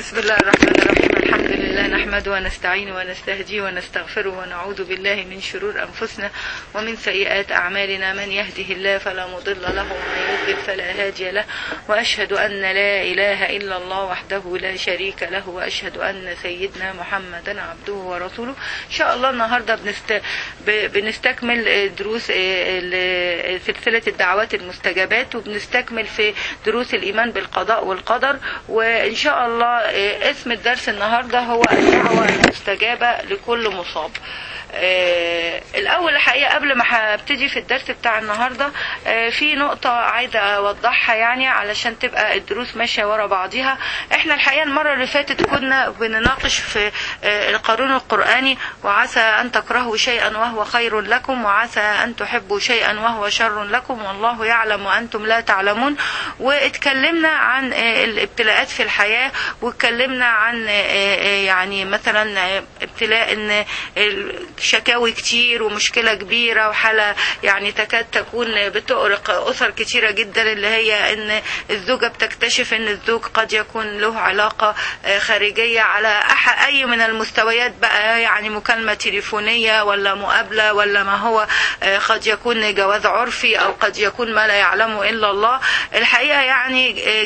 بسم الله الرحمن الرحيم الحمد لله نحمده ونستعين ونستهديه ونستغفره ونعوذ بالله من شرور أنفسنا ومن سيئات أعمالنا من يهده الله فلا مضل له ومن يضلل فلا هادي له وأشهد أن لا إله إلا الله وحده لا شريك له وأشهد أن سيدنا محمدا عبده ورسوله إن شاء الله النهاردة بنست... ب... بنستكمل دروس ال- سلسلة الدعوات المستجابات وبنستكمل في دروس الإيمان بالقضاء والقدر وإن شاء الله اسم الدرس النهاردة هو الدعوة المستجابة لكل مصاب آه، الأول الحقيقة قبل ما هبتدي في الدرس بتاع النهاردة آه، في نقطة عايزة أوضحها يعني علشان تبقى الدروس ماشية ورا بعضيها احنا الحقيقة المرة اللي فاتت كنا بنناقش في آه، القانون القرآني وعسى أن تكرهوا شيئا وهو خير لكم وعسى أن تحبوا شيئا وهو شر لكم والله يعلم وأنتم لا تعلمون واتكلمنا عن آه، الابتلاءات في الحياة واتكلمنا عن آه، آه، يعني مثلا آه، ابتلاء ان الشكاوي كتير ومشكلة كبيرة وحالة يعني تكاد تكون بتؤرق أسر كتيرة جدا اللي هي ان الزوجة بتكتشف ان الزوج قد يكون له علاقة آه، خارجية على أح- أي من المستويات بقى يعني مكالمة تليفونية ولا مقابلة ولا ما هو آه، قد يكون جواز عرفي أو قد يكون ما لا يعلمه إلا الله الحقيقة يعني آه،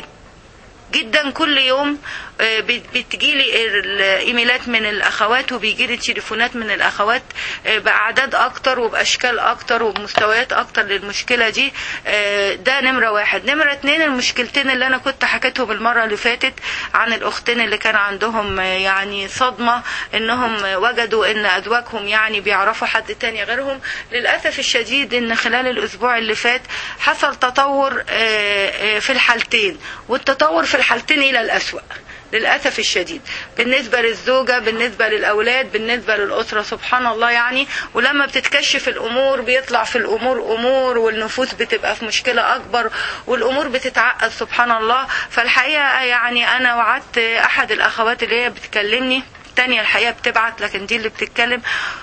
جدا كل يوم آه، بت- بتجيلي الايميلات من الاخوات وبيجيلي تليفونات من الاخوات آه، باعداد اكتر وباشكال اكتر وبمستويات اكتر للمشكله دي آه، ده نمره واحد نمره اتنين المشكلتين اللي انا كنت حكيتهم المره اللي فاتت عن الاختين اللي كان عندهم آه، يعني صدمه انهم آه، وجدوا ان ازواجهم يعني بيعرفوا حد تاني غيرهم للاسف الشديد ان خلال الاسبوع اللي فات حصل تطور آه، آه، في الحالتين والتطور في الحالتين الى الاسوأ للأسف الشديد بالنسبة للزوجة بالنسبة للأولاد بالنسبة للأسرة سبحان الله يعني ولما بتتكشف الأمور بيطلع في الأمور أمور والنفوس بتبقى في مشكلة أكبر والأمور بتتعقد سبحان الله فالحقيقة يعني أنا وعدت أحد الأخوات اللي هي بتكلمني التانية الحقيقة بتبعت لكن دي اللي بتتكلم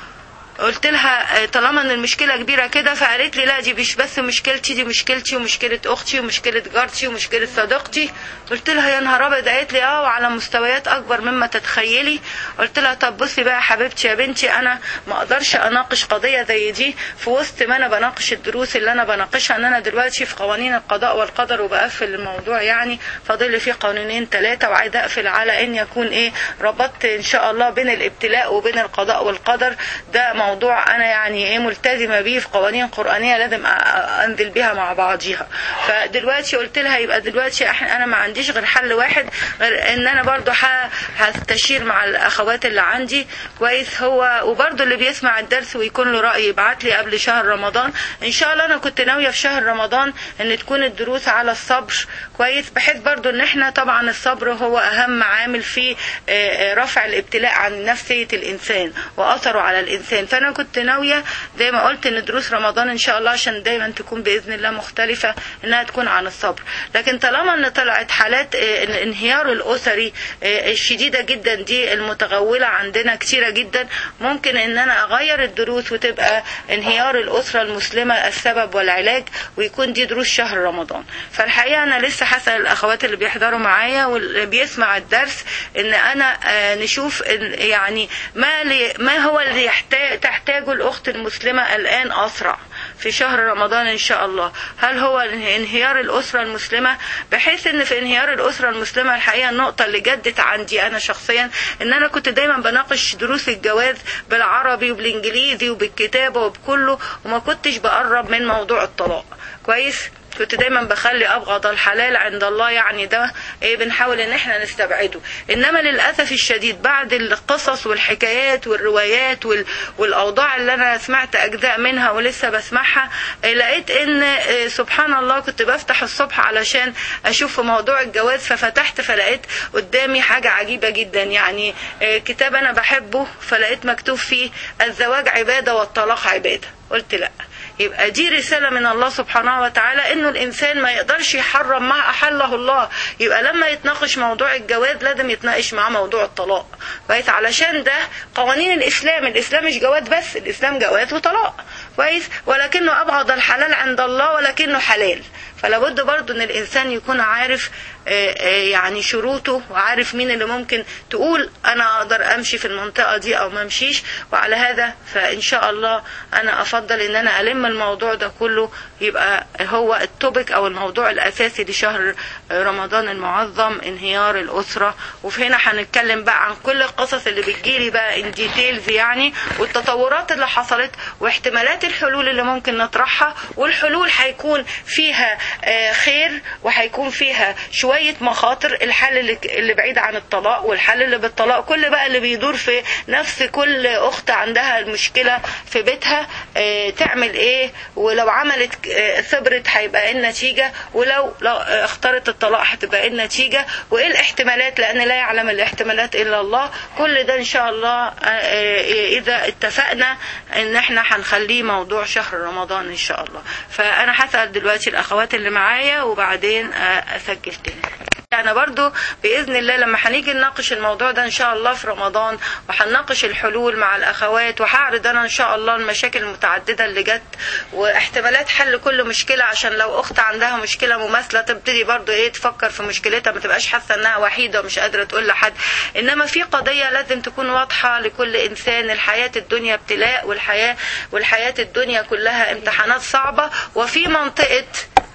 قلت لها آه، طالما ان المشكله كبيره كده فقالت لي لا دي مش بس مشكلتي دي مشكلتي ومشكله اختي ومشكله جارتي ومشكله صديقتي قلت لها يا نهار ابيض قالت لي اه وعلى مستويات اكبر مما تتخيلي قلت لها طب بصي بقى يا حبيبتي يا بنتي انا ما اقدرش اناقش قضيه زي دي في وسط ما انا بناقش الدروس اللي انا بناقشها ان انا دلوقتي في قوانين القضاء والقدر وبقفل الموضوع يعني فاضل لي فيه قانونين ثلاثه وعايزه اقفل على ان يكون ايه ربطت ان شاء الله بين الابتلاء وبين القضاء والقدر ده موضوع انا يعني ايه ملتزمه بيه في قوانين قرانيه لازم أ- أ- انزل بيها مع بعضيها فدلوقتي قلت لها يبقى دلوقتي احنا انا ما عنديش غير حل واحد غير ان انا برضو ه- هستشير مع الاخوات اللي عندي كويس هو وبرضو اللي بيسمع الدرس ويكون له راي يبعت لي قبل شهر رمضان ان شاء الله انا كنت ناويه في شهر رمضان ان تكون الدروس على الصبر كويس بحيث برضو ان احنا طبعا الصبر هو اهم عامل في آه، آه، رفع الابتلاء عن نفسيه الانسان واثره على الانسان فانا كنت ناويه زي ما قلت ان دروس رمضان ان شاء الله عشان دايما تكون باذن الله مختلفه انها تكون عن الصبر لكن طالما ان طلعت حالات آه، الانهيار الاسري آه، الشديده جدا دي المتغوله عندنا كتيره جدا ممكن ان انا اغير الدروس وتبقى انهيار الاسره المسلمه السبب والعلاج ويكون دي دروس شهر رمضان فالحقيقه انا لسه هسال الاخوات اللي بيحضروا معايا واللي بيسمع الدرس ان انا آه، نشوف إن يعني ما لي ما هو اللي يحتاج تحتاجه الاخت المسلمه الان اسرع في شهر رمضان ان شاء الله هل هو انهيار الاسره المسلمه بحيث ان في انهيار الاسره المسلمه الحقيقه النقطه اللي جدت عندي انا شخصيا ان انا كنت دايما بناقش دروس الجواز بالعربي وبالانجليزي وبالكتابه وبكله وما كنتش بقرب من موضوع الطلاق كويس كنت دايما بخلي ابغض الحلال عند الله يعني ده ايه بنحاول ان احنا نستبعده انما للاسف الشديد بعد القصص والحكايات والروايات وال... والاوضاع اللي انا سمعت اجزاء منها ولسه بسمعها إيه لقيت ان إيه سبحان الله كنت بفتح الصبح علشان اشوف في موضوع الجواز ففتحت فلقيت قدامي حاجه عجيبه جدا يعني إيه كتاب انا بحبه فلقيت مكتوب فيه الزواج عباده والطلاق عباده قلت لا يبقى دي رسالة من الله سبحانه وتعالى انه الانسان ما يقدرش يحرم ما احله الله يبقى لما يتناقش موضوع الجواز لازم يتناقش معاه موضوع الطلاق كويس علشان ده قوانين الاسلام الاسلام مش جواز بس الاسلام جواز وطلاق كويس ولكنه ابغض الحلال عند الله ولكنه حلال فلا بد برضو ان الانسان يكون عارف آه، آه، يعني شروطه وعارف مين اللي ممكن تقول انا اقدر امشي في المنطقه دي او ما امشيش وعلى هذا فان شاء الله انا افضل ان انا الم الموضوع ده كله يبقى هو التوبيك او الموضوع الاساسي لشهر رمضان المعظم انهيار الاسره وفي هنا هنتكلم بقى عن كل القصص اللي بتجيلي بقى ان ديتيلز يعني والتطورات اللي حصلت واحتمالات الحلول اللي ممكن نطرحها والحلول هيكون فيها آه، خير وهيكون فيها شويه مخاطر الحل اللي اللي بعيد عن الطلاق والحل اللي بالطلاق كل بقى اللي بيدور في نفس كل اخت عندها المشكله في بيتها آه، تعمل ايه ولو عملت آه، صبرت هيبقى ايه النتيجه ولو لو آه، اختارت الطلاق هتبقى ايه النتيجه وايه الاحتمالات لان لا يعلم الاحتمالات الا الله كل ده ان شاء الله آه، آه، اذا اتفقنا ان احنا هنخليه موضوع شهر رمضان ان شاء الله فانا هسال دلوقتي الاخوات اللي معايا وبعدين آه، اسجل تاني انا برضو باذن الله لما هنيجي نناقش الموضوع ده ان شاء الله في رمضان وهنناقش الحلول مع الاخوات وهعرض انا ان شاء الله المشاكل المتعدده اللي جت واحتمالات حل كل مشكله عشان لو اخت عندها مشكله مماثله تبتدي برضو ايه تفكر في مشكلتها ما تبقاش حاسه انها وحيده ومش قادره تقول لحد انما في قضيه لازم تكون واضحه لكل انسان الحياه الدنيا ابتلاء والحياه والحياه الدنيا كلها امتحانات صعبه وفي منطقه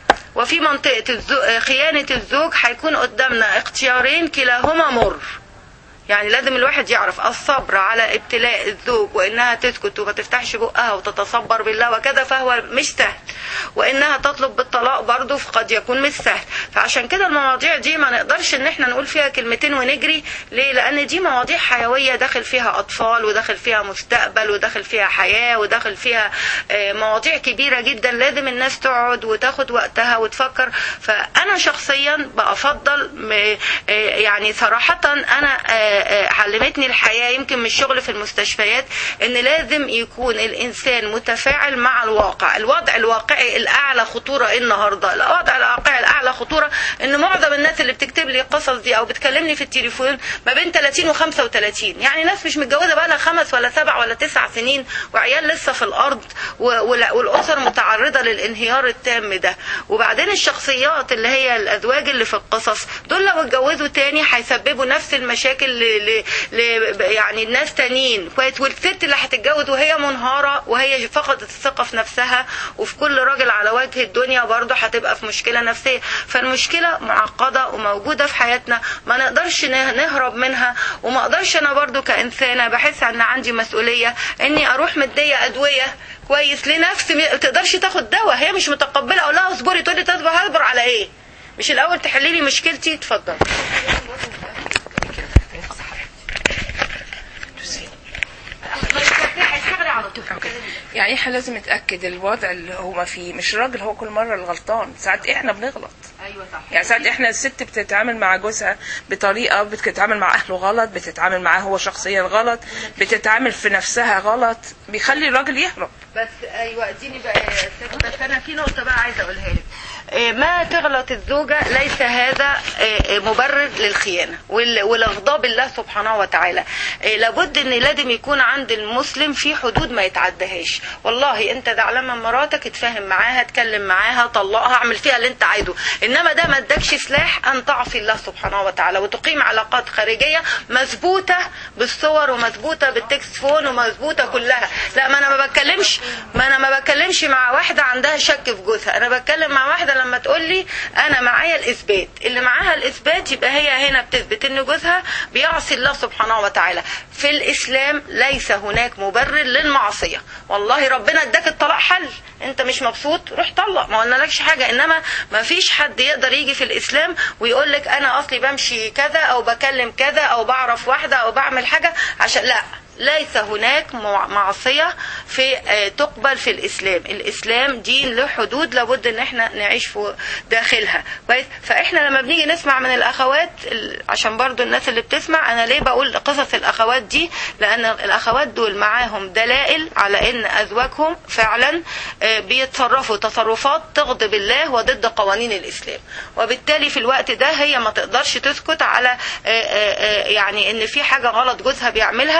وفي منطقة الزو... خيانة الزوج هيكون قدامنا اختيارين كلاهما مر يعني لازم الواحد يعرف الصبر على ابتلاء الزوج وانها تسكت وما تفتحش بقها وتتصبر بالله وكذا فهو مش سهل وانها تطلب بالطلاق برضه قد يكون مش سهل فعشان كده المواضيع دي ما نقدرش ان احنا نقول فيها كلمتين ونجري ليه لان دي مواضيع حيويه داخل فيها اطفال وداخل فيها مستقبل وداخل فيها حياه وداخل فيها آه، مواضيع كبيره جدا لازم الناس تقعد وتاخد وقتها وتفكر فانا شخصيا بفضل م- آه، يعني صراحه انا آه، آه، علمتني الحياه يمكن من الشغل في المستشفيات ان لازم يكون الانسان متفاعل مع الواقع الوضع الواقعي الاعلى خطوره إيه النهارده الوضع الواقعي الاعلى خطوره ان معظم الناس اللي بتكتب لي القصص دي او بتكلمني في التليفون ما بين 30 و35 يعني ناس مش متجوزه بقى لها خمس ولا سبع ولا تسع سنين وعيال لسه في الارض و- وال- والاسر متعرضه للانهيار التام ده وبعدين الشخصيات اللي هي الازواج اللي في القصص دول لو اتجوزوا تاني هيسببوا نفس المشاكل ل... ل... ل... يعني الناس تانيين كويس والست اللي هتتجوز وهي منهاره وهي فقدت الثقه في نفسها وفي كل راجل على وجه الدنيا برضه هتبقى في مشكله نفسيه فالمشكله معقده وموجوده في حياتنا ما نقدرش نه- نهرب منها وما اقدرش انا برضه كانسانه بحس ان عندي مسؤوليه اني اروح مديه ادويه كويس لنفسي ما تقدرش تاخد دواء هي مش متقبله اقول لها اصبري تقول لي تصبر هصبر على ايه مش الاول تحلي لي مشكلتي اتفضل يعني احنا لازم نتاكد الوضع اللي هو فيه مش الراجل هو كل مره الغلطان ساعات احنا بنغلط ايوه صح يعني ساعات احنا الست بتتعامل مع جوزها بطريقه بتتعامل مع اهله غلط بتتعامل معاه هو شخصيا غلط بتتعامل في نفسها غلط بيخلي الراجل يهرب بس ايوه اديني بقى يا ست بس انا في نقطه بقى عايزه اقولها لك إيه، ما تغلط الزوجة ليس هذا إيه، مبرر للخيانة وال- والإغضاب الله سبحانه وتعالى إيه، لابد ان لازم يكون عند المسلم في حدود ما يتعدهاش والله انت زعلان من مراتك اتفاهم معاها اتكلم معاها طلقها اعمل فيها اللي انت عايزه انما ده ما ادكش سلاح ان تعصي الله سبحانه وتعالى وتقيم علاقات خارجية مثبوتة بالصور ومثبوتة بالتكست فون ومثبوتة كلها لا ما انا ما بتكلمش ما انا ما بتكلمش مع واحدة عندها شك في جوزها انا بتكلم مع واحدة لما تقول لي انا معايا الاثبات اللي معاها الاثبات يبقى هي هنا بتثبت ان جوزها بيعصي الله سبحانه وتعالى في الاسلام ليس هناك مبرر للمعصية والله ربنا اداك الطلاق حل انت مش مبسوط روح طلق ما قلنالكش حاجة انما ما فيش حد يقدر يجي في الاسلام ويقول لك انا اصلي بمشي كذا او بكلم كذا او بعرف واحدة او بعمل حاجة عشان لا ليس هناك مع- معصية في آه، تقبل في الإسلام الإسلام دين له حدود لابد إن احنا نعيش في داخلها كويس فإحنا لما بنيجي نسمع من الأخوات ال- عشان برضو الناس اللي بتسمع أنا ليه بقول قصص الأخوات دي لأن الأخوات دول معاهم دلائل على إن أزواجهم فعلا آه، بيتصرفوا تصرفات تغضب الله وضد قوانين الإسلام وبالتالي في الوقت ده هي ما تقدرش تسكت على آه، آه، آه، يعني إن في حاجة غلط جوزها بيعملها وما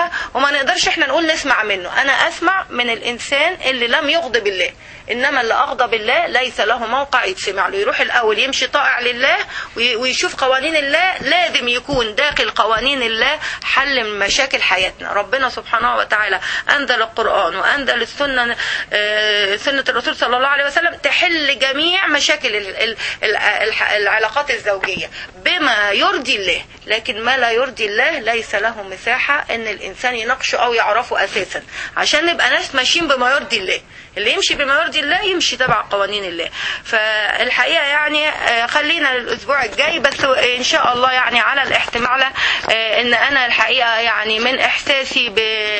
وما نقدرش احنا نقول نسمع منه انا اسمع من الانسان اللي لم يغضب الله انما اللي اغضب الله ليس له موقع يتسمع له يروح الاول يمشي طائع لله وي- ويشوف قوانين الله لازم يكون داخل قوانين الله حل من مشاكل حياتنا ربنا سبحانه وتعالى انزل القران وانزل السنه آه، سنه الرسول صلى الله عليه وسلم تحل جميع مشاكل ال- ال- ال- الح- العلاقات الزوجيه بما يرضي الله لكن ما لا يرضي الله ليس له مساحه ان الانسان يناقشه او يعرفه اساسا عشان نبقى ناس ماشيين بما يرضي الله اللي يمشي بما يرضي الله يمشي تبع قوانين الله فالحقيقه يعني آه، خلينا للاسبوع الجاي بس ان شاء الله يعني على الاحتمال آه، ان انا الحقيقه يعني من احساسي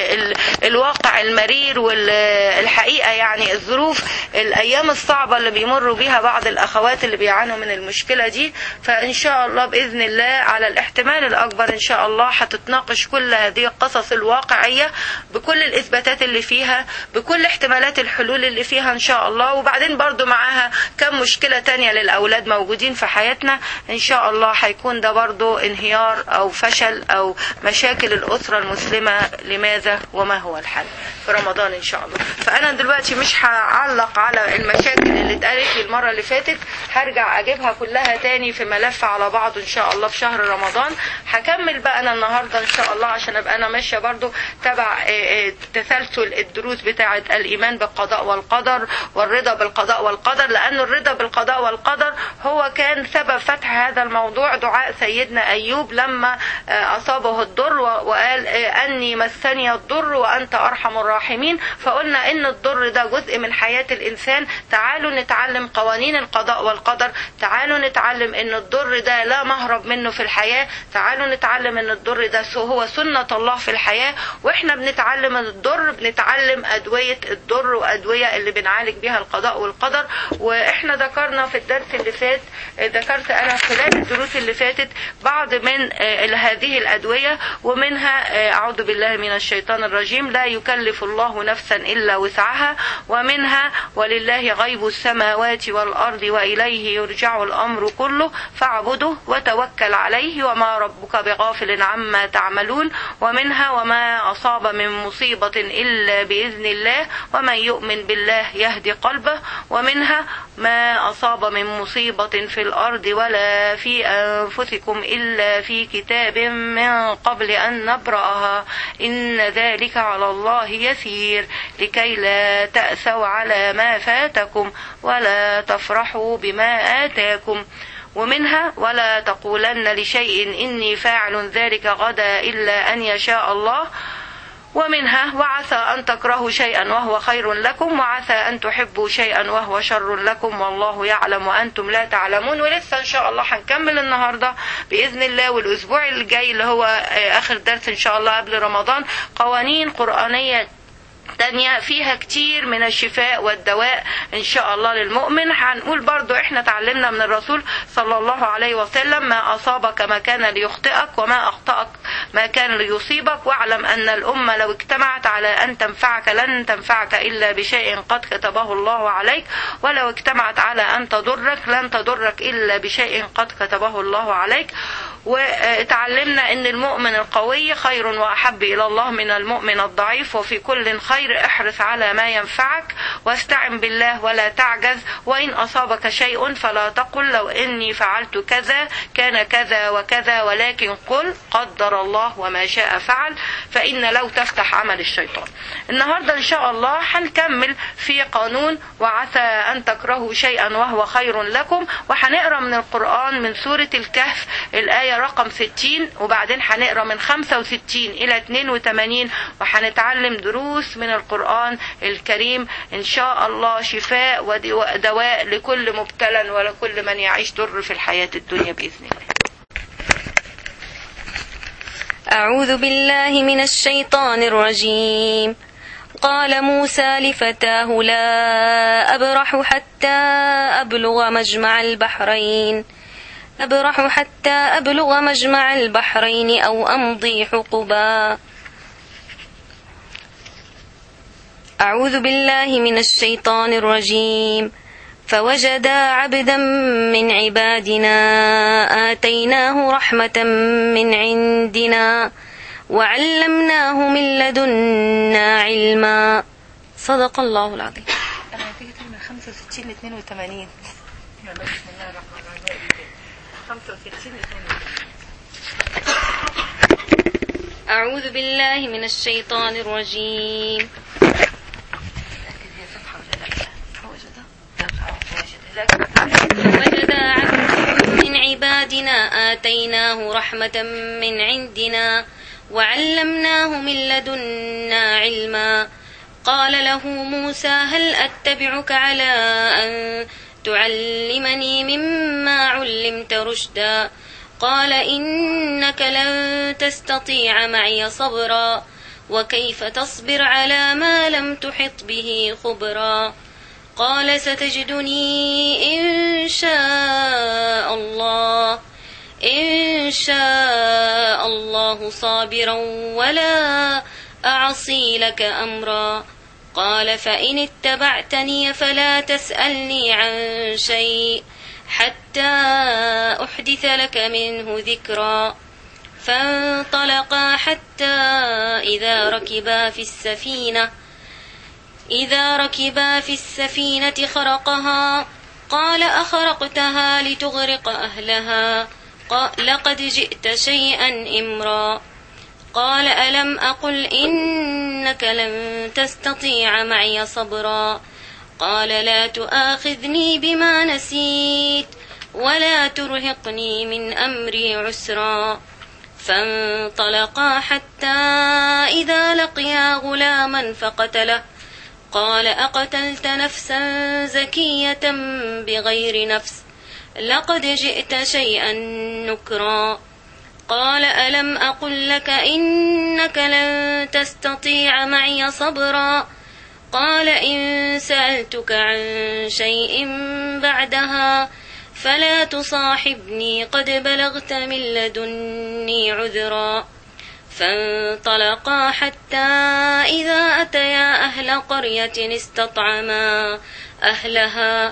بالواقع المرير والحقيقه يعني الظروف الايام الصعبه اللي بيمروا بيها بعض الاخوات اللي بيعانوا من المشكله دي فان شاء الله باذن الله على الاحتمال الاكبر ان شاء الله هتتناقش كل هذه القصص الواقعيه بكل الاثباتات اللي فيها بكل احتمالات الحلول اللي فيها ان شاء الله وبعدين برضو معاها كم مشكله تانية للاولاد موجودين في حياتنا ان شاء الله هيكون ده برضو انهيار او فشل او مشاكل الاسره المسلمه لماذا وما هو الحل في رمضان ان شاء الله فانا دلوقتي مش هعلق على المشاكل اللي اتقالت لي المره اللي فاتت هرجع اجيبها كلها تاني في ملف على بعضه ان شاء الله في شهر رمضان هكمل بقى انا النهارده ان شاء الله عشان ابقى انا ماشيه برضو تبع آه، آه، تسلسل الدروس بتاعه الايمان بالقضاء والقدر والرضا بالقضاء والقدر لانه الرضا بالقضاء والقدر هو كان سبب فتح هذا الموضوع دعاء سيدنا ايوب لما آه، اصابه الضر و- وقال آه، اني مسني الضر وانت ارحم الراحمين فقلنا ان الضر ده جزء من حياه الانسان تعالوا نتعلم قوانين القضاء والقدر تعالوا نتعلم ان الضر ده لا مهرب منه في الحياه تعالوا نتعلم ان الضر ده سو- هو سنه الله في الحياه واحنا بنتعلم الضر بنتعلم ادويه الضر وادويه اللي بنعالج بيها القضاء والقدر واحنا ذكرنا في الدرس اللي فات آه، ذكرت انا خلال الدروس اللي فاتت بعض من آه، هذه الادويه ومنها آه، اعوذ بالله من الشيطان الرجيم لا يكلف الله نفسا الا وسعها ومنها ولله غيب السماوات والارض واليه يرجع الامر كله فاعبده وتوكل عليه وما ربك بغافل عما تعملون ومنها وما اصاب من مصيبه الا باذن الله ومن يؤمن بالله يهدي قلبه ومنها ما اصاب من مصيبه في الارض ولا في انفسكم الا في كتاب من قبل ان نبراها ان ذلك على الله يسير لكي لا تاسوا على ما فاتكم ولا تفرحوا بما اتاكم ومنها ولا تقولن لشيء إني فاعل ذلك غدا إلا أن يشاء الله ومنها وعسى أن تكرهوا شيئا وهو خير لكم وعسى أن تحبوا شيئا وهو شر لكم والله يعلم وأنتم لا تعلمون ولسه إن شاء الله هنكمل النهاردة بإذن الله والأسبوع الجاي اللي هو آه، آخر درس إن شاء الله قبل رمضان قوانين قرآنية تانية فيها كتير من الشفاء والدواء ان شاء الله للمؤمن هنقول برضو احنا تعلمنا من الرسول صلى الله عليه وسلم ما اصابك ما كان ليخطئك وما اخطأك ما كان ليصيبك واعلم ان الامة لو اجتمعت على ان تنفعك لن تنفعك الا بشيء قد كتبه الله عليك ولو اجتمعت على ان تضرك لن تضرك الا بشيء قد كتبه الله عليك وتعلمنا ان المؤمن القوي خير واحب الى الله من المؤمن الضعيف وفي كل خير احرص على ما ينفعك واستعن بالله ولا تعجز وان اصابك شيء فلا تقل لو اني فعلت كذا كان كذا وكذا ولكن قل قدر الله وما شاء فعل فان لو تفتح عمل الشيطان النهارده ان شاء الله هنكمل في قانون وعسى ان تكرهوا شيئا وهو خير لكم وهنقرا من القران من سوره الكهف الايه رقم 60 وبعدين هنقرا من 65 الى 82 وهنتعلم دروس من القران الكريم ان شاء الله شفاء ودواء لكل مبتلى ولكل من يعيش ضر في الحياه الدنيا باذن الله أعوذ بالله من الشيطان الرجيم قال موسى لفتاه لا أبرح حتى أبلغ مجمع البحرين أبرح حتى أبلغ مجمع البحرين أو أمضي حقبا أعوذ بالله من الشيطان الرجيم فوجدا عبدا من عبادنا آتيناه رحمة من عندنا وعلمناه من لدنا علما صدق الله العظيم انا نتيجة من 65 ل 82 بسم الله الرحمن الرحيم 65 ل 82 أعوذ بالله من الشيطان الرجيم لكن هي صفحة ولا لا؟ هو جدا؟ لا واجد. وجد عبدا من عبادنا آتيناه رحمة من عندنا وعلمناه من لدنا علما قال له موسى هل أتبعك على أن تعلمني مما علمت رشدا قال إنك لن تستطيع معي صبرا وكيف تصبر على ما لم تحط به خبرا قال ستجدني إن شاء الله إن شاء الله صابرا ولا أعصي لك أمرا قال فإن اتبعتني فلا تسألني عن شيء حتى أحدث لك منه ذكرا فانطلقا حتى إذا ركبا في السفينة إذا ركبا في السفينة خرقها قال أخرقتها لتغرق أهلها قال لقد جئت شيئا إمرا قال ألم أقل إنك لن تستطيع معي صبرا قال لا تؤاخذني بما نسيت ولا ترهقني من أمري عسرا فانطلقا حتى إذا لقيا غلاما فقتله قال أقتلت نفسا زكية بغير نفس لقد جئت شيئا نكرا قال ألم أقل لك إنك لن تستطيع معي صبرا قال إن سألتك عن شيء بعدها فلا تصاحبني قد بلغت من لدني عذرا فانطلقا حتى إذا أتيا أهل قرية استطعما أهلها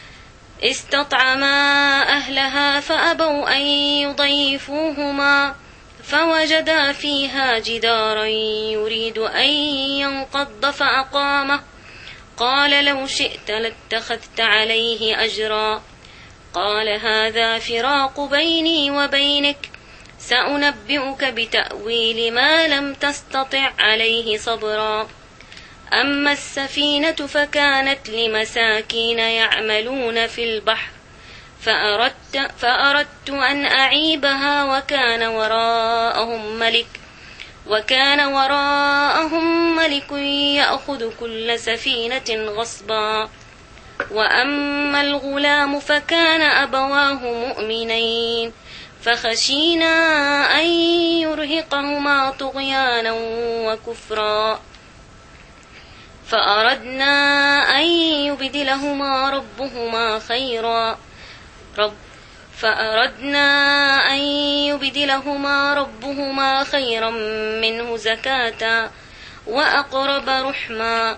استطعما أهلها فأبوا أن يضيفوهما فوجدا فيها جدارا يريد أن ينقض فأقامه قال لو شئت لاتخذت عليه أجرا قال هذا فراق بيني وبينك سأنبئك بتأويل ما لم تستطع عليه صبرا أما السفينة فكانت لمساكين يعملون في البحر فأردت, فأردت أن أعيبها وكان وراءهم ملك وكان وراءهم ملك يأخذ كل سفينة غصبا وأما الغلام فكان أبواه مؤمنين فخشينا أن يرهقهما طغيانا وكفرا فأردنا أن يبدلهما ربهما خيرا رب فأردنا أن يبدلهما ربهما خيرا منه زكاة وأقرب رحما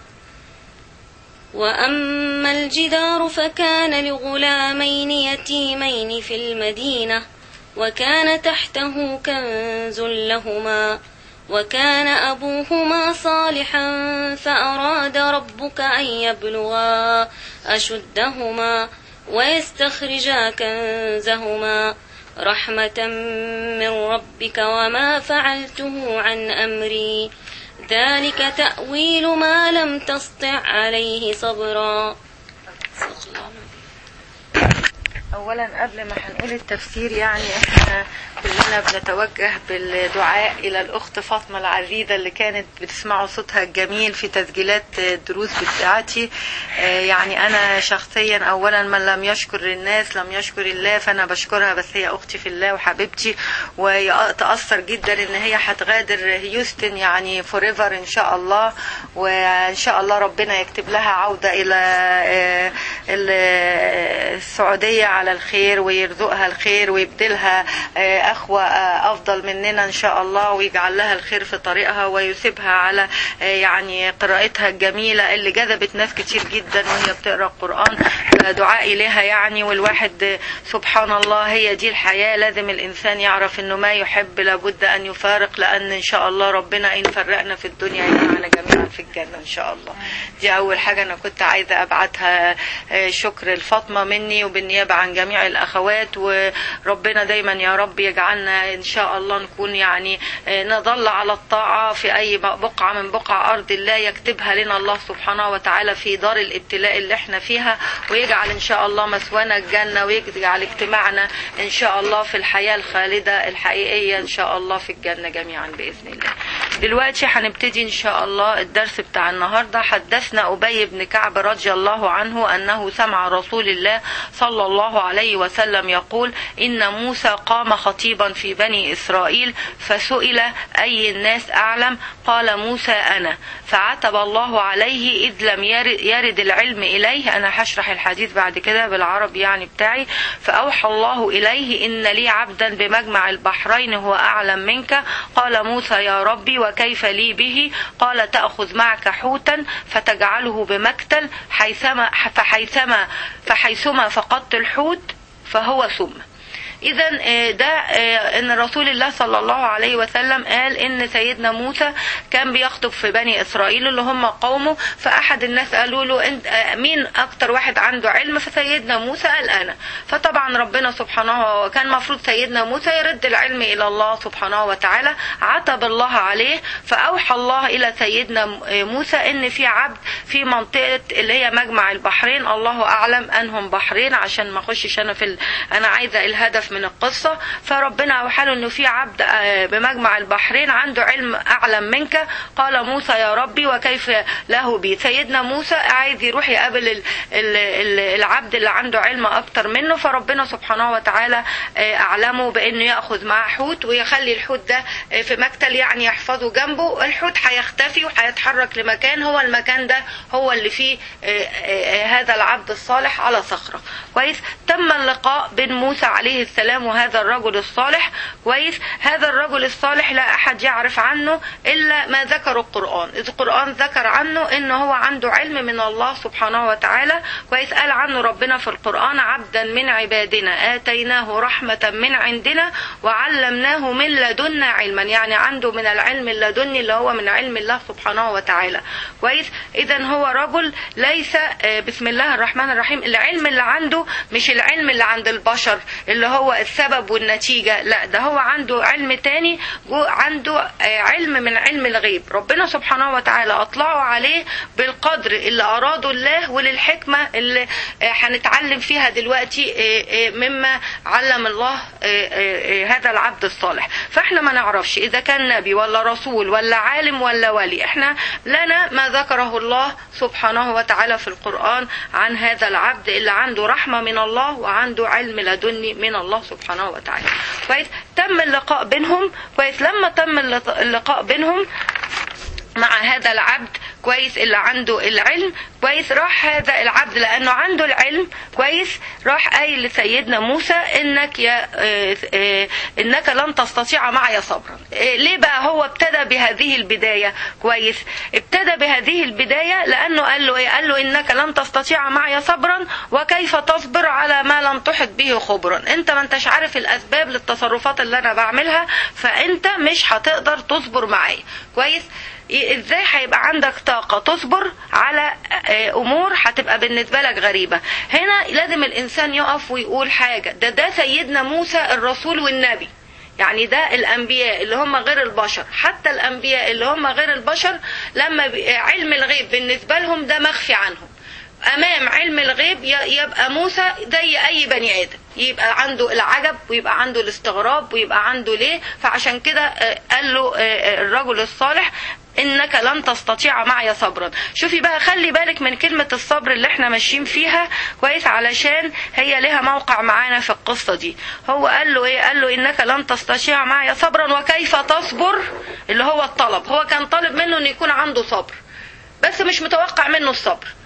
وأما الجدار فكان لغلامين يتيمين في المدينة وكان تحته كنز لهما وكان أبوهما صالحا فأراد ربك أن يبلغا أشدهما ويستخرجا كنزهما رحمة من ربك وما فعلته عن أمري ذلك تأويل ما لم تسطع عليه صبرا اولا قبل ما هنقول التفسير يعني احنا كلنا بنتوجه بالدعاء الى الاخت فاطمه العزيزه اللي كانت بتسمعوا صوتها الجميل في تسجيلات الدروس بتاعتي آه، يعني انا شخصيا اولا من لم يشكر الناس لم يشكر الله فانا بشكرها بس هي اختي في الله وحبيبتي وتاثر جدا ان هي هتغادر هيوستن يعني فوريفر ان شاء الله وان شاء الله ربنا يكتب لها عوده الى آه، ال- السعوديه على الخير ويرزقها الخير ويبدلها آه، اخوة آه، افضل مننا ان شاء الله ويجعل لها الخير في طريقها ويثيبها على آه، يعني قراءتها الجميلة اللي جذبت ناس كتير جدا وهي بتقرا القرآن دعائي لها يعني والواحد آه، سبحان الله هي دي الحياة لازم الانسان يعرف انه ما يحب لابد ان يفارق لان ان شاء الله ربنا ان فرقنا في الدنيا يجمعنا جميعا في الجنة ان شاء الله دي اول حاجة انا كنت عايزة ابعتها آه، شكر الفاطمة مني وبالنيابة عن جميع الاخوات وربنا دايما يا رب يجعلنا ان شاء الله نكون يعني آه، نظل على الطاعة في اي بقعة من بقع ارض الله يكتبها لنا الله سبحانه وتعالى في دار الابتلاء اللي احنا فيها ويجعل ان شاء الله مسوانا الجنة ويجعل اجتماعنا ان شاء الله في الحياة الخالدة الحقيقية ان شاء الله في الجنة جميعا باذن الله دلوقتي هنبتدي ان شاء الله الدرس بتاع النهارده حدثنا ابي بن كعب رضي الله عنه انه سمع رسول الله صلى الله عليه وسلم يقول ان موسى قام خطيبا في بني اسرائيل فسئل اي الناس اعلم قال موسى انا فعتب الله عليه اذ لم يرد, يرد العلم اليه انا هشرح الحديث بعد كده بالعربي يعني بتاعي فاوحى الله اليه ان لي عبدا بمجمع البحرين هو اعلم منك قال موسى يا ربي وكيف لي به قال تأخذ معك حوتا فتجعله بمكتل حيثما فحيثما فحيثما فقدت الحوت فهو سم اذا ده آه، ان رسول الله صلى الله عليه وسلم قال ان سيدنا موسى كان بيخطب في بني اسرائيل اللي هم قومه فاحد الناس قالوا له انت آه، مين اكتر واحد عنده علم فسيدنا موسى قال انا فطبعا ربنا سبحانه كان المفروض سيدنا موسى يرد العلم الى الله سبحانه وتعالى عتب الله عليه فاوحى الله الى سيدنا موسى ان في عبد في منطقه اللي هي مجمع البحرين الله اعلم انهم بحرين عشان ما اخشش انا في ال... انا عايزه الهدف من القصه فربنا اوحى له انه في عبد آه، بمجمع البحرين عنده علم اعلم منك قال موسى يا ربي وكيف له بي سيدنا موسى عايز يروح يقابل ال... ال... ال- العبد اللي عنده علم اكتر منه فربنا سبحانه وتعالى آه، اعلمه بانه ياخذ معاه حوت ويخلي الحوت ده آه، في مكتل يعني يحفظه جنبه الحوت هيختفي وهيتحرك لمكان هو المكان ده هو اللي فيه آه، آه، آه، هذا العبد الصالح على صخره كويس تم اللقاء بين موسى عليه السلام وهذا الرجل الصالح كويس هذا الرجل الصالح لا احد يعرف عنه الا ما ذكر القران اذ القران ذكر عنه ان هو عنده علم من الله سبحانه وتعالى كويس قال عنه ربنا في القران عبدا من عبادنا اتيناه رحمه من عندنا وعلمناه من لدنا علما يعني عنده من العلم اللدني اللي هو من علم الله سبحانه وتعالى كويس اذا هو رجل ليس آه، بسم الله الرحمن الرحيم العلم اللي عنده مش العلم اللي عند البشر اللي هو السبب والنتيجة لا ده هو عنده علم تاني جو عنده آه، علم من علم الغيب ربنا سبحانه وتعالى أطلعه عليه بالقدر اللي أراده الله وللحكمة اللي آه، هنتعلم فيها دلوقتي آه، آه، مما علم الله آه، آه، آه، هذا العبد الصالح فاحنا ما نعرفش إذا كان نبي ولا رسول ولا عالم ولا ولي احنا لنا ما ذكره الله سبحانه وتعالى في القرآن عن هذا العبد اللي عنده رحمة من الله وعنده علم لدني من الله سبحانه وتعالى كويس تم اللقاء بينهم كويس لما تم اللق- اللقاء بينهم مع هذا العبد كويس اللي عنده العلم كويس راح هذا العبد لانه عنده العلم كويس راح قايل لسيدنا موسى انك يا آه، آه، انك لن تستطيع معي صبرا آه، ليه بقى هو ابتدى بهذه البدايه كويس ابتدى بهذه البدايه لانه قال له ايه قال له انك لن تستطيع معي صبرا وكيف تصبر على ما لم تحط به خبرا انت ما انتش عارف الاسباب للتصرفات اللي انا بعملها فانت مش هتقدر تصبر معايا كويس ازاي هيبقى عندك طاقة تصبر على آه، امور هتبقى بالنسبة لك غريبة هنا لازم الانسان يقف ويقول حاجة ده ده سيدنا موسى الرسول والنبي يعني ده الانبياء اللي هم غير البشر حتى الانبياء اللي هم غير البشر لما بي- علم الغيب بالنسبة لهم ده مخفي عنهم امام علم الغيب ي- يبقى موسى زي اي بني ادم يبقى عنده العجب ويبقى عنده الاستغراب ويبقى عنده ليه فعشان كده آه، قال له آه، آه، الرجل الصالح انك لن تستطيع معي صبرا شوفي بقى خلي بالك من كلمة الصبر اللي احنا ماشيين فيها كويس علشان هي لها موقع معانا في القصة دي هو قال له ايه قال له انك لن تستطيع معي صبرا وكيف تصبر اللي هو الطلب هو كان طالب منه ان يكون عنده صبر بس مش متوقع منه الصبر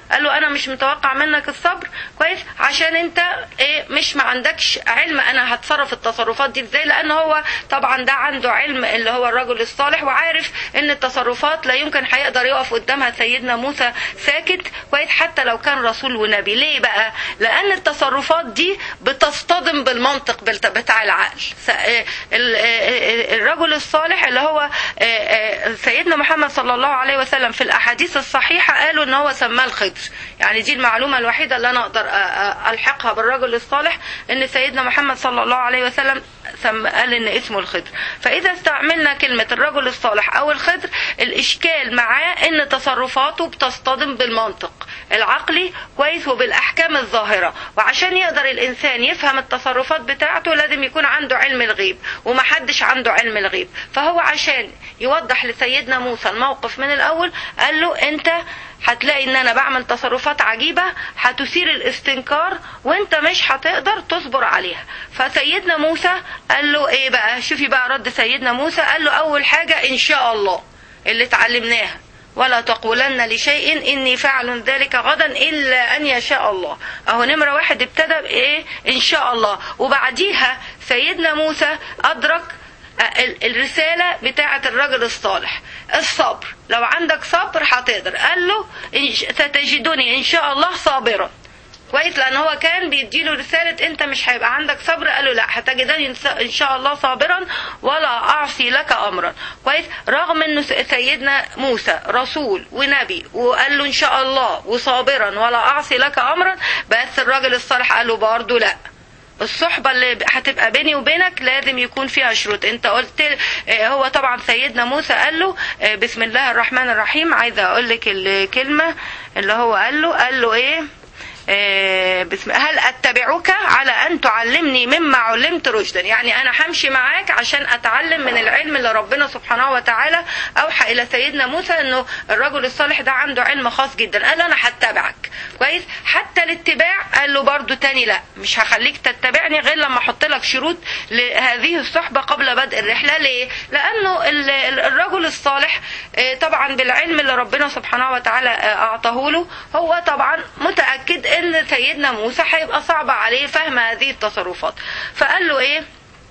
قال له انا مش متوقع منك الصبر كويس عشان انت ايه مش ما عندكش علم انا هتصرف التصرفات دي ازاي لان هو طبعا ده عنده علم اللي هو الرجل الصالح وعارف ان التصرفات لا يمكن هيقدر يقف قدامها سيدنا موسى ساكت كويس حتى لو كان رسول ونبي ليه بقى لان التصرفات دي بتصطدم بالمنطق بتاع بتاع العقل س- آه، ال- آه، آه، الرجل الصالح اللي هو آه، آه، سيدنا محمد صلى الله عليه وسلم في الاحاديث الصحيحه قالوا ان هو سماه الخضر يعني دي المعلومه الوحيده اللي انا اقدر أ- أ- الحقها بالرجل الصالح ان سيدنا محمد صلى الله عليه وسلم سم قال ان اسمه الخضر فاذا استعملنا كلمه الرجل الصالح او الخضر الاشكال معاه ان تصرفاته بتصطدم بالمنطق العقلي كويس وبالاحكام الظاهره وعشان يقدر الانسان يفهم التصرفات بتاعته لازم يكون عنده علم الغيب ومحدش عنده علم الغيب فهو عشان يوضح لسيدنا موسى الموقف من الاول قال له انت هتلاقي ان انا بعمل تصرفات عجيبة هتثير الاستنكار وانت مش هتقدر تصبر عليها فسيدنا موسى قال له ايه بقى شوفي بقى رد سيدنا موسى قال له اول حاجة ان شاء الله اللي اتعلمناها ولا تقولن لشيء اني فاعل ذلك غدا الا ان يشاء الله اهو نمرة واحد ابتدى بايه ان شاء الله وبعديها سيدنا موسى ادرك ال- الرسالة بتاعة الرجل الصالح الصبر لو عندك صبر هتقدر قال له إن ش- ستجدني إن شاء الله صابرا كويس لان هو كان بيديله رساله انت مش هيبقى عندك صبر قال له لا هتجدني إن- ان شاء الله صابرا ولا اعصي لك امرا كويس رغم انه س- سيدنا موسى رسول ونبي وقال له ان شاء الله وصابرا ولا اعصي لك امرا بس الراجل الصالح قال له برضه لا الصحبة اللي هتبقى بيني وبينك لازم يكون فيها شروط انت قلت اه، هو طبعا سيدنا موسى قال له اه، بسم الله الرحمن الرحيم عايزة اقول لك الكلمة اللي هو قال له قال له ايه آه، بسم هل اتبعك على ان تعلمني مما علمت رشدا يعني انا همشي معاك عشان اتعلم من العلم اللي ربنا سبحانه وتعالى اوحى الى سيدنا موسى انه الرجل الصالح ده عنده علم خاص جدا قال له انا هتبعك كويس حتى الاتباع قال له برضو تاني لا مش هخليك تتبعني غير لما احط لك شروط لهذه الصحبه قبل بدء الرحله ليه لانه ال- ال- الرجل الصالح آه، طبعا بالعلم اللي ربنا سبحانه وتعالى آه، اعطاه له هو طبعا متاكد ان سيدنا موسى هيبقى صعب عليه فهم هذه التصرفات فقال له ايه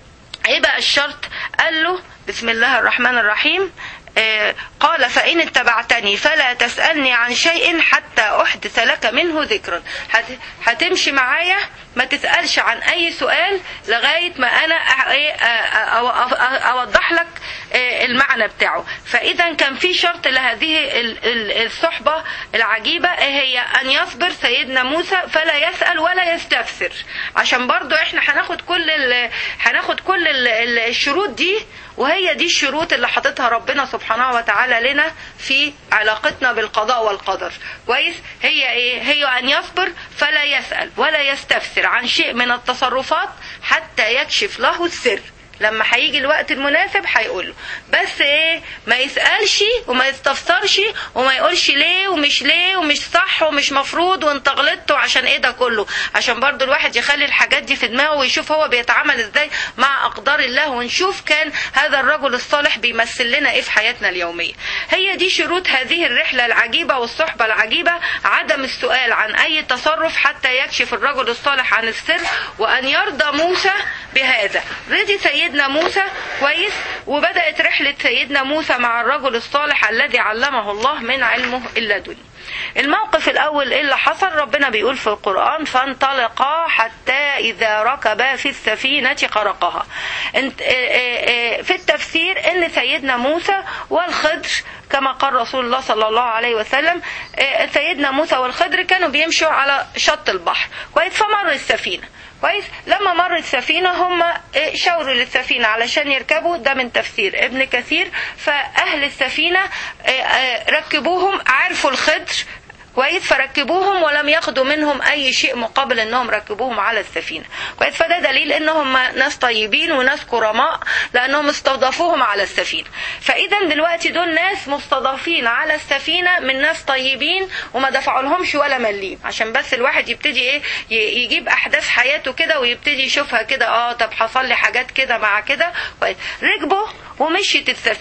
ايه بقى الشرط قال له بسم الله الرحمن الرحيم آه، قال فإن اتبعتني فلا تسألني عن شيء حتى أحدث لك منه ذكرا هت- هتمشي معايا ما تسألش عن أي سؤال لغاية ما أنا أ- إيه، أ- أ- أ- أوضح لك آه، المعنى بتاعه فإذا كان في شرط لهذه ال- ال- الصحبة العجيبة إيه هي أن يصبر سيدنا موسى فلا يسأل ولا يستفسر عشان برضو احنا هناخد كل ال- هناخد كل ال- ال- الشروط دي وهي دي الشروط اللي حاططها ربنا سبحانه وتعالى لنا في علاقتنا بالقضاء والقدر كويس هي ايه هي ان يصبر فلا يسأل ولا يستفسر عن شيء من التصرفات حتى يكشف له السر لما هيجي الوقت المناسب هيقول له بس ايه ما يسالش وما يستفسرش وما يقولش ليه ومش ليه ومش صح ومش مفروض وانت غلطت وعشان ايه ده كله عشان برضو الواحد يخلي الحاجات دي في دماغه ويشوف هو بيتعامل ازاي مع اقدار الله ونشوف كان هذا الرجل الصالح بيمثل لنا ايه في حياتنا اليوميه هي دي شروط هذه الرحله العجيبه والصحبه العجيبه عدم السؤال عن اي تصرف حتى يكشف الرجل الصالح عن السر وان يرضى موسى بهذا رضي سيدنا موسى كويس وبدات رحله سيدنا موسى مع الرجل الصالح الذي علمه الله من علمه اللدني الموقف الأول إيه اللي حصل ربنا بيقول في القرآن فانطلقا حتى إذا ركبا في السفينة خرقها انت- آه، آه، آه، في التفسير إن سيدنا موسى والخضر كما قال رسول الله صلى الله عليه وسلم آه، سيدنا موسى والخضر كانوا بيمشوا على شط البحر كويس فمر السفينة كويس لما مرت سفينة هم إيه، شاوروا للسفينة علشان يركبوا ده من تفسير ابن كثير فأهل السفينة إيه، آه، ركبوهم عرفوا الخضر كويس فركبوهم ولم ياخدوا منهم اي شيء مقابل انهم ركبوهم على السفينه كويس فده دليل انهم ناس طيبين وناس كرماء لانهم استضافوهم على السفينه فاذا دلوقتي دول ناس مستضافين على السفينه من ناس طيبين وما دفعوا لهمش ولا مليم عشان بس الواحد يبتدي ايه ي- يجيب احداث حياته كده ويبتدي يشوفها كده اه طب حصل لي حاجات كده مع كده كويس ركبوا ومشيت السفينه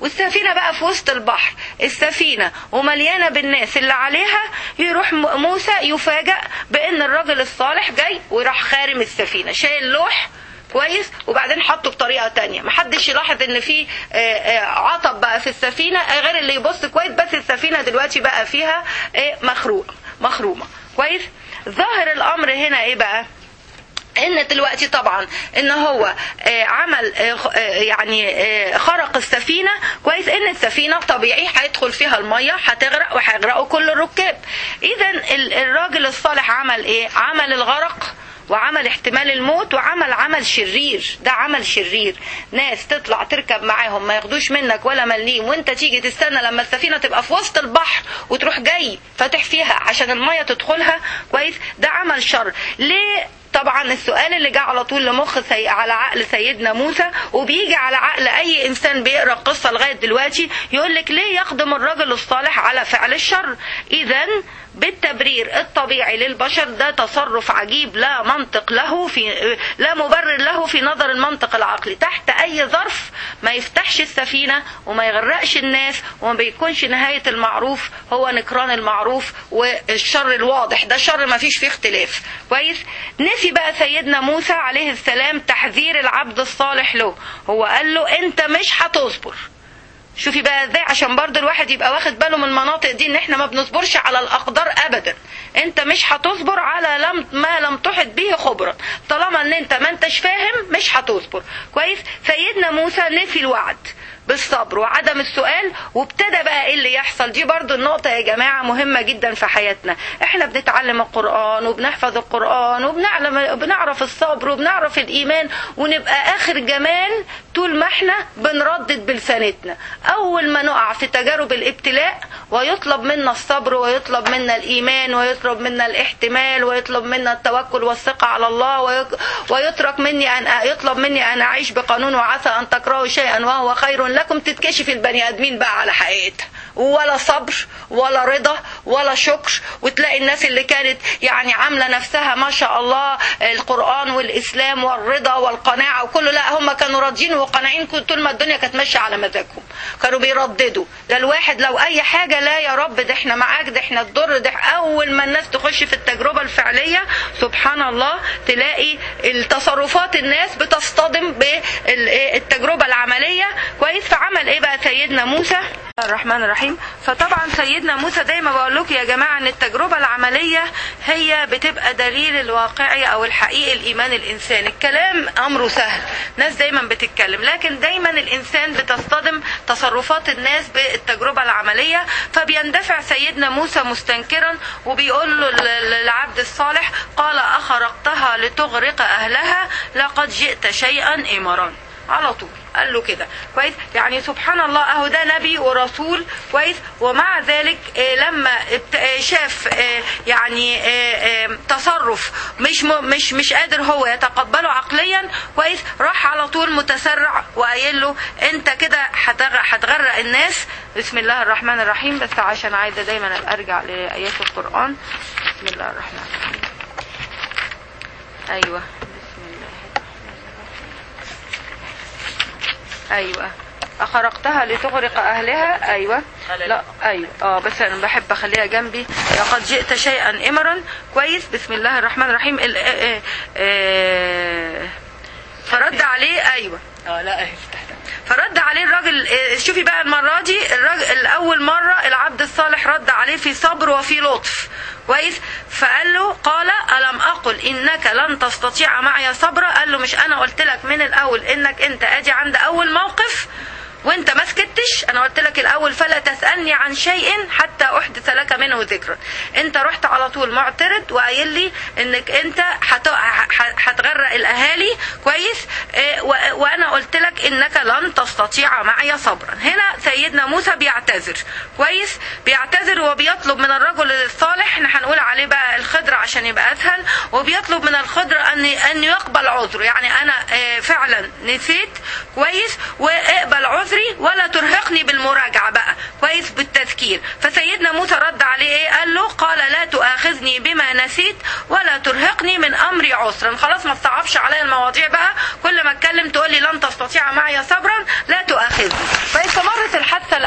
والسفينة بقى في وسط البحر السفينة ومليانة بالناس اللي عليها يروح م- موسى يفاجأ بأن الراجل الصالح جاي وراح خارم السفينة شايل لوح كويس وبعدين حطه بطريقه تانية محدش يلاحظ ان في آه، آه، عطب بقى في السفينه آه، غير اللي يبص كويس بس السفينه دلوقتي بقى فيها آه، مخروق مخرومه كويس ظاهر الامر هنا ايه بقى ان دلوقتي طبعا ان هو آه، عمل آه، خ- آه، يعني آه، خرق السفينه كويس ان السفينه طبيعي هيدخل فيها الميه هتغرق وهيغرقوا كل الركاب اذا ال- الراجل الصالح عمل ايه عمل الغرق وعمل احتمال الموت وعمل عمل شرير ده عمل شرير ناس تطلع تركب معاهم ما ياخدوش منك ولا مليم وانت تيجي تستنى لما السفينه تبقى في وسط البحر وتروح جاي فاتح فيها عشان الميه تدخلها كويس ده عمل شر ليه طبعا السؤال اللي جه على طول لمخ سي... على عقل سيدنا موسى وبيجي على عقل اي انسان بيقرا القصه لغايه دلوقتي يقول لك ليه يقدم الرجل الصالح على فعل الشر اذا بالتبرير الطبيعي للبشر ده تصرف عجيب لا منطق له في لا مبرر له في نظر المنطق العقلي تحت اي ظرف ما يفتحش السفينه وما يغرقش الناس وما بيكونش نهايه المعروف هو نكران المعروف والشر الواضح ده شر ما فيش فيه اختلاف كويس نسي بقى سيدنا موسى عليه السلام تحذير العبد الصالح له هو قال له انت مش هتصبر شوفي بقى ازاي عشان برضه الواحد يبقى واخد باله من المناطق دي ان احنا ما بنصبرش على الاقدار ابدا انت مش هتصبر على لم ما لم تحط به خبرا طالما ان انت ما انتش فاهم مش هتصبر كويس سيدنا موسى نسي الوعد بالصبر وعدم السؤال وابتدى بقى ايه اللي يحصل دي برضو النقطة يا جماعة مهمة جدا في حياتنا احنا بنتعلم القرآن وبنحفظ القرآن وبنعلم بنعرف الصبر وبنعرف الإيمان ونبقى آخر جمال طول ما احنا بنردد بلسانتنا أول ما نقع في تجارب الابتلاء ويطلب منا الصبر ويطلب منا الإيمان ويطلب منا الاحتمال ويطلب منا التوكل والثقة على الله ويك- ويترك مني أن يطلب مني أن أعيش بقانون وعسى أن تكرهوا شيئا وهو خير لكم تتكشف البني آدمين بقى على حقيقتها ولا صبر ولا رضا ولا شكر وتلاقي الناس اللي كانت يعني عامله نفسها ما شاء الله القران والاسلام والرضا والقناعه وكله لا هم كانوا راضيين وقانعين كل- طول ما الدنيا كانت ماشيه على مزاجهم كانوا بيرددوا ده الواحد لو اي حاجه لا يا رب ده احنا معاك ده احنا الضر ده اول ما الناس تخش في التجربه الفعليه سبحان الله تلاقي التصرفات الناس بتصطدم بالتجربه العمليه كويس فعمل ايه بقى سيدنا موسى الرحمن الرحيم فطبعا سيدنا موسى زي ما بقول لكم يا جماعه ان التجربه العمليه هي بتبقى دليل الواقعي او الحقيقي الايمان الانساني الكلام امره سهل ناس دايما بتتكلم لكن دايما الانسان بتصطدم تصرفات الناس بالتجربه العمليه فبيندفع سيدنا موسى مستنكرا وبيقول له ل- للعبد الصالح قال اخرقتها لتغرق اهلها لقد جئت شيئا امرا على طول قال له كده كويس يعني سبحان الله اهو ده نبي ورسول كويس ومع ذلك آه، لما ابت- آه، شاف آه، يعني آه، آه، تصرف مش م- مش مش قادر هو يتقبله عقليا كويس راح على طول متسرع وقايل له انت كده هتغرق هتغرق الناس بسم الله الرحمن الرحيم بس عشان عايزه دايما أبقى ارجع لايات القران بسم الله الرحمن الرحيم ايوه بسم الله ايوه اخرقتها لتغرق اهلها ايوه لا ايوه اه بس انا بحب اخليها جنبي لقد جئت شيئا امرا كويس بسم الله الرحمن الرحيم ال- آه، آه، فرد عليه ايوه اه لا فرد عليه الراجل آه، شوفي بقى المرة دي الراجل الأول مرة العبد الصالح رد عليه في صبر وفي لطف كويس فقال له قال ألم أقل إنك لن تستطيع معي صبرا قال له مش أنا قلت لك من الأول إنك أنت أجي عند أول موقف وانت ما سكتش انا قلت لك الاول فلا تسالني عن شيء حتى احدث لك منه ذكرا انت رحت على طول معترض وقايل لي انك انت هت- ه- هتغرق الاهالي كويس اه، و- وانا قلت لك انك لن تستطيع معي صبرا هنا سيدنا موسى بيعتذر كويس بيعتذر وبيطلب من الرجل الصالح احنا هنقول عليه بقى الخضر عشان يبقى اسهل وبيطلب من الخضر ان ان يقبل عذره يعني انا اه، فعلا نسيت كويس واقبل عذري ولا ترهقني بالمراجعه بقى كويس بالتذكير فسيدنا موسى رد عليه ايه قال له قال لا تؤاخذني بما نسيت ولا ترهقني من امري عسرا خلاص ما تصعبش عليا المواضيع بقى كل ما اتكلم تقول لي لن تستطيع معي صبرا لا تؤاخذني كويس فمرت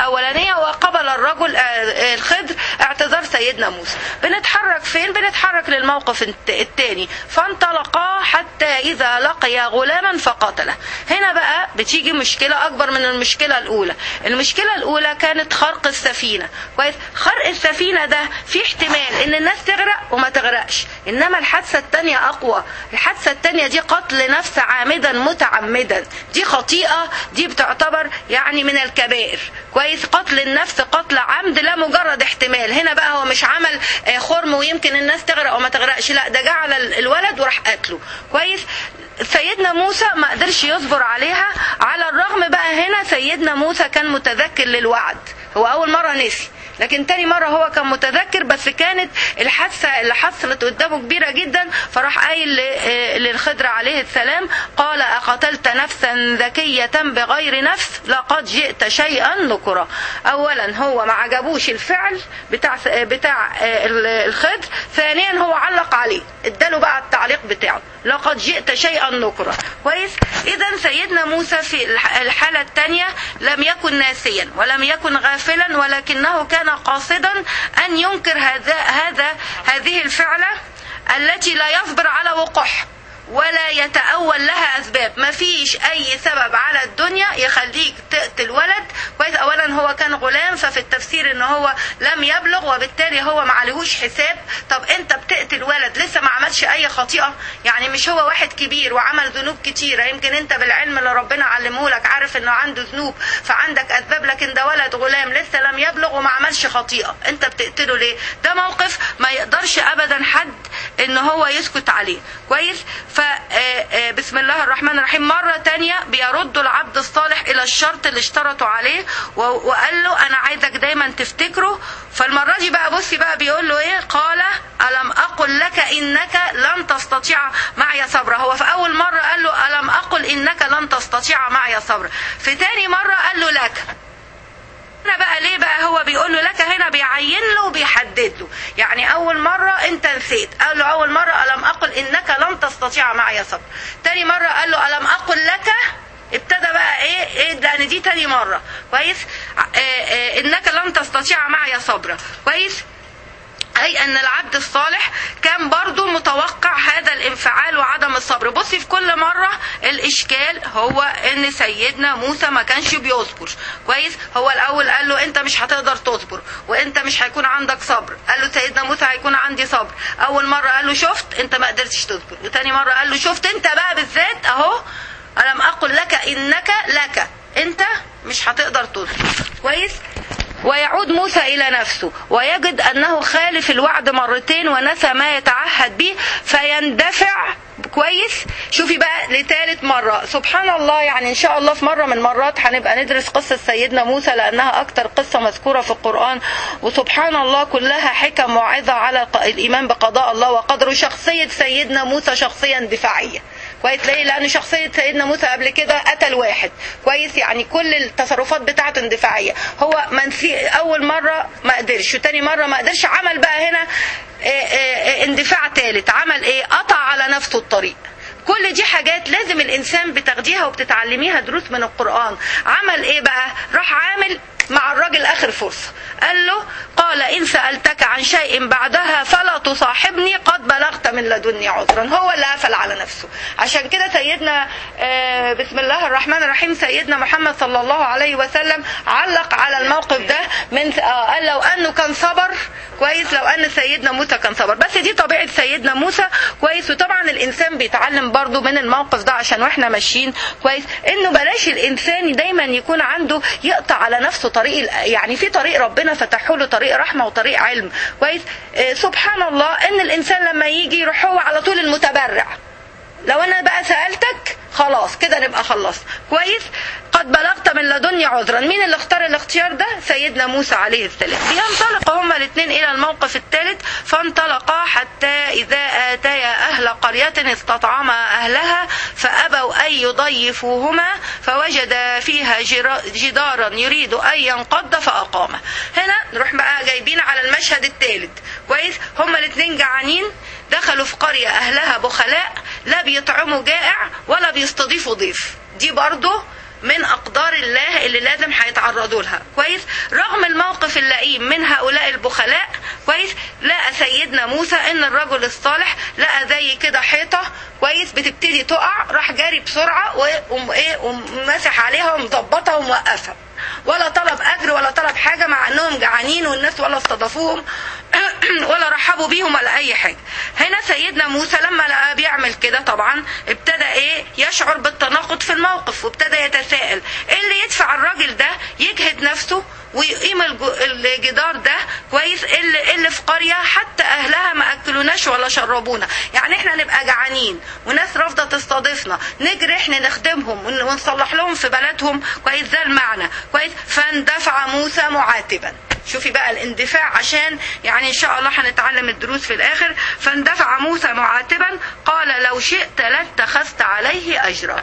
الاولانيه وقبل الرجل آه، الخضر اعتذار سيدنا موسى بنتحرك فين بنتحرك للموقف الت- التاني فانطلقا حتى اذا لقيا غلاما فقتله هنا بقى بتيجي مشكله اكبر من المشكله الاولى المشكله الاولى كانت خرق السفينه كويس خرق السفينه ده في احتمال ان الناس تغرق وما تغرقش انما الحادثه التانيه اقوى الحادثه التانيه دي قتل نفس عامدا متعمدا دي خطيئه دي بتعتبر يعني من الكبائر كويس قتل النفس قتل عمد لا مجرد احتمال هنا بقى هو مش عمل آه، خرم ويمكن الناس تغرق وما تغرقش لا ده جعل ال- الولد وراح قتله كويس سيدنا موسى ما قدرش يصبر عليها على الرغم بقى هنا سيدنا موسى كان متذكر للوعد هو اول مره نسي لكن تاني مرة هو كان متذكر بس كانت الحادثة اللي حصلت قدامه كبيرة جدا فراح قايل ل- آه، للخضر عليه السلام قال أقتلت نفسا ذكية بغير نفس لقد جئت شيئا نكرا أولا هو ما عجبوش الفعل بتاع س- بتاع آه، ال- الخضر ثانيا هو علق عليه اداله بقى التعليق بتاعه لقد جئت شيئا نكرا كويس اذا سيدنا موسى في الح- الحالة الثانية لم يكن ناسيا ولم يكن غافلا ولكنه كان قاصدا ان ينكر هذا هذا هذه الفعلة التي لا يصبر على وقوعها ولا يتأول لها أسباب ما فيش أي سبب على الدنيا يخليك تقتل ولد كويس أولا هو كان غلام ففي التفسير إن هو لم يبلغ وبالتالي هو ما عليهوش حساب طب أنت بتقتل ولد لسه ما عملش أي خطيئة يعني مش هو واحد كبير وعمل ذنوب كتيرة يمكن أنت بالعلم اللي ربنا علمه لك عارف إنه عنده ذنوب فعندك أسباب لكن ده ولد غلام لسه لم يبلغ وما عملش خطيئة أنت بتقتله ليه ده موقف ما يقدرش أبدا حد إن هو يسكت عليه كويس فبسم الله الرحمن الرحيم مرة تانية بيردوا العبد الصالح إلى الشرط اللي اشترطوا عليه و- وقال له أنا عايزك دايما تفتكره فالمرة دي بقى بصي بقى بيقول له إيه قال ألم أقل لك إنك لن تستطيع معي صبرا هو في أول مرة قال له ألم أقل إنك لن تستطيع معي صبرا في تاني مرة قال له لك هنا بقى ليه بقى هو بيقول له لك هنا بيعين له وبيحدد له يعني اول مره انت نسيت قال له اول مره الم اقل انك لن تستطيع معي صبر تاني مره قال له الم اقل لك ابتدى بقى ايه ايه لان دي تاني مره كويس آه آه انك لن تستطيع معي صبرا كويس أي أن العبد الصالح كان برضو متوقع هذا الانفعال وعدم الصبر بصي في كل مرة الإشكال هو أن سيدنا موسى ما كانش بيصبر كويس هو الأول قال له أنت مش هتقدر تصبر وأنت مش هيكون عندك صبر قال له سيدنا موسى هيكون عندي صبر أول مرة قال له شفت أنت ما قدرتش تصبر وتاني مرة قال له شفت أنت بقى بالذات أهو ألم أقل لك إنك لك أنت مش هتقدر تصبر كويس ويعود موسى إلى نفسه ويجد أنه خالف الوعد مرتين ونسى ما يتعهد به فيندفع كويس شوفي بقى لثالث مرة سبحان الله يعني إن شاء الله في مرة من المرات هنبقى ندرس قصة سيدنا موسى لأنها أكتر قصة مذكورة في القرآن وسبحان الله كلها حكم موعظة على الإيمان بقضاء الله وقدره شخصية سيدنا موسى شخصية دفاعية كويس ليه لان شخصيه سيدنا موسى قبل كده قتل واحد كويس يعني كل التصرفات بتاعته اندفاعيه هو منسي اول مره ما قدرش وتاني مره ما قدرش عمل بقى هنا آه، آه، آه، اندفاع ثالث عمل ايه قطع على نفسه الطريق كل دي حاجات لازم الانسان بتاخديها وبتتعلميها دروس من القران عمل ايه بقى راح عامل مع الراجل اخر فرصه قال له قال ان سالتك عن شيء بعدها فلا تصاحبني قد بلغت من لدني عذرا هو اللي قفل على نفسه عشان كده سيدنا آه، بسم الله الرحمن الرحيم سيدنا محمد صلى الله عليه وسلم علق على الموقف ده من آه، قال لو انه كان صبر كويس لو ان سيدنا موسى كان صبر بس دي طبيعه سيدنا موسى كويس وطبعا الانسان بيتعلم برضو من الموقف ده عشان واحنا ماشيين كويس انه بلاش الانسان دايما يكون عنده يقطع على نفسه طريق ال- يعني في طريق ربنا فتحوا له طريق رحمه وطريق علم كويس آه، سبحان الله ان الانسان لما يجي يروح هو على طول المتبرع لو انا بقى سالتك خلاص كده نبقى خلصت كويس قد بلغت من لدني عذرا مين اللي اختار الاختيار ده سيدنا موسى عليه السلام بينطلق هما الاثنين الى الموقف الثالث فانطلقا حتى اذا اتيا اهل قريه استطعما اهلها فابوا ان يضيفوهما فوجد فيها جرا- جدارا يريد ان ينقض فاقامه هنا نروح بقى جايبين على المشهد الثالث كويس هما الاثنين جعانين دخلوا في قرية أهلها بخلاء لا بيطعموا جائع ولا بيستضيفوا ضيف دي برضه من اقدار الله اللي لازم هيتعرضوا لها كويس رغم الموقف اللئيم من هؤلاء البخلاء كويس لقى سيدنا موسى ان الرجل الصالح لقى زي كده حيطه كويس بتبتدي تقع راح جاري بسرعه وقوم ايه ومسح عليها ومظبطها وموقفها ولا طلب اجر ولا طلب حاجه مع انهم جعانين والناس ولا استضافوهم ولا رحبوا بيهم ولا اي حاجه هنا سيدنا موسى لما لقى بيعمل كده طبعا ابتدى ايه يشعر بالتناقض في الموقف وابتدى يتساءل ايه اللي يدفع الراجل ده يجهد نفسه ويقيم الج- الجدار ده كويس اللي, اللي في قريه حتى اهلها ما اكلوناش ولا شربونا يعني احنا نبقى جعانين وناس رافضه تستضيفنا نجري احنا نخدمهم ون- ونصلح لهم في بلدهم كويس ده المعنى كويس فاندفع موسى معاتبا شوفي بقى الاندفاع عشان يعني ان شاء الله هنتعلم الدروس في الاخر فاندفع موسى معاتبا قال لو شئت لاتخذت عليه اجرا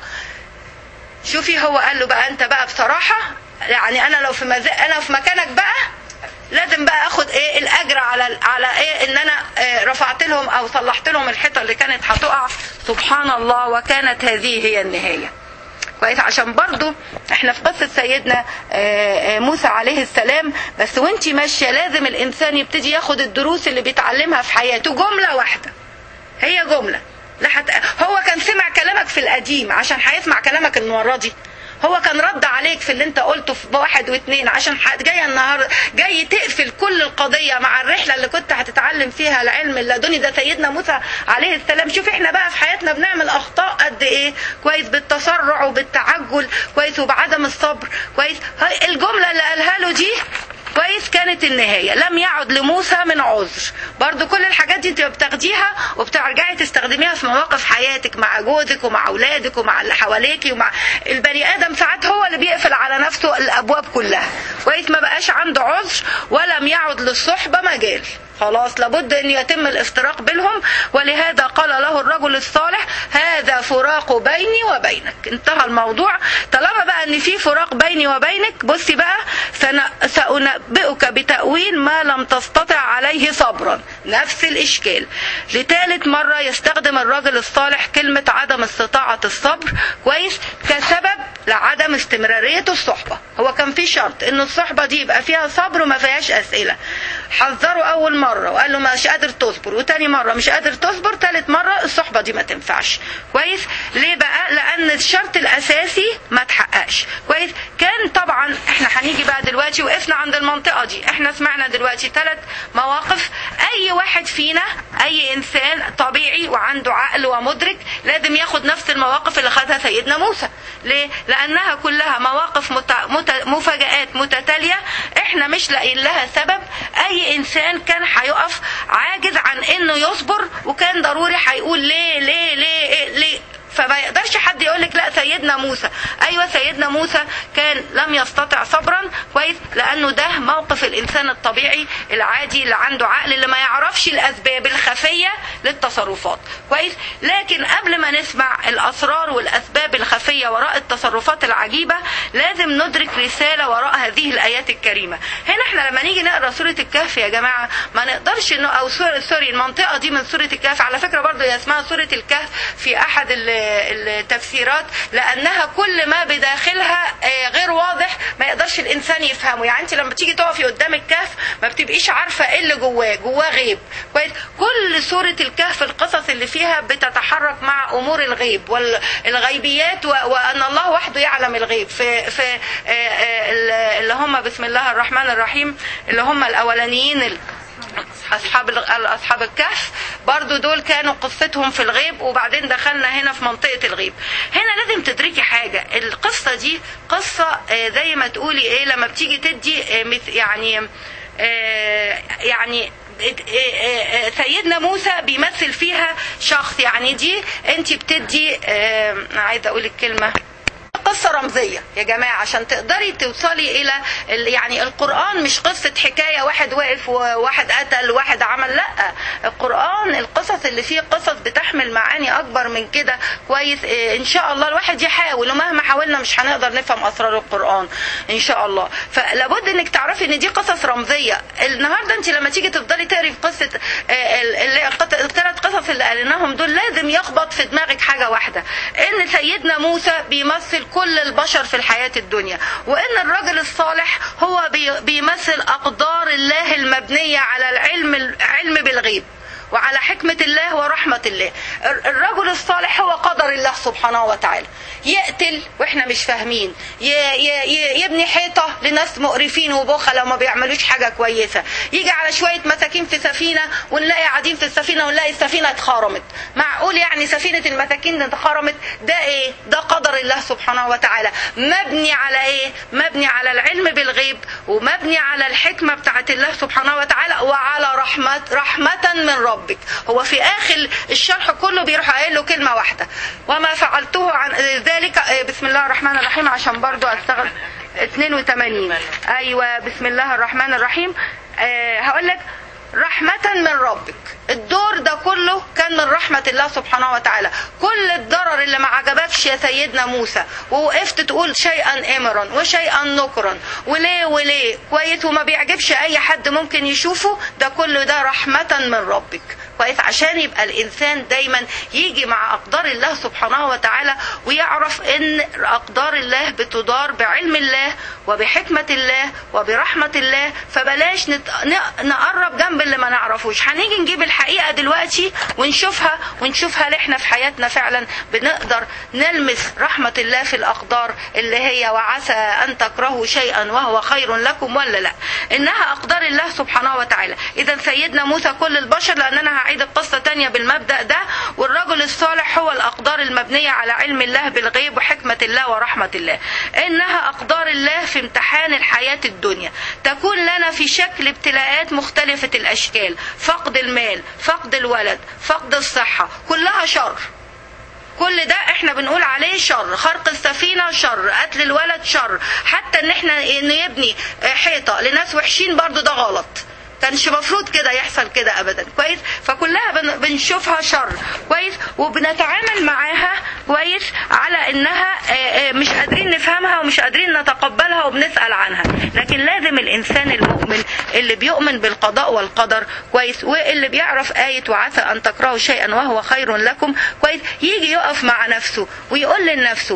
شوفي هو قال له بقى انت بقى بصراحه يعني انا لو في مز... انا في مكانك بقى لازم بقى اخد ايه الاجر على على ايه ان انا آه، رفعت لهم او صلحت لهم الحيطه اللي كانت هتقع سبحان الله وكانت هذه هي النهايه كويس عشان برضو احنا في قصة سيدنا آه، آه، موسى عليه السلام بس وانتي ماشية لازم الانسان يبتدي ياخد الدروس اللي بيتعلمها في حياته جملة واحدة هي جملة لا حت... هو كان سمع كلامك في القديم عشان هيسمع كلامك المرة دي هو كان رد عليك في اللي انت قلته في واحد واثنين عشان ح- جاي النهارده جاي تقفل كل القضيه مع الرحله اللي كنت هتتعلم فيها العلم اللدني ده سيدنا موسى عليه السلام شوف احنا بقى في حياتنا بنعمل اخطاء قد ايه كويس بالتسرع وبالتعجل كويس وبعدم الصبر كويس هاي الجمله اللي قالها له دي كويس كانت النهاية لم يعد لموسى من عذر برضو كل الحاجات دي انت بتاخديها وبترجعي تستخدميها في مواقف حياتك مع جوزك ومع اولادك ومع اللي حواليكي ومع البني ادم ساعات هو اللي بيقفل على نفسه الابواب كلها كويس ما بقاش عنده عذر ولم يعد للصحبة مجال خلاص لابد ان يتم الافتراق بينهم ولهذا قال له الرجل الصالح هذا فراق بيني وبينك انتهى الموضوع طالما بقى ان في فراق بيني وبينك بصي بقى سن- سأنبئك بتأويل ما لم تستطع عليه صبرا نفس الإشكال لثالث مرة يستخدم الرجل الصالح كلمة عدم استطاعة الصبر كويس كسبب لعدم استمرارية الصحبة هو كان في شرط ان الصحبة دي يبقى فيها صبر وما فيهاش أسئلة حذره أول مرة وقال له مش قادر تصبر وتاني مرة مش قادر تصبر تالت مرة الصحبة دي ما تنفعش كويس ليه بقى لأن الشرط الأساسي ما تحققش كويس كان طبعا احنا هنيجي بقى دلوقتي وقفنا عند المنطقة دي احنا سمعنا دلوقتي ثلاث مواقف أي واحد فينا أي إنسان طبيعي وعنده عقل ومدرك لازم ياخد نفس المواقف اللي خدها سيدنا موسى ليه؟ لأنها كلها مواقف مت... مت... مفاجآت متتالية احنا مش لاقيين لها سبب أي إنسان كان هيقف عاجز عن إنه يصبر وكان ضروري هيقول ليه ليه ليه إيه ليه فما يقدرش حد يقول لك لا سيدنا موسى ايوه سيدنا موسى كان لم يستطع صبرا كويس لانه ده موقف الانسان الطبيعي العادي اللي عنده عقل اللي ما يعرفش الاسباب الخفيه للتصرفات كويس لكن قبل ما نسمع الاسرار والاسباب الخفيه وراء التصرفات العجيبه لازم ندرك رساله وراء هذه الايات الكريمه هنا احنا لما نيجي نقرا سوره الكهف يا جماعه ما نقدرش انه او سوري, سوري المنطقه دي من سوره الكهف على فكره برضو هي اسمها سوره الكهف في احد ال- التفسيرات لانها كل ما بداخلها آه، غير واضح ما يقدرش الانسان يفهمه يعني انت لما تيجي تقفي قدام الكهف ما بتبقيش عارفه ايه اللي جواه جواه غيب كويس كل سوره الكهف القصص اللي فيها بتتحرك مع امور الغيب والغيبيات و- وان الله وحده يعلم الغيب في في آه، آه، اللي هم بسم الله الرحمن الرحيم اللي هم الاولانيين ال- اصحاب ال- اصحاب الكهف برضو دول كانوا قصتهم في الغيب وبعدين دخلنا هنا في منطقه الغيب هنا لازم تدركي حاجه القصه دي قصه آه، زي ما تقولي ايه لما بتيجي تدي آه، مث- يعني آه، يعني آه، آه، سيدنا موسى بيمثل فيها شخص يعني دي انت بتدي آه، عايزه اقول الكلمه قصة رمزية يا جماعة عشان تقدري توصلي إلى ال- يعني القرآن مش قصة حكاية واحد وقف وواحد قتل وواحد عمل لا القرآن القصص اللي فيه قصص بتحمل معاني أكبر من كده كويس إيه، إن شاء الله الواحد يحاول ومهما حاولنا مش هنقدر نفهم أسرار القرآن إن شاء الله فلابد إنك تعرفي إن دي قصص رمزية النهاردة أنت لما تيجي تفضلي تقري في قصة آه، ال- ال- القط- الثلاث قصص اللي قريناهم دول لازم يخبط في دماغك حاجة واحدة إن سيدنا موسى بيمثل كل كل البشر في الحياة الدنيا وان الرجل الصالح هو بي- بيمثل اقدار الله المبنية على العلم العلم بالغيب وعلى حكمة الله ورحمة الله الر- الرجل الصالح هو قدر الله سبحانه وتعالى يقتل واحنا مش فاهمين ي- ي- ي- يبني حيطة لناس مقرفين وبخلة وما بيعملوش حاجة كويسة يجي على شوية مساكين في سفينة ونلاقي قاعدين في السفينة ونلاقي السفينة اتخرمت معقول يعني سفينة المساكين اتخرمت ده ايه ده قدر الله سبحانه وتعالى مبني على ايه مبني على العلم بالغيب ومبني على الحكمة بتاعت الله سبحانه وتعالى وعلى رحمة رحمة من ربك هو في اخر الشرح كله بيروح قايل له كلمة واحدة وما فعلته عن ذلك آه، بسم الله الرحمن الرحيم عشان برضو استغل 82 ايوه بسم الله الرحمن الرحيم أه هقول لك رحمة من ربك الدور ده كله كان من رحمة الله سبحانه وتعالى كل الضرر اللي ما عجبكش يا سيدنا موسى ووقفت تقول شيئا امرا وشيئا نكرا وليه وليه كويس وما بيعجبش اي حد ممكن يشوفه ده كله ده رحمة من ربك كويس عشان يبقى الانسان دايما يجي مع اقدار الله سبحانه وتعالى ويعرف ان اقدار الله بتدار بعلم الله وبحكمة الله وبرحمة الله فبلاش نت... ن- نقرب جنب اللي ما نعرفوش هنيجي نجيب الحقيقة دلوقتي ونشوفها ونشوف هل احنا في حياتنا فعلا بنقدر نلمس رحمة الله في الأقدار اللي هي وعسى أن تكرهوا شيئا وهو خير لكم ولا لا إنها أقدار الله سبحانه وتعالى إذا سيدنا موسى كل البشر لأن أنا هعيد القصة تانية بالمبدأ ده والرجل الصالح هو الأقدار المبنية على علم الله بالغيب وحكمة الله ورحمة الله إنها أقدار الله في امتحان الحياة الدنيا تكون لنا في شكل ابتلاءات مختلفة الأشكال فقد المال فقد الولد فقد الصحة كلها شر كل ده احنا بنقول عليه شر خرق السفينة شر قتل الولد شر حتى ان احنا نبني حيطة لناس وحشين برضو ده غلط كانش مفروض كده يحصل كده ابدا كويس فكلها بن- بنشوفها شر كويس وبنتعامل معاها كويس على انها آه، آه، مش قادرين نفهمها ومش قادرين نتقبلها وبنسال عنها لكن لازم الانسان المؤمن اللي بيؤمن بالقضاء والقدر كويس واللي بيعرف آية وعسى أن تكرهوا شيئا وهو خير لكم كويس يجي يقف مع نفسه ويقول لنفسه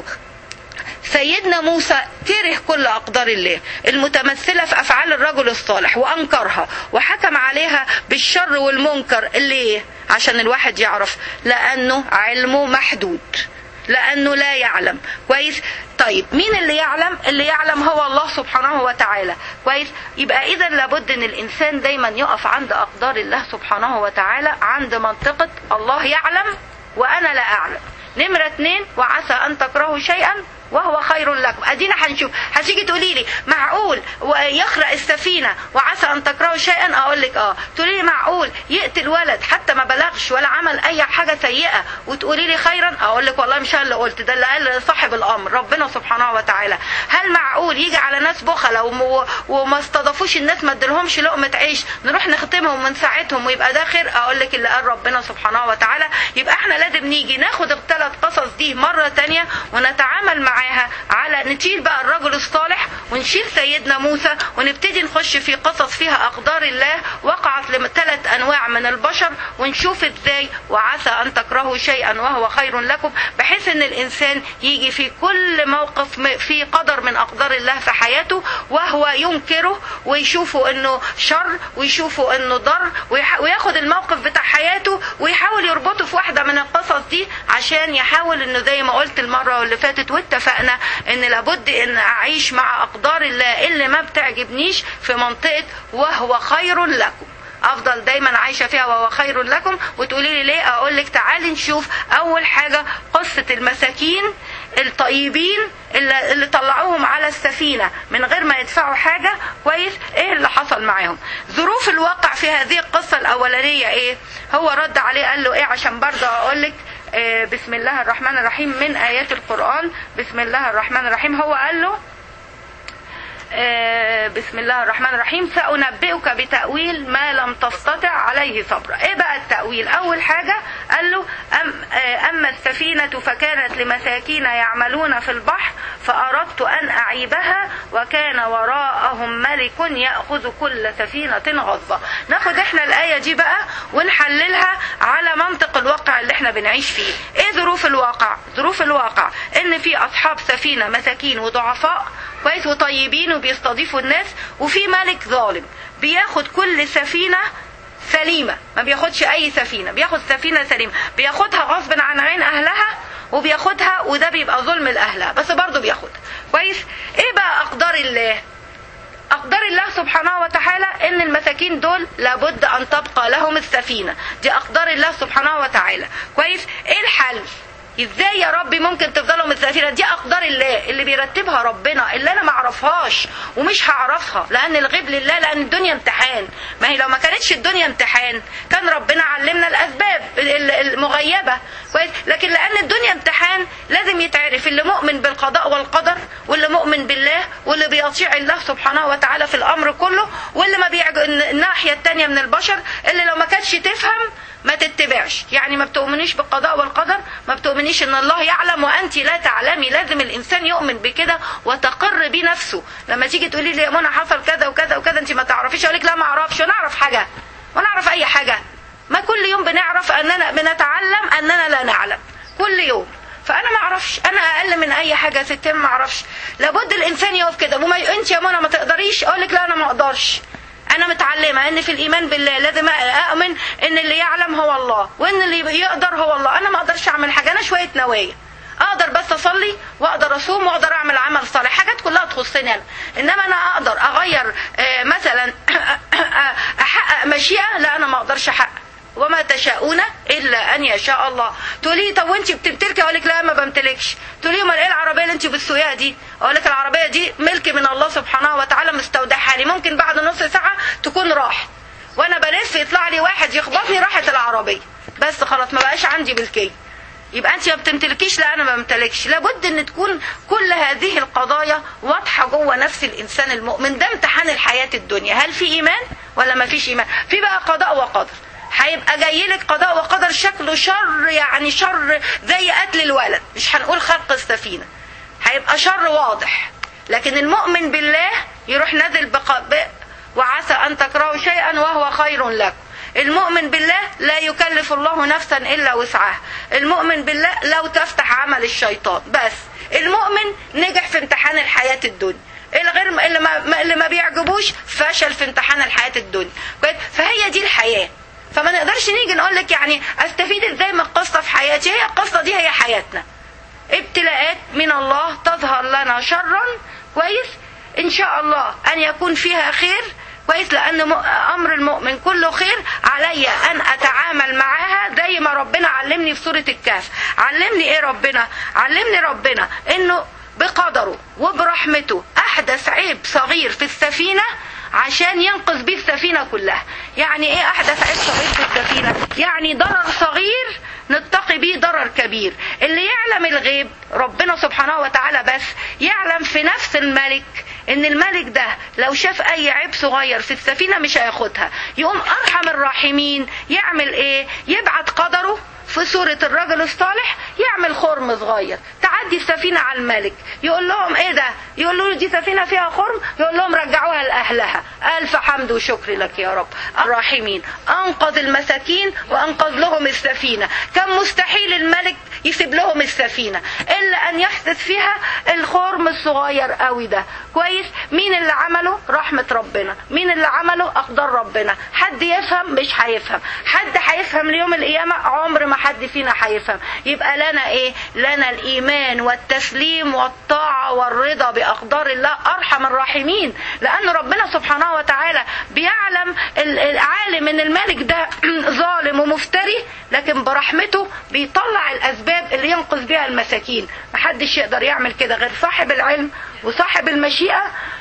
سيدنا موسى كره كل أقدار الله المتمثلة في أفعال الرجل الصالح وأنكرها وحكم عليها بالشر والمنكر ليه؟ عشان الواحد يعرف لأنه علمه محدود لأنه لا يعلم كويس طيب مين اللي يعلم اللي يعلم هو الله سبحانه وتعالى كويس يبقى إذا لابد أن الإنسان دايما يقف عند أقدار الله سبحانه وتعالى عند منطقة الله يعلم وأنا لا أعلم نمرة اتنين وعسى أن تكرهوا شيئا وهو خير لكم ادينا هنشوف هتيجي تقولي لي معقول ويخرق السفينه وعسى ان تكرهوا شيئا اقول لك اه تقولي لي معقول يقتل ولد حتى ما بلغش ولا عمل اي حاجه سيئه وتقولي لي خيرا اقول لك والله مش انا اللي قلت ده اللي قال صاحب الامر ربنا سبحانه وتعالى هل معقول يجي على ناس بخله وم- وما استضافوش الناس ما ادلهمش لقمه عيش نروح نختمهم ونساعدهم ويبقى ده خير اقول لك اللي قال ربنا سبحانه وتعالى يبقى احنا لازم نيجي ناخد الثلاث قصص دي مره تانية ونتعامل معاها على نشيل بقى الرجل الصالح ونشيل سيدنا موسى ونبتدي نخش في قصص فيها اقدار الله وقعت لثلاث انواع من البشر ونشوف ازاي وعسى ان تكرهوا شيئا وهو خير لكم بحيث ان الانسان يجي في كل موقف م- في قدر من اقدار الله في حياته وهو ينكره ويشوفه انه شر ويشوفه انه ضر ويح- وياخد الموقف بتاع حياته ويحاول يربطه في واحده من القصص دي عشان يحاول انه زي ما قلت المره اللي فاتت واتفقنا ان لابد ان اعيش مع اقدار الله اللي ما بتعجبنيش في منطقه وهو خير لكم افضل دايما عايشه فيها وهو خير لكم وتقولي لي ليه اقول لك تعالي نشوف اول حاجه قصه المساكين الطيبين اللي, اللي طلعوهم على السفينه من غير ما يدفعوا حاجه كويس ايه اللي حصل معاهم ظروف الواقع في هذه القصه الاولانيه ايه هو رد عليه قال له ايه عشان برضه اقول لك آه، بسم الله الرحمن الرحيم من ايات القران بسم الله الرحمن الرحيم هو قال له آه، بسم الله الرحمن الرحيم سأنبئك بتأويل ما لم تستطع عليه صبرا ايه بقى التأويل اول حاجة قال له أم آه، اما السفينة فكانت لمساكين يعملون في البحر فأردت أن أعيبها وكان وراءهم ملك يأخذ كل سفينة غصبة ناخد احنا الآية دي بقى ونحللها على منطق الواقع اللي احنا بنعيش فيه ايه ظروف الواقع ظروف الواقع ان في أصحاب سفينة مساكين وضعفاء كويس وطيبين وبيستضيفوا الناس وفي ملك ظالم بياخد كل سفينة سليمة ما بياخدش أي سفينة بياخد سفينة سليمة بياخدها غصب عن عين أهلها وبياخدها وده بيبقى ظلم لأهلها بس برضه بياخدها كويس إيه بقى أقدار الله أقدار الله سبحانه وتعالى إن المساكين دول لابد أن تبقى لهم السفينة دي أقدار الله سبحانه وتعالى كويس إيه الحل ازاي يا ربي ممكن تفضلوا متسافرين دي اقدار الله اللي بيرتبها ربنا اللي انا ما اعرفهاش ومش هعرفها لان الغيب لله لان الدنيا امتحان ما هي لو ما كانتش الدنيا امتحان كان ربنا علمنا الاسباب المغيبه كويس لكن لان الدنيا امتحان لازم يتعرف اللي مؤمن بالقضاء والقدر واللي مؤمن بالله واللي بيطيع الله سبحانه وتعالى في الامر كله واللي ما بيعج... الناحيه الثانيه من البشر اللي لو ما كانتش تفهم ما تتبعش يعني ما بتؤمنيش بالقضاء والقدر ما بتؤمنيش ان الله يعلم وانت لا تعلمي لازم الانسان يؤمن بكده وتقر بيه نفسه لما تيجي تقولي لي يا منى حصل كذا وكذا وكذا انت ما تعرفيش اقول لك لا ما اعرفش وانا اعرف حاجه وانا اعرف اي حاجه ما كل يوم بنعرف اننا بنتعلم اننا لا نعلم كل يوم فانا ما اعرفش انا اقل من اي حاجه ستين ما اعرفش لابد الانسان يقف كده وما انت يا منى ما تقدريش اقول لك لا انا ما اقدرش انا متعلمه ان في الايمان بالله لازم اؤمن ان اللي يعلم هو الله وان اللي يقدر هو الله انا ما اقدرش اعمل حاجه انا شويه نوايا اقدر بس اصلي واقدر اصوم واقدر اعمل عمل صالح حاجات كلها تخصني انا انما انا اقدر اغير مثلا احقق مشيئه لا انا ما اقدرش احقق وما تشاءون الا ان يشاء الله تقولي طب وانت بتمتلكي اقول لك لا ما بمتلكش تقولي امال ايه العربيه اللي انت بتسوقيها دي اقول لك العربيه دي ملك من الله سبحانه وتعالى مستودعها لي ممكن بعد نص ساعه تكون راحت وانا بلف يطلع لي واحد يخبطني راحت العربيه بس خلاص ما بقاش عندي ملكيه يبقى انت ما بتمتلكيش لا انا ما بمتلكش لابد ان تكون كل هذه القضايا واضحه جوه نفس الانسان المؤمن ده امتحان الحياه الدنيا هل في ايمان ولا ما فيش ايمان في بقى قضاء وقدر هيبقى جاي لك قضاء وقدر شكله شر يعني شر زي قتل الولد مش هنقول خرق السفينه هيبقى شر واضح لكن المؤمن بالله يروح نازل بقاء وعسى ان تكرهوا شيئا وهو خير لكم المؤمن بالله لا يكلف الله نفسا الا وسعها المؤمن بالله لو تفتح عمل الشيطان بس المؤمن نجح في امتحان الحياه الدنيا الغير اللي ما, اللي ما بيعجبوش فشل في امتحان الحياه الدنيا فهي دي الحياه فما نقدرش نيجي نقول لك يعني استفيد ازاي من القصه في حياتي هي القصه دي هي حياتنا ابتلاءات من الله تظهر لنا شرا كويس ان شاء الله ان يكون فيها خير كويس لان امر المؤمن كله خير علي ان اتعامل معاها زي ما ربنا علمني في سوره الكهف علمني ايه ربنا علمني ربنا انه بقدره وبرحمته احدث عيب صغير في السفينه عشان ينقذ بيه السفينه كلها يعني ايه احدث عيب صغير في السفينه يعني ضرر صغير نتقي بيه ضرر كبير اللي يعلم الغيب ربنا سبحانه وتعالى بس يعلم في نفس الملك ان الملك ده لو شاف اي عيب صغير في السفينه مش هياخدها يقوم ارحم الراحمين يعمل ايه يبعت قدره في سورة الرجل الصالح يعمل خرم صغير تعدي السفينة على الملك يقول لهم ايه ده يقول له دي سفينة فيها خرم يقول لهم رجعوها لأهلها ألف حمد وشكر لك يا رب الراحمين أنقذ المساكين وأنقذ لهم السفينة كان مستحيل الملك يسيب لهم السفينة إلا أن يحدث فيها الخرم الصغير قوي ده كويس مين اللي عمله رحمة ربنا مين اللي عمله أقدار ربنا حد يفهم مش هيفهم حد هيفهم ليوم القيامة عمر ما حد فينا هيفهم يبقى لنا ايه لنا الايمان والتسليم والطاعه والرضا باقدار الله ارحم الراحمين لان ربنا سبحانه وتعالى بيعلم العالم ان الملك ده ظالم ومفتري لكن برحمته بيطلع الاسباب اللي ينقذ بها المساكين محدش يقدر يعمل كده غير صاحب العلم وصاحب المشيئه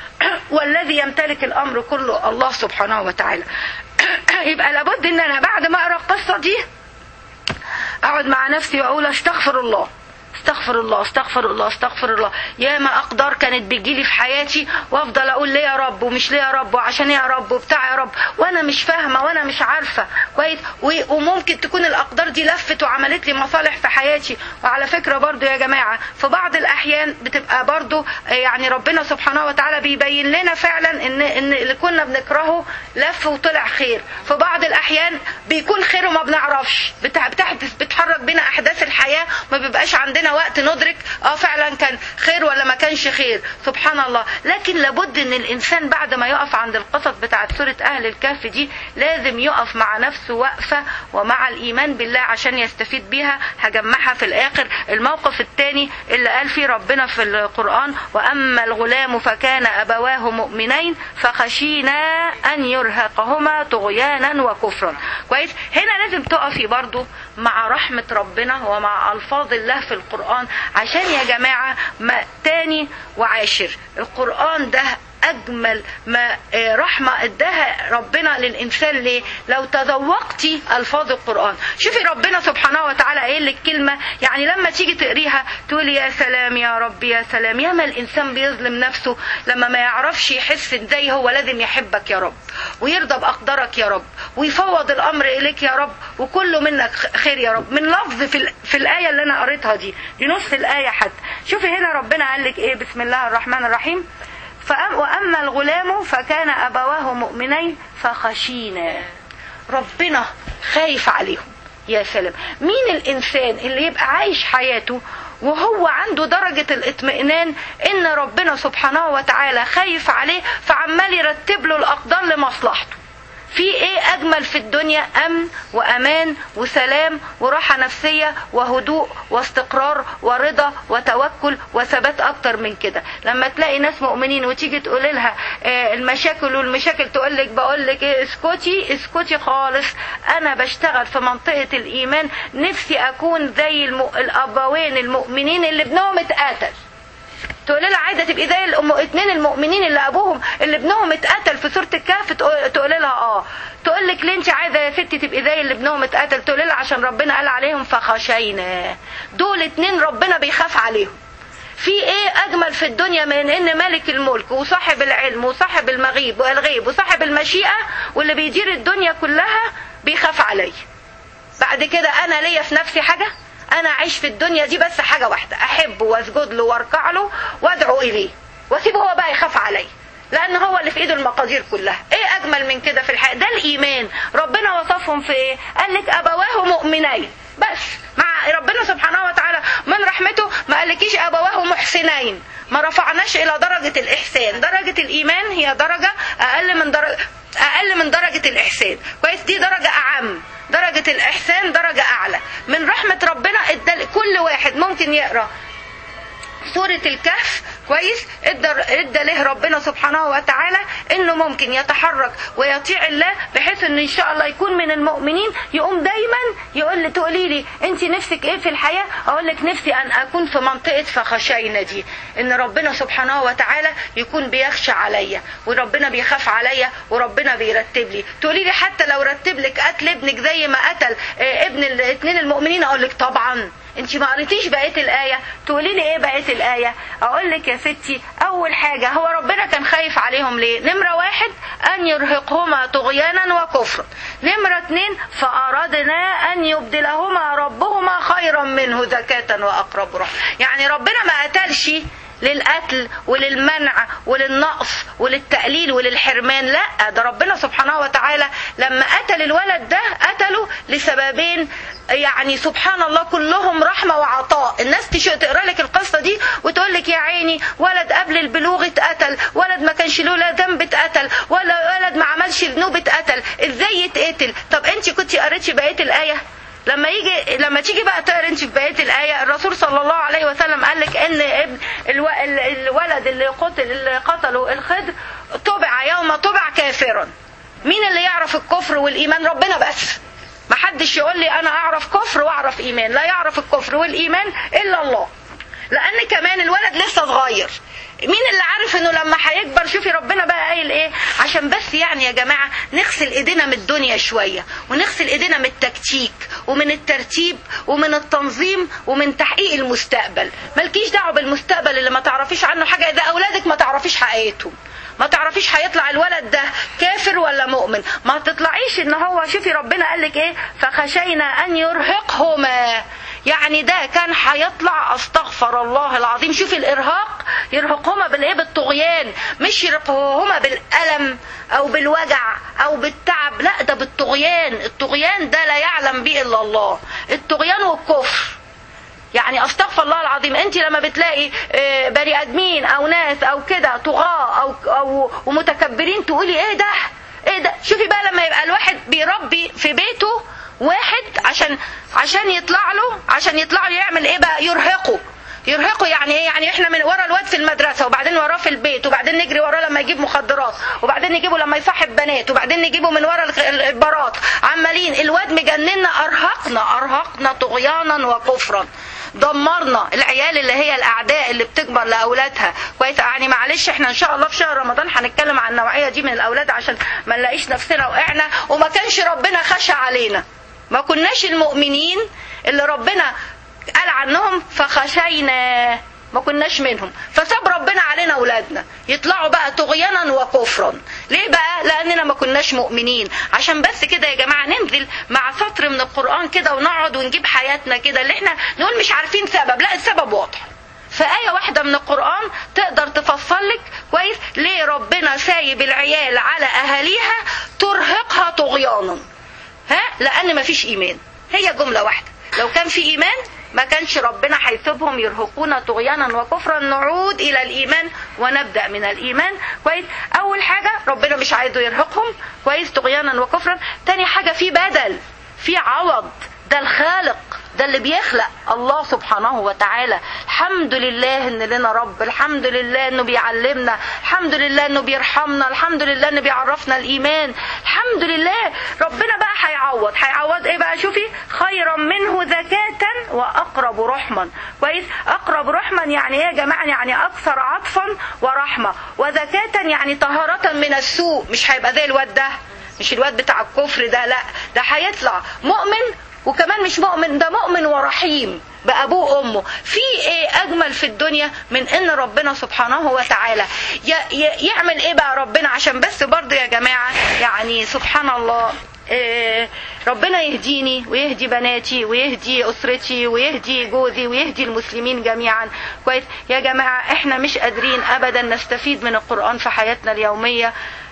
والذي يمتلك الامر كله الله سبحانه وتعالى يبقى لابد ان انا بعد ما اقرا القصه دي اقعد مع نفسي واقول استغفر الله استغفر الله استغفر الله استغفر الله يا ما اقدار كانت بتجيلي في حياتي وافضل اقول ليه يا رب ومش ليه يا رب وعشان إيه يا رب وبتاع يا رب وانا مش فاهمه وانا مش عارفه كويس و- وممكن تكون الاقدار دي لفت وعملت لي مصالح في حياتي وعلى فكره برضو يا جماعه في بعض الاحيان بتبقى برضو آه، يعني ربنا سبحانه وتعالى بيبين لنا فعلا ان ان اللي كنا بنكرهه لف وطلع خير في بعض الاحيان بيكون خير وما بنعرفش بتع- بتحدث بتحرك بينا احداث الحياه ما بيبقاش عندنا وقت ندرك اه فعلا كان خير ولا ما كانش خير سبحان الله لكن لابد ان الانسان بعد ما يقف عند القصص بتاعت سوره اهل الكهف دي لازم يقف مع نفسه وقفه ومع الايمان بالله عشان يستفيد بيها هجمعها في الاخر الموقف الثاني اللي قال فيه ربنا في القران واما الغلام فكان ابواه مؤمنين فخشينا ان يرهقهما طغيانا وكفرا كويس هنا لازم تقفي برضو مع رحمة ربنا ومع ألفاظ الله في القرآن عشان يا جماعة ما تاني وعاشر القرآن ده أجمل ما آه، رحمة اداها ربنا للإنسان ليه لو تذوقتي ألفاظ القرآن شوفي ربنا سبحانه وتعالى قايل لك كلمة يعني لما تيجي تقريها تقولي يا سلام يا رب يا سلام ياما الإنسان بيظلم نفسه لما ما يعرفش يحس ازاي هو لازم يحبك يا رب ويرضى بأقدارك يا رب ويفوض الأمر إليك يا رب وكله منك خير يا رب من لفظ في, ال- في الآية اللي أنا قريتها دي دي نص الآية حتى شوفي هنا ربنا قال لك إيه بسم الله الرحمن الرحيم فأم وأما الغلام فكان أبواه مؤمنين فخشينا ربنا خايف عليهم يا سلام مين الإنسان اللي يبقى عايش حياته وهو عنده درجة الاطمئنان ان ربنا سبحانه وتعالى خايف عليه فعمال يرتب له الاقدار لمصلحته في ايه اجمل في الدنيا امن وامان وسلام وراحه نفسيه وهدوء واستقرار ورضا وتوكل وثبات اكتر من كده لما تلاقي ناس مؤمنين وتيجي تقول لها آه، المشاكل والمشاكل تقول لك بقول لك ايه اسكتي اسكتي خالص انا بشتغل في منطقه الايمان نفسي اكون زي الم... الابوين المؤمنين اللي ابنهم اتقتل تقول لها عايزه تبقي زي الام اتنين المؤمنين اللي ابوهم اللي ابنهم اتقتل في سوره الكهف تقول تقول لها اه تقول لك ليه انت عايزه يا ستي تبقي زي اللي ابنهم اتقتل تقول لها عشان ربنا قال عليهم فخشينا دول اتنين ربنا بيخاف عليهم في ايه اجمل في الدنيا من ان ملك الملك وصاحب العلم وصاحب المغيب والغيب وصاحب المشيئه واللي بيدير الدنيا كلها بيخاف عليا بعد كده انا ليا في نفسي حاجه انا اعيش في الدنيا دي بس حاجه واحده احبه واسجد له واركع له وادعو اليه واسيبه هو بقى يخاف عليا لان هو اللي في ايده المقادير كلها ايه اجمل من كده في الحياه ده الايمان ربنا وصفهم في ايه قال لك ابواه مؤمنين بس مع ربنا سبحانه وتعالى من رحمته ما قالكيش ابواه محسنين ما رفعناش الى درجه الاحسان درجه الايمان هي درجه اقل من درجه اقل من درجه الاحسان كويس دي درجه اعم درجة الإحسان درجة أعلى من رحمة ربنا ادى كل واحد ممكن يقرأ سورة الكهف كويس ادى ادى له ربنا سبحانه وتعالى انه ممكن يتحرك ويطيع الله بحيث انه ان شاء الله يكون من المؤمنين يقوم دايما يقول لي تقولي لي انت نفسك ايه في الحياه اقول لك نفسي ان اكون في منطقه فخشينا دي ان ربنا سبحانه وتعالى يكون بيخشى عليا وربنا بيخاف عليا وربنا بيرتب لي تقولي لي حتى لو رتب لك قتل ابنك زي ما قتل اه، ابن الاثنين المؤمنين اقول لك طبعا انت ما قريتيش بقيه الايه تقولي لي ايه بقيه الايه اقول لك يا ستي اول حاجه هو ربنا كان خايف عليهم ليه نمره واحد ان يرهقهما طغيانا وكفرا نمره اتنين فارادنا ان يبدلهما ربهما خيرا منه زكاه واقرب رحمه يعني ربنا ما قتلش للقتل وللمنع وللنقص وللتقليل وللحرمان لا ده ربنا سبحانه وتعالى لما قتل الولد ده قتله لسببين يعني سبحان الله كلهم رحمة وعطاء الناس تش- تقرا لك القصة دي وتقول لك يا عيني ولد قبل البلوغ اتقتل ولد ما كانش له لا ذنب اتقتل ولا ولد ما عملش ذنوب اتقتل ازاي يتقتل طب انت كنت قريتي بقية الآية لما يجي لما تيجي بقى تقرا انت في بقيه الايه الرسول صلى الله عليه وسلم قال لك ان ابن الو... ال- الولد اللي قتل اللي قتله الخضر طبع يوم طبع كافرا مين اللي يعرف الكفر والايمان ربنا بس ما حدش يقول لي انا اعرف كفر واعرف ايمان لا يعرف الكفر والايمان الا الله لان كمان الولد لسه صغير مين اللي عارف انه لما هيكبر شوفي ربنا بقى قايل ايه عشان بس يعني يا جماعه نغسل ايدينا من الدنيا شويه ونغسل ايدينا من التكتيك ومن الترتيب ومن التنظيم ومن تحقيق المستقبل مالكيش دعوه بالمستقبل اللي ما تعرفيش عنه حاجه اذا اولادك ما تعرفيش حقيقتهم ما تعرفيش هيطلع الولد ده كافر ولا مؤمن ما تطلعيش ان هو شوفي ربنا قال لك ايه فخشينا ان يرهقهما يعني ده كان هيطلع استغفر الله العظيم شوفي الارهاق يرهقهما بالايه بالطغيان مش يرهقهما بالالم او بالوجع او بالتعب لا ده بالطغيان الطغيان ده لا يعلم به الا الله الطغيان والكفر يعني استغفر الله العظيم انت لما بتلاقي آه، بني ادمين او ناس او كده طغاة او او ومتكبرين تقولي ايه ده ايه ده شوفي بقى لما يبقى الواحد بيربي في بيته واحد عشان عشان يطلع له عشان يطلع له يعمل ايه بقى يرهقه يرهقه يعني ايه يعني احنا من ورا الواد في المدرسه وبعدين وراه في البيت وبعدين نجري وراه لما يجيب مخدرات وبعدين نجيبه لما يصاحب بنات وبعدين نجيبه من ورا الخ- البارات عمالين الواد مجننا ارهقنا ارهقنا طغيانا وكفرا دمرنا العيال اللي هي الاعداء اللي بتكبر لاولادها كويس يعني معلش احنا ان شاء الله في شهر رمضان هنتكلم عن النوعيه دي من الاولاد عشان ما نلاقيش نفسنا وقعنا وما كانش ربنا خشى علينا ما كناش المؤمنين اللي ربنا قال عنهم فخشينا ما كناش منهم فساب ربنا علينا اولادنا يطلعوا بقى طغيانا وكفرا ليه بقى لاننا ما كناش مؤمنين عشان بس كده يا جماعه ننزل مع سطر من القران كده ونقعد ونجيب حياتنا كده اللي احنا نقول مش عارفين سبب لا السبب واضح فآية واحدة من القرآن تقدر تفصل لك كويس ليه ربنا سايب العيال على أهاليها ترهقها طغيانا ها لأن مفيش إيمان هي جملة واحدة لو كان في إيمان ما كانش ربنا هيسيبهم يرهقون طغيانا وكفرا نعود الى الايمان ونبدا من الايمان كويس اول حاجه ربنا مش عايزه يرهقهم كويس طغيانا وكفرا تاني حاجه في بدل في عوض ده الخالق ده اللي بيخلق الله سبحانه وتعالى الحمد لله ان لنا رب الحمد لله انه بيعلمنا الحمد لله انه بيرحمنا الحمد لله انه بيعرفنا الايمان الحمد لله ربنا بقى هيعوض هيعوض ايه بقى شوفي خيرا منه زكاة واقرب رحما كويس اقرب رحما يعني ايه يا جماعه يعني اكثر عطفا ورحمه وزكاة يعني طهارة من السوء مش هيبقى زي الواد ده مش الواد بتاع الكفر ده لا ده هيطلع مؤمن وكمان مش مؤمن ده مؤمن ورحيم بأبوه وأمه في إيه أجمل في الدنيا من إن ربنا سبحانه وتعالى ي- ي- يعمل إيه بقى ربنا عشان بس برضه يا جماعة يعني سبحان الله إيه ربنا يهديني ويهدي بناتي ويهدي أسرتي ويهدي جوزي ويهدي المسلمين جميعا كويس يا جماعة احنا مش قادرين أبدا نستفيد من القرآن في حياتنا اليومية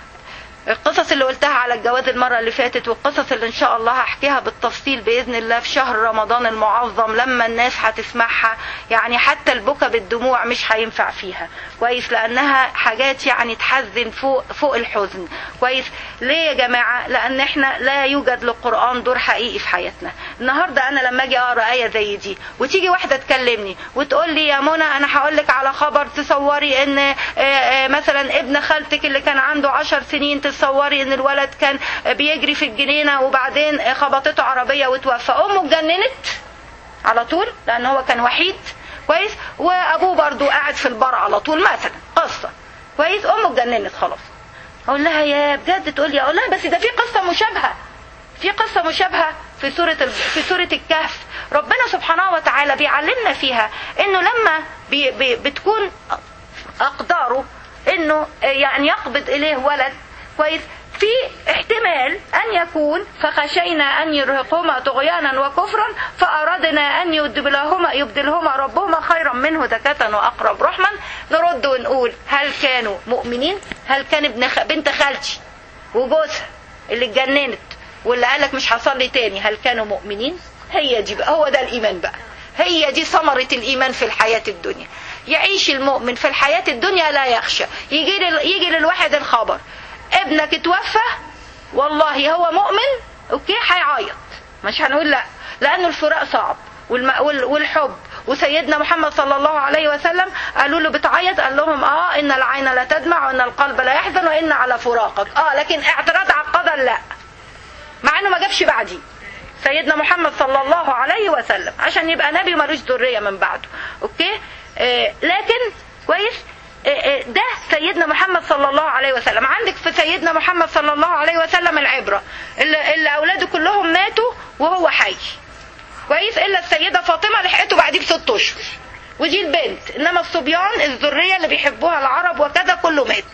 القصص اللي قلتها على الجواز المرة اللي فاتت والقصص اللي إن شاء الله هحكيها بالتفصيل بإذن الله في شهر رمضان المعظم لما الناس هتسمعها يعني حتى البكا بالدموع مش هينفع فيها كويس لأنها حاجات يعني تحزن فوق فوق الحزن كويس ليه يا جماعة لأن إحنا لا يوجد للقرآن دور حقيقي في حياتنا النهاردة أنا لما أجي أقرأ آية زي دي وتيجي واحدة تكلمني وتقول لي يا منى أنا هقول لك على خبر تصوري إن آه، آه، مثلا ابن خالتك اللي كان عنده عشر سنين تصوري ان الولد كان بيجري في الجنينة وبعدين خبطته عربية وتوفى امه اتجننت على طول لان هو كان وحيد كويس وابوه برضو قاعد في البار على طول مثلا قصة كويس امه اتجننت خلاص اقول لها يا بجد تقول لي اقول لها بس ده في قصة مشابهة في قصة مشابهة في سورة ال- في سورة الكهف ربنا سبحانه وتعالى بيعلمنا فيها انه لما بي بي بتكون اقداره انه يعني يقبض اليه ولد كويس في احتمال ان يكون فخشينا ان يرهقهما طغيانا وكفرا فاردنا ان يبدلهما يبدلهما ربهما خيرا منه زكاة واقرب رحما نرد ونقول هل كانوا مؤمنين؟ هل كان ابن خ... بنت خالتي وجوزها اللي اتجننت واللي قالك مش هصلي تاني هل كانوا مؤمنين؟ هي دي بقى هو ده الايمان بقى هي دي ثمرة الإيمان في الحياة الدنيا يعيش المؤمن في الحياة الدنيا لا يخشى يجي, لل... يجي للواحد الخبر ابنك اتوفى والله هو مؤمن اوكي هيعيط مش هنقول لا لأنه الفراق صعب والم... وال... والحب وسيدنا محمد صلى الله عليه وسلم قالوا له بتعيط قال لهم اه ان العين لا تدمع وان القلب لا يحزن وان على فراقك اه لكن اعتراض على القدر لا مع انه ما جابش بعديه سيدنا محمد صلى الله عليه وسلم عشان يبقى نبي ملوش ذريه من بعده اوكي آه لكن كويس آه آه ده سيدنا محمد صلى الله عليه وسلم عندك في سيدنا محمد صلى الله عليه وسلم العبره اللي, اللي اولاده كلهم ماتوا وهو حي كويس الا السيده فاطمه لحقته بعديه بست اشهر ودي البنت انما الصبيان الذريه اللي بيحبوها العرب وكذا كله مات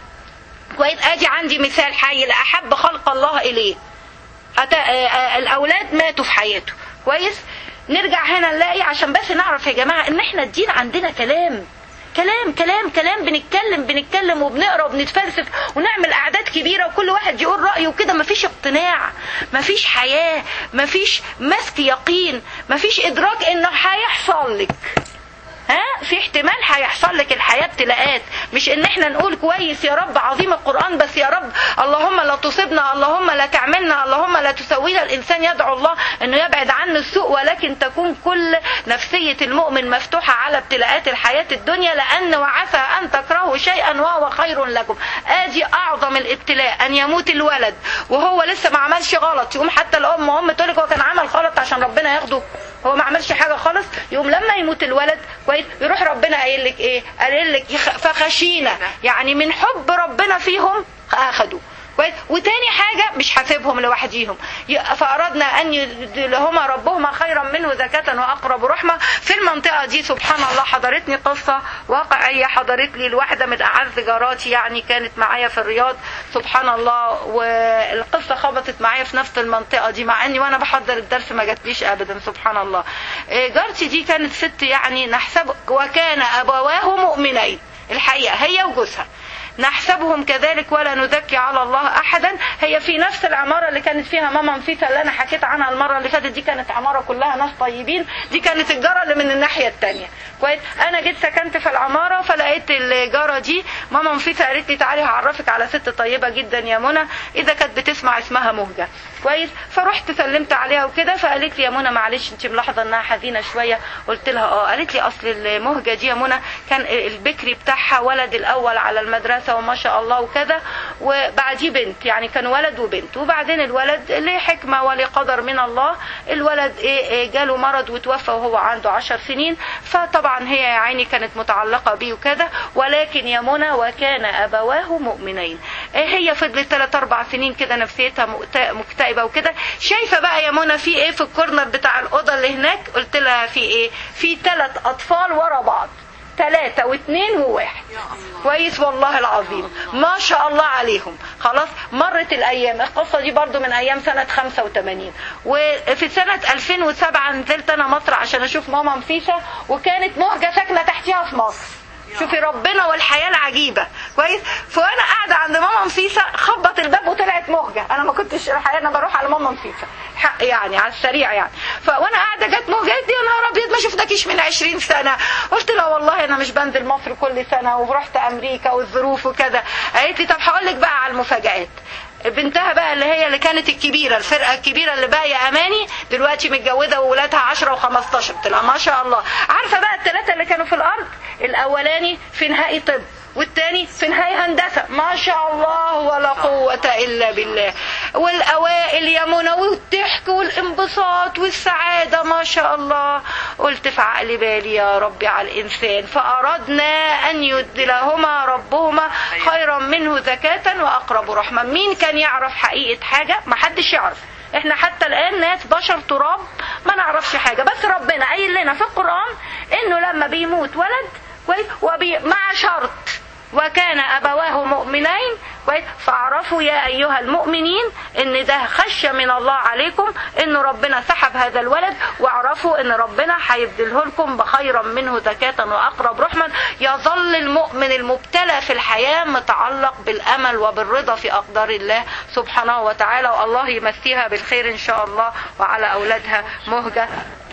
كويس ادي عندي مثال حي لاحب خلق الله اليه أت... الاولاد ماتوا في حياته كويس نرجع هنا نلاقي عشان بس نعرف يا جماعه ان احنا الدين عندنا كلام كلام كلام كلام بنتكلم بنتكلم وبنقرا وبنتفلسف ونعمل اعداد كبيره وكل واحد يقول رايه وكده مفيش اقتناع مفيش حياه مفيش مسك يقين مفيش ادراك انه هيحصل لك ها في احتمال هيحصل لك الحياه ابتلاءات مش ان احنا نقول كويس يا رب عظيم القران بس يا رب اللهم لا تصبنا اللهم لا تعملنا اللهم لا تسوينا الانسان يدعو الله انه يبعد عنه السوء ولكن تكون كل نفسيه المؤمن مفتوحه على ابتلاءات الحياه الدنيا لان وعسى ان تكرهوا شيئا وهو خير لكم ادي اعظم الابتلاء ان يموت الولد وهو لسه ما عملش غلط يقوم حتى الام وام تقول لك هو كان عمل غلط عشان ربنا ياخده هو ما عملش حاجه خالص يقوم لما يموت الولد كويس يروح ربنا قايل لك ايه قال لك فخشينا يعني من حب ربنا فيهم اخدوا كويس وتاني حاجة مش هسيبهم لوحديهم فأردنا أن يدلهما ربهما خيرا منه زكاة وأقرب رحمة في المنطقة دي سبحان الله حضرتني قصة واقعية حضرت لي الواحدة من أعز جاراتي يعني كانت معايا في الرياض سبحان الله والقصة خبطت معايا في نفس المنطقة دي مع أني وأنا بحضر الدرس ما جاتليش أبدا سبحان الله جارتي دي كانت ست يعني نحسب وكان أبواه مؤمنين الحقيقة هي وجوزها نحسبهم كذلك ولا نزكي على الله احدا هي في نفس العماره اللي كانت فيها ماما نفيسه اللي انا حكيت عنها المره اللي فاتت دي كانت عماره كلها ناس طيبين دي كانت الجاره اللي من الناحيه الثانيه كويس انا جيت سكنت في العماره فلقيت الجاره دي ماما نفيسه قالت لي تعالي هعرفك على ست طيبه جدا يا منى اذا كانت بتسمع اسمها مهجه كويس فرحت سلمت عليها وكده فقالت لي يا منى معلش انت ملاحظه انها حزينه شويه قلت لها اه قالت لي اصل المهجه دي يا منى كان البكري بتاعها ولد الاول على المدرسه وما شاء الله وكذا وبعديه بنت يعني كان ولد وبنت وبعدين الولد لحكمه ولقدر من الله الولد ايه, إيه جاله مرض وتوفى وهو عنده عشر سنين فطبعا هي يا عيني كانت متعلقه بيه وكذا ولكن يا منى وكان ابواه مؤمنين هي فضلت ثلاث اربع سنين كده نفسيتها مكتئبه وكده شايفه بقى يا منى في ايه في الكورنر بتاع الاوضه اللي هناك قلت لها في ايه في ثلاث اطفال ورا بعض ثلاثة واثنين وواحد كويس والله العظيم ما شاء الله عليهم خلاص مرت الأيام القصة دي برضو من أيام سنة 85 وفي سنة 2007 نزلت أنا مصر عشان أشوف ماما مفيسة وكانت مهجة ساكنة تحتها في مصر شوفي ربنا والحياه العجيبه كويس فانا قاعده عند ماما نفيسه خبط الباب وطلعت مهجه انا ما كنتش الحقيقه انا بروح على ماما نفيسه حق يعني على السريع يعني فوانا قاعده جت مهجه قالت لي يا نهار ابيض ما شفتكيش من 20 سنه قلت لها والله انا مش بنزل مصر كل سنه ورحت امريكا والظروف وكذا قالت لي طب هقول لك بقى على المفاجات بنتها بقى اللي هي اللي كانت الكبيره الفرقه الكبيره اللي باقيه اماني دلوقتي متجوزه وولادها 10 و15 قلت لها ما شاء الله عارفه بقى الثلاثه اللي كانوا في الارض الاولاني في نهائي طب والتاني في نهاية هندسة ما شاء الله ولا قوة إلا بالله والأوائل يا منى والضحك والانبساط والسعادة ما شاء الله قلت في عقل بالي يا ربي على الإنسان فأردنا أن يدلهما ربهما خيرا منه زكاة وأقرب رحمة مين كان يعرف حقيقة حاجة ما حدش يعرف احنا حتى الان ناس بشر تراب ما نعرفش حاجة بس ربنا قايل لنا في القرآن انه لما بيموت ولد كويس وبي مع شرط وكان ابواه مؤمنين كويس فاعرفوا يا ايها المؤمنين ان ده خشيه من الله عليكم ان ربنا سحب هذا الولد واعرفوا ان ربنا هيبدله لكم بخيرا منه زكاه واقرب رحما يظل المؤمن المبتلى في الحياه متعلق بالامل وبالرضا في اقدار الله سبحانه وتعالى والله يمسيها بالخير ان شاء الله وعلى اولادها مهجه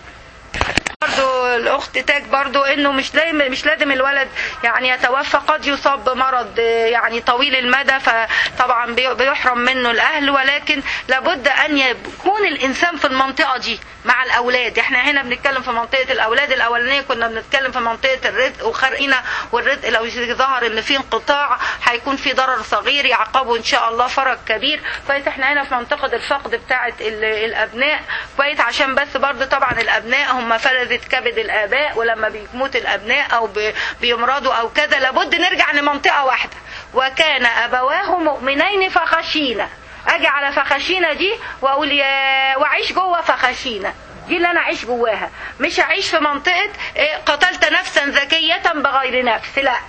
برضو الاخت تاج برضو انه مش دايما مش لازم الولد يعني يتوفى قد يصاب بمرض يعني طويل المدى فطبعا بيحرم منه الاهل ولكن لابد ان يكون الانسان في المنطقه دي مع الاولاد احنا هنا بنتكلم في منطقه الاولاد الاولانيه كنا بنتكلم في منطقه الرزق وخرقنا والرزق لو ظهر ان في انقطاع هيكون في ضرر صغير يعقبه ان شاء الله فرج كبير كويس احنا هنا في منطقه الفقد بتاعه الابناء كويس عشان بس برضو طبعا الابناء هم فلذة كبد الاباء ولما بيموت الابناء او بيمرضوا او كذا لابد نرجع لمنطقه واحده وكان ابواه مؤمنين فخشينا اجي على فخشينا دي واقول يا واعيش جوه فخشينا دي اللي انا اعيش جواها مش اعيش في منطقه إيه، قتلت نفسا ذكيه بغير نفس لا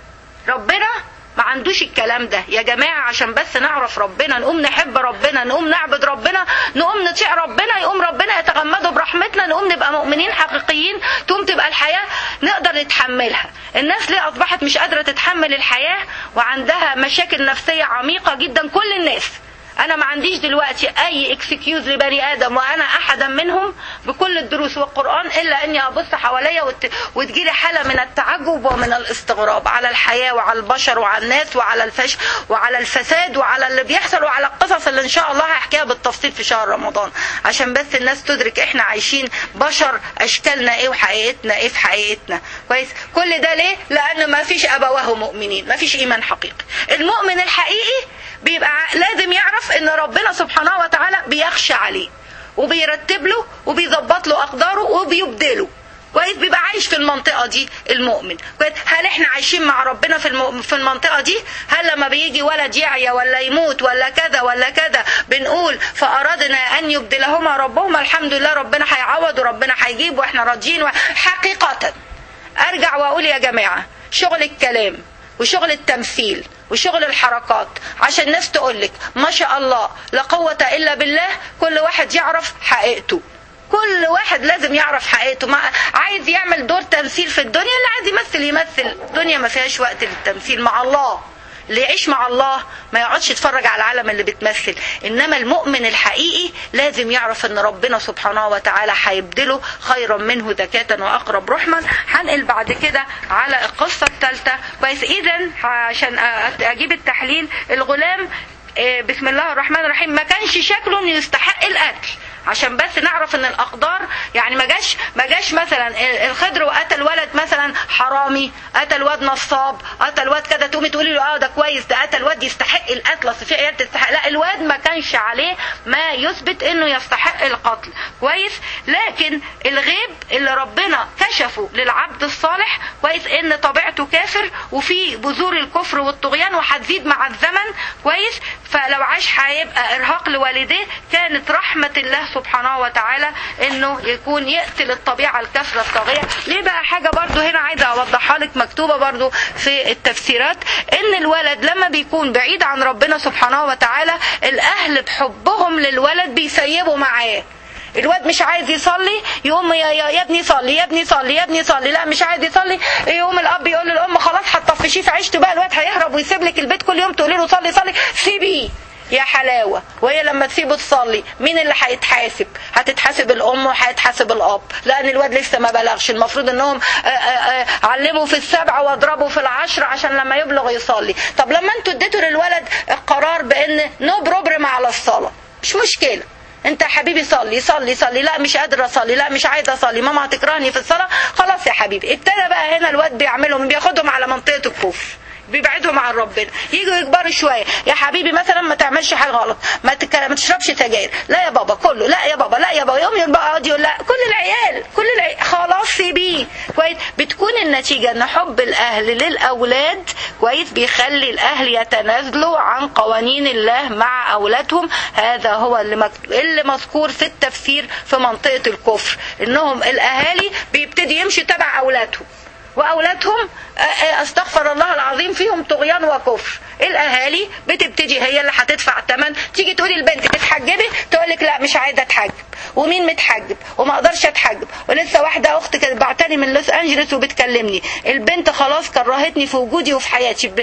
ربنا ما عندوش الكلام ده يا جماعة عشان بس نعرف ربنا نقوم نحب ربنا نقوم نعبد ربنا نقوم نطيع ربنا يقوم ربنا يتغمده برحمتنا نقوم نبقى مؤمنين حقيقيين تقوم تبقى الحياة نقدر نتحملها الناس ليه أصبحت مش قادرة تتحمل الحياة وعندها مشاكل نفسية عميقة جدا كل الناس انا ما عنديش دلوقتي اي اكسكيوز لبني ادم وانا احدا منهم بكل الدروس والقران الا اني ابص حواليا وت... وتجيلي حاله من التعجب ومن الاستغراب على الحياه وعلى البشر وعلى الناس وعلى الفش وعلى الفساد وعلى اللي بيحصل وعلى القصص اللي ان شاء الله هحكيها بالتفصيل في شهر رمضان عشان بس الناس تدرك احنا عايشين بشر اشكالنا ايه وحقيقتنا ايه في حقيقتنا كويس كل ده ليه لان ما فيش ابواه مؤمنين ما فيش ايمان حقيقي المؤمن الحقيقي بيبقى لازم يعرف ان ربنا سبحانه وتعالى بيخشى عليه وبيرتب له وبيظبط له اقداره وبيبدله كويس بيبقى عايش في المنطقه دي المؤمن كويس هل احنا عايشين مع ربنا في الم... في المنطقه دي هل لما بيجي ولد يعيا ولا يموت ولا كذا ولا كذا بنقول فارادنا ان يبدلهما ربهما الحمد لله ربنا هيعوض وربنا هيجيب واحنا راضيين و... حقيقه ارجع واقول يا جماعه شغل الكلام وشغل التمثيل وشغل الحركات عشان الناس تقولك ما شاء الله لا قوة إلا بالله كل واحد يعرف حقيقته كل واحد لازم يعرف حقيقته ما عايز يعمل دور تمثيل في الدنيا اللي عايز يمثل يمثل الدنيا ما فيهاش وقت للتمثيل مع الله اللي يعيش مع الله ما يقعدش يتفرج على العالم اللي بتمثل انما المؤمن الحقيقي لازم يعرف ان ربنا سبحانه وتعالى هيبدله خيرا منه زكاة واقرب رحما هنقل بعد كده على القصة الثالثة كويس اذا عشان اجيب التحليل الغلام آه، بسم الله الرحمن الرحيم ما كانش شكله انه يستحق القتل عشان بس نعرف ان الاقدار يعني ما جاش ما جاش مثلا الخضر وقتل ولد مثلا حرامي قتل واد نصاب قتل واد كده تقومي تقولي له اه ده كويس ده قتل واد يستحق القتل اصل في عيال تستحق لا الواد ما كانش عليه ما يثبت انه يستحق القتل كويس لكن الغيب اللي ربنا كشفه للعبد الصالح كويس ان طبيعته كافر وفي بذور الكفر والطغيان وهتزيد مع الزمن كويس فلو عاش هيبقى ارهاق لوالديه كانت رحمه الله سبحانه وتعالى انه يكون يقتل الطبيعه الكافره الطاغيه ليه بقى حاجه برضو هنا عايزه اوضحها لك مكتوبه برضو في التفسيرات ان الولد لما بيكون بعيد عن ربنا سبحانه وتعالى الاهل بحبهم للولد بيسيبوا معاه الواد مش عايز يصلي يقوم يا, يا, يا ابني صلي يا ابني صلي يا ابني صلي لا مش عايز يصلي يقوم الاب يقول للام خلاص هتطفشيه في عيشته بقى الواد هيهرب ويسيب لك البيت كل يوم تقولي له صلي صلي سيبيه يا حلاوة وهي لما تسيبه تصلي مين اللي هيتحاسب هتتحاسب الام وهيتحاسب الاب لان الواد لسه ما بلغش المفروض انهم آآ آآ علموا في السبعة واضربوا في العشر عشان لما يبلغ يصلي طب لما انتوا اديتوا للولد القرار بان نو بروبرم على الصلاة مش مشكلة انت يا حبيبي صلي صلي صلي لا مش قادره اصلي لا مش عايزه اصلي ماما هتكرهني في الصلاه خلاص يا حبيبي ابتدى بقى هنا الواد بيعملهم بياخدهم على منطقه الكفر بيبعدهم عن ربنا يجوا يكبروا شويه يا حبيبي مثلا ما تعملش حاجه غلط ما, تك... ما تشربش سجاير لا يا بابا كله لا يا بابا لا يا بابا يوم يبقى يقعد يقول لا كل العيال كل العيال خلاص سيبيه كويس بتكون النتيجه ان حب الاهل للاولاد كويس بيخلي الاهل يتنازلوا عن قوانين الله مع اولادهم هذا هو اللي, مك... اللي مذكور في التفسير في منطقه الكفر انهم الاهالي بيبتدي يمشي تبع اولادهم واولادهم استغفر الله العظيم فيهم طغيان وكفر الاهالي بتبتدي هي اللي هتدفع الثمن تيجي تقولي البنت تتحجبي تقول لك لا مش عايزه اتحجب ومين متحجب وما اقدرش اتحجب ولسه واحده اخت كانت بعتني من لوس انجلوس وبتكلمني البنت خلاص كرهتني في وجودي وفي حياتي ب...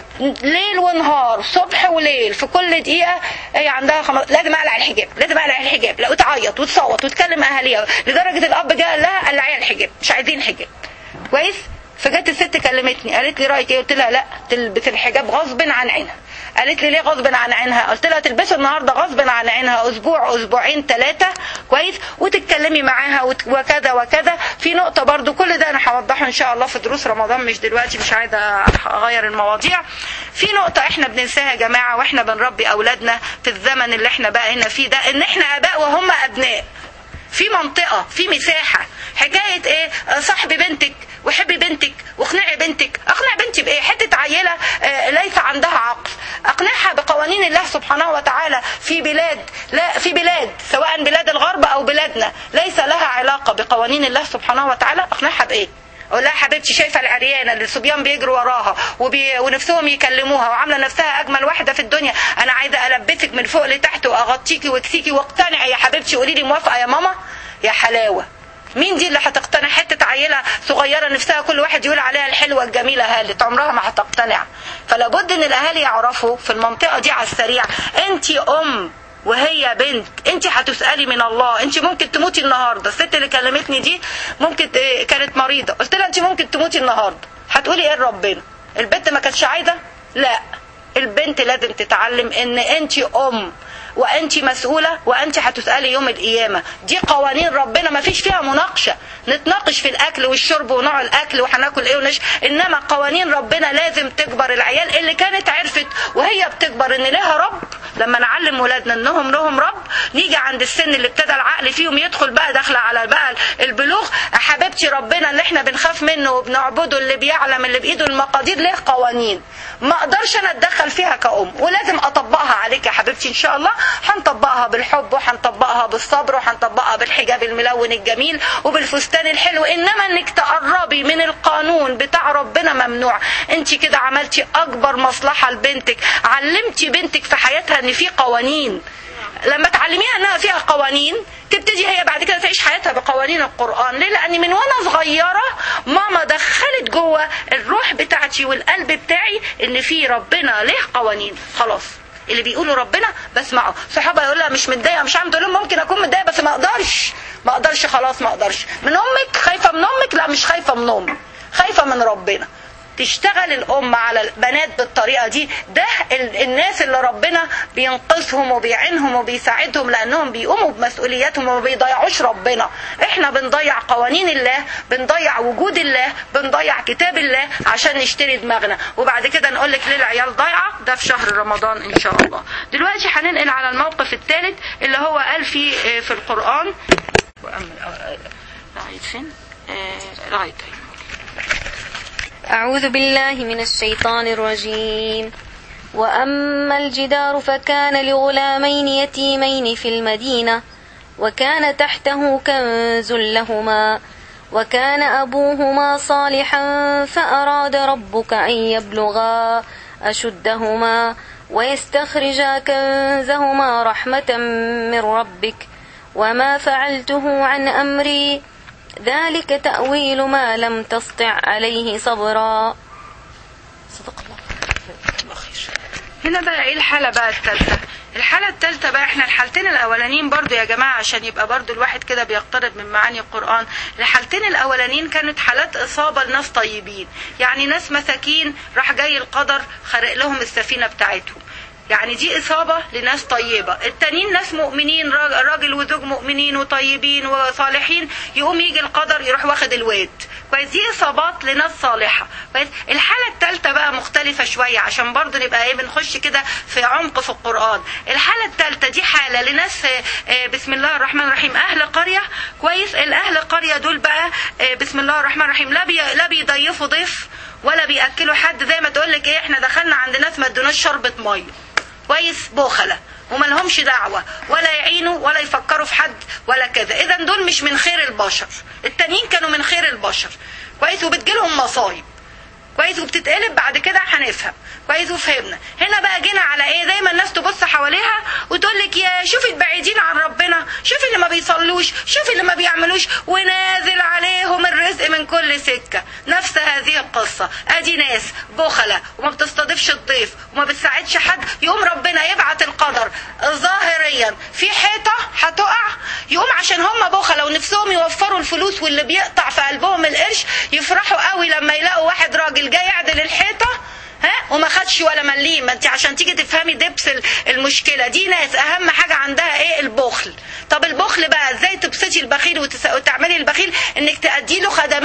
ليل ونهار صبح وليل في كل دقيقه هي عندها خم... لازم اقلع الحجاب لازم اقلع الحجاب لا وتعيط وتصوت وتكلم اهاليها لدرجه الاب جه قال لها قلعي الحجاب مش عايزين حجاب كويس فجت الست كلمتني قالت لي رايك ايه قلت لها لا تلبس الحجاب غصب عن عينها قالت لي ليه غصب عن عينها قلت لها تلبسه النهارده غصب عن عينها اسبوع اسبوعين ثلاثه كويس وتتكلمي معاها وكذا وكذا في نقطه برضو كل ده انا هوضحه ان شاء الله في دروس رمضان مش دلوقتي مش عايزه اغير المواضيع في نقطه احنا بننساها يا جماعه واحنا بنربي اولادنا في الزمن اللي احنا بقينا فيه ده ان احنا اباء وهم ابناء في منطقة في مساحة حكاية ايه صاحب بنتك وحبي بنتك واقنعي بنتك اقنع بنتي بايه حته عيله آه، ليس عندها عقل اقنعها بقوانين الله سبحانه وتعالى في بلاد لا في بلاد سواء بلاد الغرب او بلادنا ليس لها علاقه بقوانين الله سبحانه وتعالى اقنعها بايه اقول لها حبيبتي شايفه العريانه اللي الصبيان بيجروا وراها وبي... ونفسهم يكلموها وعامله نفسها اجمل واحده في الدنيا انا عايزه البسك من فوق لتحت واغطيكي واكسيكي واقتنعي يا حبيبتي قولي لي موافقه يا ماما يا حلاوه مين دي اللي هتقتنع حته عيله صغيره نفسها كل واحد يقول عليها الحلوه الجميله هالت عمرها ما هتقتنع فلا بد ان الاهالي يعرفوا في المنطقه دي على السريع انت ام وهي بنت انت هتسالي من الله انت ممكن تموتي النهارده الست اللي كلمتني دي ممكن ت- كانت مريضه قلت لها انت ممكن تموتي النهارده هتقولي ايه لربنا البنت ما كانتش عايزه لا البنت لازم تتعلم ان انت ام وانت مسؤولة وانت هتسألي يوم القيامة دي قوانين ربنا ما فيش فيها مناقشة نتناقش في الاكل والشرب ونوع الاكل وهناكل ايه ونش انما قوانين ربنا لازم تكبر العيال اللي كانت عرفت وهي بتكبر ان لها رب لما نعلم ولادنا انهم لهم رب نيجي عند السن اللي ابتدى العقل فيهم يدخل بقى داخله على بقى البلوغ حبيبتي ربنا اللي احنا بنخاف منه وبنعبده اللي بيعلم اللي بايده المقادير ليه قوانين ما اقدرش انا اتدخل فيها كأم ولازم اطبقها عليك يا حبيبتي ان شاء الله هنطبقها بالحب وهنطبقها بالصبر وهنطبقها بالحجاب الملون الجميل وبالفستان الحلو انما انك تقربي من القانون بتاع ربنا ممنوع انت كده عملتي اكبر مصلحه لبنتك علمتي بنتك في حياتها ان في قوانين لما تعلميها انها فيها قوانين تبتدي هي بعد كده تعيش حياتها بقوانين القرآن ليه لأني من وأنا صغيرة ماما دخلت جوه الروح بتاعتي والقلب بتاعي إن في ربنا ليه قوانين خلاص اللي بيقولوا ربنا بسمعه صحابه يقول لها مش متضايقه مش عارفه تقول لهم ممكن اكون متضايقه بس ما اقدرش ما اقدرش خلاص ما اقدرش من امك خايفه من امك لا مش خايفه من امك خايفه من ربنا تشتغل الأم على البنات بالطريقة دي ده ال- الناس اللي ربنا بينقذهم وبيعينهم وبيساعدهم لأنهم بيقوموا بمسؤولياتهم وما بيضيعوش ربنا احنا بنضيع قوانين الله بنضيع وجود الله بنضيع كتاب الله عشان نشتري دماغنا وبعد كده نقول لك ليه العيال ضايعة ده في شهر رمضان إن شاء الله دلوقتي هننقل على الموقف الثالث اللي هو قال فيه آه، في القرآن وأم- آه، لغاية فين؟ آه، لغاية طيب. أعوذ بالله من الشيطان الرجيم وأما الجدار فكان لغلامين يتيمين في المدينة وكان تحته كنز لهما وكان أبوهما صالحا فأراد ربك أن يبلغا أشدهما ويستخرجا كنزهما رحمة من ربك وما فعلته عن أمري ذلك تأويل ما لم تسطع عليه صبرا صدق الله هنا بقى ايه الحالة بقى التالتة الحالة التالتة بقى احنا الحالتين الاولانيين برضو يا جماعة عشان يبقى برضو الواحد كده بيقترب من معاني القرآن الحالتين الاولانيين كانت حالات اصابة لناس طيبين يعني ناس مساكين راح جاي القدر خرق لهم السفينة بتاعتهم يعني دي إصابة لناس طيبة التانيين ناس مؤمنين راج- راجل وزوج مؤمنين وطيبين وصالحين يقوم يجي القدر يروح واخد الواد كويس دي إصابات لناس صالحة كويس الحالة الثالثة بقى مختلفة شوية عشان برضو نبقى ايه بنخش كده في عمق في القرآن الحالة الثالثة دي حالة لناس آه، آه، بسم الله الرحمن الرحيم أهل قرية كويس الأهل قرية دول بقى آه، بسم الله الرحمن الرحيم لا بي لا بيضيفوا ضيف ولا بياكلوا حد زي ما تقول لك ايه احنا دخلنا عند ناس ما ادوناش شربة ميه كويس بخلة وما لهمش دعوة ولا يعينوا ولا يفكروا في حد ولا كذا اذا دول مش من خير البشر التانيين كانوا من خير البشر كويس وبتجيلهم مصايب كويس وبتتقلب بعد كده هنفهم كويس وفهمنا هنا بقى جينا على ايه دايما الناس تبص حواليها وتقول لك يا شوفي البعيدين عن ربنا شوفي اللي ما بيصلوش شوفي اللي ما بيعملوش ونازل عليهم الرزق من كل سكه نفس هذه القصه ادي ناس بخله وما بتستضيفش الضيف وما بتساعدش حد يقوم ربنا يبعت القدر ظاهريا في حيطه هتقع يقوم عشان هم بخله ونفسهم يوفروا الفلوس واللي بيقطع في قلبهم القرش يفرحوا قوي لما يلاقوا واحد راجل جاي يعدل الحيطه ها وما خدش ولا مليم ما انت عشان تيجي تفهمي دبس ال- المشكله دي ناس اهم حاجه عندها ايه البخل طب البخل بقى ازاي تبسطي البخيل وتس- وتعملي البخيل انك تأدي له خدمات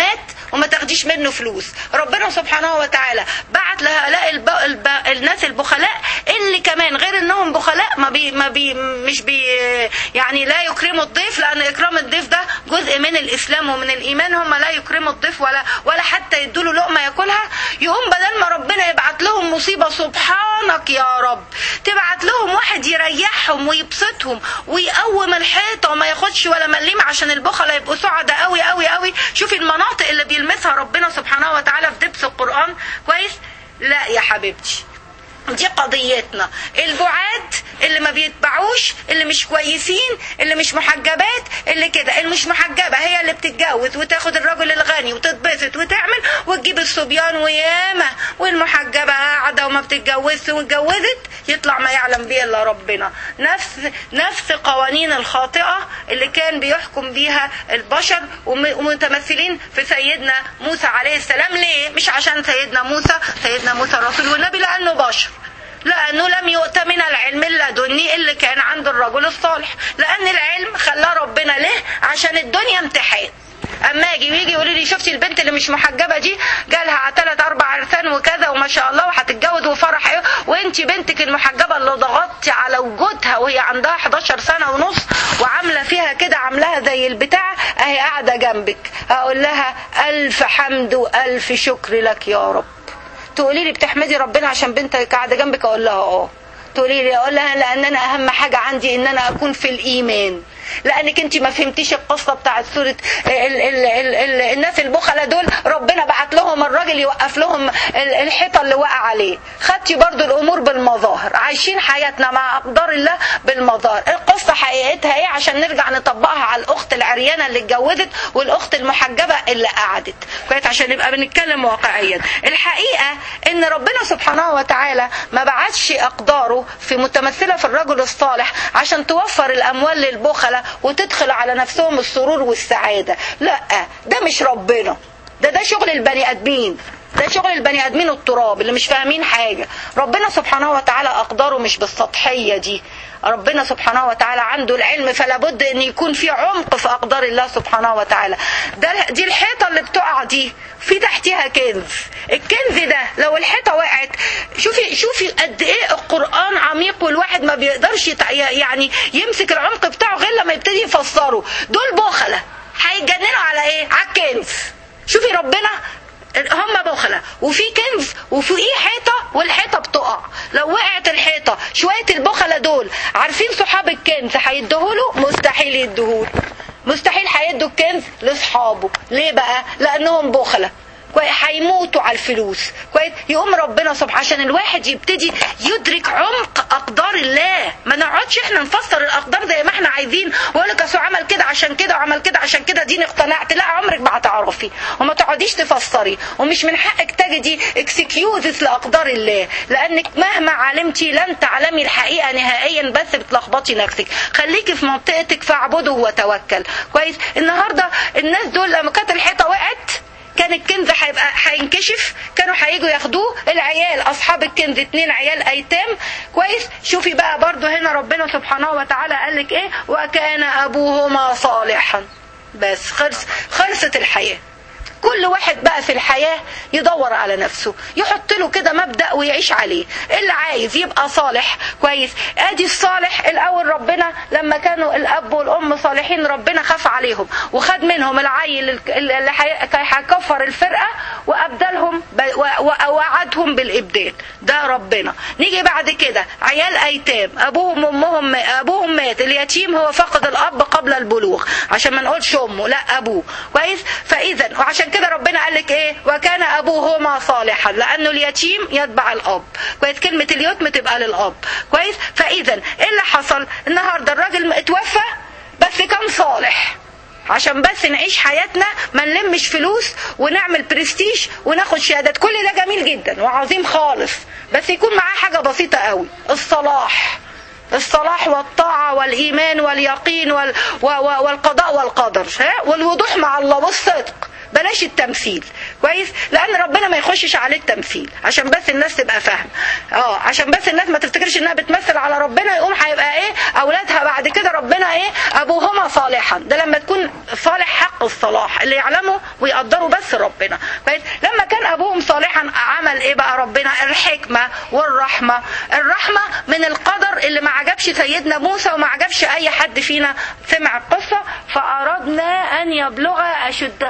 وما تاخديش منه فلوس ربنا سبحانه وتعالى بعت لهؤلاء الب... الب... الناس البخلاء اللي كمان غير انهم بخلاء ما بي... ما بي... مش بي يعني لا يكرموا الضيف لان اكرام الضيف ده جزء من الاسلام ومن الايمان هم لا يكرموا الضيف ولا ولا حتى يدوا له لقمه ياكلها يقوم بدل ما ربنا يبعت لهم مصيبه سبحانك يا رب تبعت لهم واحد يريحهم ويبسطهم ويقوم الحيطه وما ياخدش ولا مليم عشان البخلاء يبقوا سعداء قوي قوي قوي شوفي المناطق اللي بيلمسها ربنا سبحانه وتعالى في دبس القران كويس لا يا حبيبتي دي قضيتنا البعاد اللي ما بيتبعوش اللي مش كويسين اللي مش محجبات اللي كده اللي مش محجبة هي اللي بتتجوز وتاخد الرجل الغني وتتبسط وتعمل وتجيب الصبيان وياما والمحجبة قاعدة وما بتتجوزش واتجوزت يطلع ما يعلم به الا ربنا نفس نفس قوانين الخاطئة اللي كان بيحكم بيها البشر وم- ومتمثلين في سيدنا موسى عليه السلام ليه مش عشان سيدنا موسى سيدنا موسى الرسول والنبي لانه بشر لأنه لم يؤت من العلم اللدني اللي كان عند الرجل الصالح لأن العلم خلاه ربنا له عشان الدنيا امتحان اما يجي ويجي يقول لي شفتي البنت اللي مش محجبه دي جالها ثلاث اربع عرسان وكذا وما شاء الله وهتتجوز وفرح ايه وانت بنتك المحجبه اللي ضغطتي على وجودها وهي عندها 11 سنه ونص وعامله فيها كده عاملاها زي البتاع اهي قاعده جنبك اقول لها الف حمد والف شكر لك يا رب تقولي لي بتحمدي ربنا عشان بنتك قاعده جنبك اقول لها اه تقولي لي اقول لها لان انا اهم حاجه عندي ان انا اكون في الايمان لانك انت ما فهمتيش القصه بتاعت سوره ال ال ال ال الناس البخله دول ربنا بعت لهم الراجل يوقف لهم ال- الحيطه اللي وقع عليه خدتي برضو الامور بالمظاهر عايشين حياتنا مع اقدار الله بالمظاهر القصه حقيقتها ايه عشان نرجع نطبقها على الاخت العريانه اللي اتجوزت والاخت المحجبه اللي قعدت كويس عشان نبقى بنتكلم واقعيا الحقيقه ان ربنا سبحانه وتعالى ما بعتش اقداره في متمثله في الرجل الصالح عشان توفر الاموال للبخله وتدخل على نفسهم السرور والسعاده لا ده مش ربنا ده ده شغل البني ادمين ده شغل البني ادمين التراب اللي مش فاهمين حاجه ربنا سبحانه وتعالى اقداره مش بالسطحيه دي ربنا سبحانه وتعالى عنده العلم فلا بد ان يكون في عمق في اقدار الله سبحانه وتعالى ده دي الحيطه اللي بتقع دي في تحتها كنز الكنز ده لو الحيطه وقعت شوفي شوفي قد ايه القران عميق والواحد ما بيقدرش يتع- يعني يمسك العمق بتاعه غير لما يبتدي يفسره دول بخله هيتجننوا على ايه على الكنز شوفي ربنا هم بخلة وفي كنز وفي حيطة والحيطة بتقع لو وقعت الحيطة شوية البخلة دول عارفين صحاب الكنز هيديهوله مستحيل يديهوله مستحيل هيدوا الكنز لاصحابه ليه بقى لانهم بخلة كويس هيموتوا على الفلوس كويس يقوم ربنا سبحانه عشان الواحد يبتدي يدرك عمق اقدار الله ما نقعدش احنا نفسر الاقدار زي ما احنا عايزين واقول لك اصل عمل كده عشان كده وعمل كده عشان كده دي اقتنعت لا عمرك ما هتعرفي وما تقعديش تفسري ومش من حقك تجدي اكسكيوزز لاقدار الله لانك مهما علمتي لن تعلمي الحقيقه نهائيا بس بتلخبطي نفسك خليكي في منطقتك فاعبده وتوكل كويس النهارده الناس دول لما كانت الحيطه وقعت كان الكنز هيبقى هينكشف كانوا هيجوا ياخدوه العيال اصحاب الكنز اتنين عيال ايتام كويس شوفي بقى برضو هنا ربنا سبحانه وتعالى قال لك ايه وكان ابوهما صالحا بس خلص خلصت الحياه كل واحد بقى في الحياة يدور على نفسه يحط له كده مبدأ ويعيش عليه اللي عايز يبقى صالح كويس ادي الصالح الاول ربنا لما كانوا الاب والام صالحين ربنا خاف عليهم وخد منهم العيل اللي هي- هيكفر الفرقة وابدلهم ب- و- ووعدهم بالابدال ده ربنا نيجي بعد كده عيال ايتام ابوهم وامهم ابوهم مات اليتيم هو فقد الاب قبل البلوغ عشان ما نقولش امه لا ابوه كويس فاذا وعشان كده ربنا قال لك ايه وكان ابوهما صالحا لانه اليتيم يتبع الاب كويس كلمه اليتم تبقى للاب كويس فاذا ايه اللي حصل النهارده الراجل اتوفى بس كان صالح عشان بس نعيش حياتنا ما نلمش فلوس ونعمل برستيج وناخد شهادات كل ده جميل جدا وعظيم خالص بس يكون معاه حاجة بسيطة قوي الصلاح الصلاح والطاعة والإيمان واليقين وال... و... و... والقضاء والقدر ها؟ والوضوح مع الله والصدق بلاش التمثيل كويس لان ربنا ما يخشش عليه التمثيل عشان بس الناس تبقى فاهمه اه عشان بس الناس ما تفتكرش انها بتمثل على ربنا يقوم هيبقى ايه اولادها بعد كده ربنا ايه ابوهما صالحا ده لما تكون صالح حق الصلاح اللي يعلموا ويقدروا بس ربنا كويس لما كان ابوهم صالحا عمل ايه بقى ربنا الحكمه والرحمه الرحمه من القدر اللي ما عجبش سيدنا موسى وما عجبش اي حد فينا سمع القصه فاردنا ان يبلغ اشده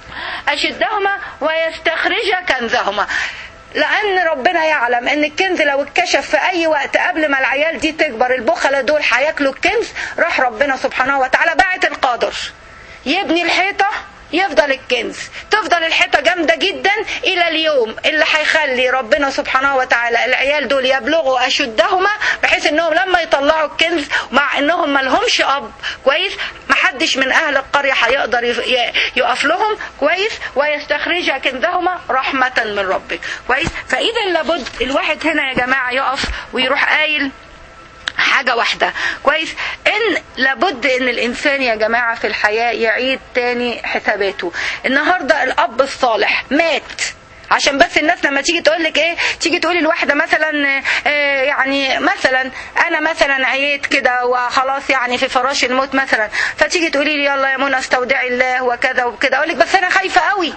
أشدهما ويستخرج كنزهما لأن ربنا يعلم إن الكنز لو اتكشف في أي وقت قبل ما العيال دي تكبر البخلة دول هياكلوا الكنز راح ربنا سبحانه وتعالى بعت القادر يبني الحيطة يفضل الكنز تفضل الحيطة جامدة جدا إلى اليوم اللي هيخلي ربنا سبحانه وتعالى العيال دول يبلغوا أشدهما بحيث إنهم لما يطلعوا الكنز مع إنهم ملهمش أب كويس محدش من أهل القرية هيقدر يقف لهم كويس ويستخرج كنزهما رحمة من ربك كويس فإذا لابد الواحد هنا يا جماعة يقف ويروح قايل حاجة واحدة كويس ان لابد ان الانسان يا جماعة في الحياة يعيد تاني حساباته النهاردة الاب الصالح مات عشان بس الناس لما تيجي تقول لك ايه تيجي تقولي لواحده مثلا إيه يعني مثلا انا مثلا عييت كده وخلاص يعني في فراش الموت مثلا فتيجي تقولي لي يلا يا منى استودعي الله وكذا وكده اقول لك بس انا خايفه قوي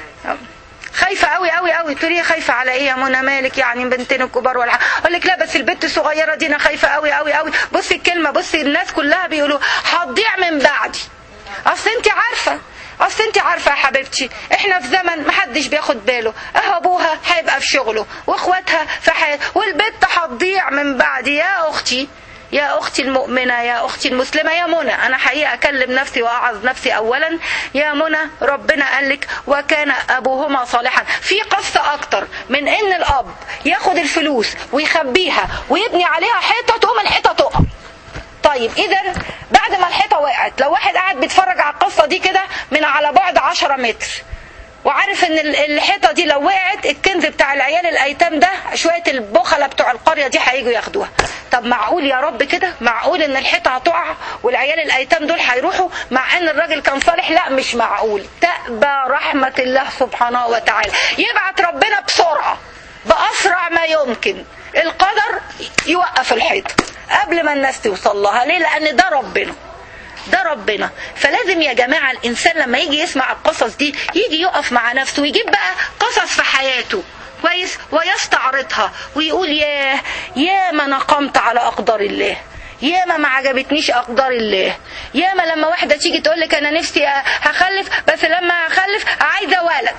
خايفه قوي قوي قوي تقولي لي خايفه على ايه يا منى مالك يعني بنتين الكبار ولا اقول لك لا بس البنت الصغيره دي انا خايفه قوي قوي قوي بصي الكلمه بصي الناس كلها بيقولوا هتضيع من بعدي اصل انت عارفه اصل انت عارفه يا حبيبتي احنا في زمن محدش بياخد باله اه ابوها هيبقى في شغله واخواتها في حياته والبنت هتضيع من بعدي يا اختي يا اختي المؤمنه يا اختي المسلمه يا منى انا حقيقه اكلم نفسي واعظ نفسي اولا يا منى ربنا قال لك وكان ابوهما صالحا في قصه اكتر من ان الاب ياخد الفلوس ويخبيها ويبني عليها حيطه تقوم الحيطه تقع طيب اذا بعد ما الحيطه وقعت لو واحد قاعد بيتفرج على القصه دي كده من على بعد 10 متر وعارف ان الحيطه دي لو وقعت الكنز بتاع العيال الايتام ده شويه البخله بتوع القريه دي هيجوا ياخدوها طب معقول يا رب كده معقول ان الحيطه هتقع والعيال الايتام دول هيروحوا مع ان الراجل كان صالح لا مش معقول تأبى رحمه الله سبحانه وتعالى يبعت ربنا بسرعه باسرع ما يمكن القدر يوقف الحيطه قبل ما الناس توصل لها ليه لان ده ربنا ده ربنا فلازم يا جماعة الإنسان لما يجي يسمع القصص دي يجي يقف مع نفسه ويجيب بقى قصص في حياته كويس ويستعرضها ويقول ياه يا ما نقمت على أقدار الله يا ما ما عجبتنيش أقدار الله يا ما لما واحدة تيجي تقول لك أنا نفسي هخلف بس لما هخلف عايزة ولد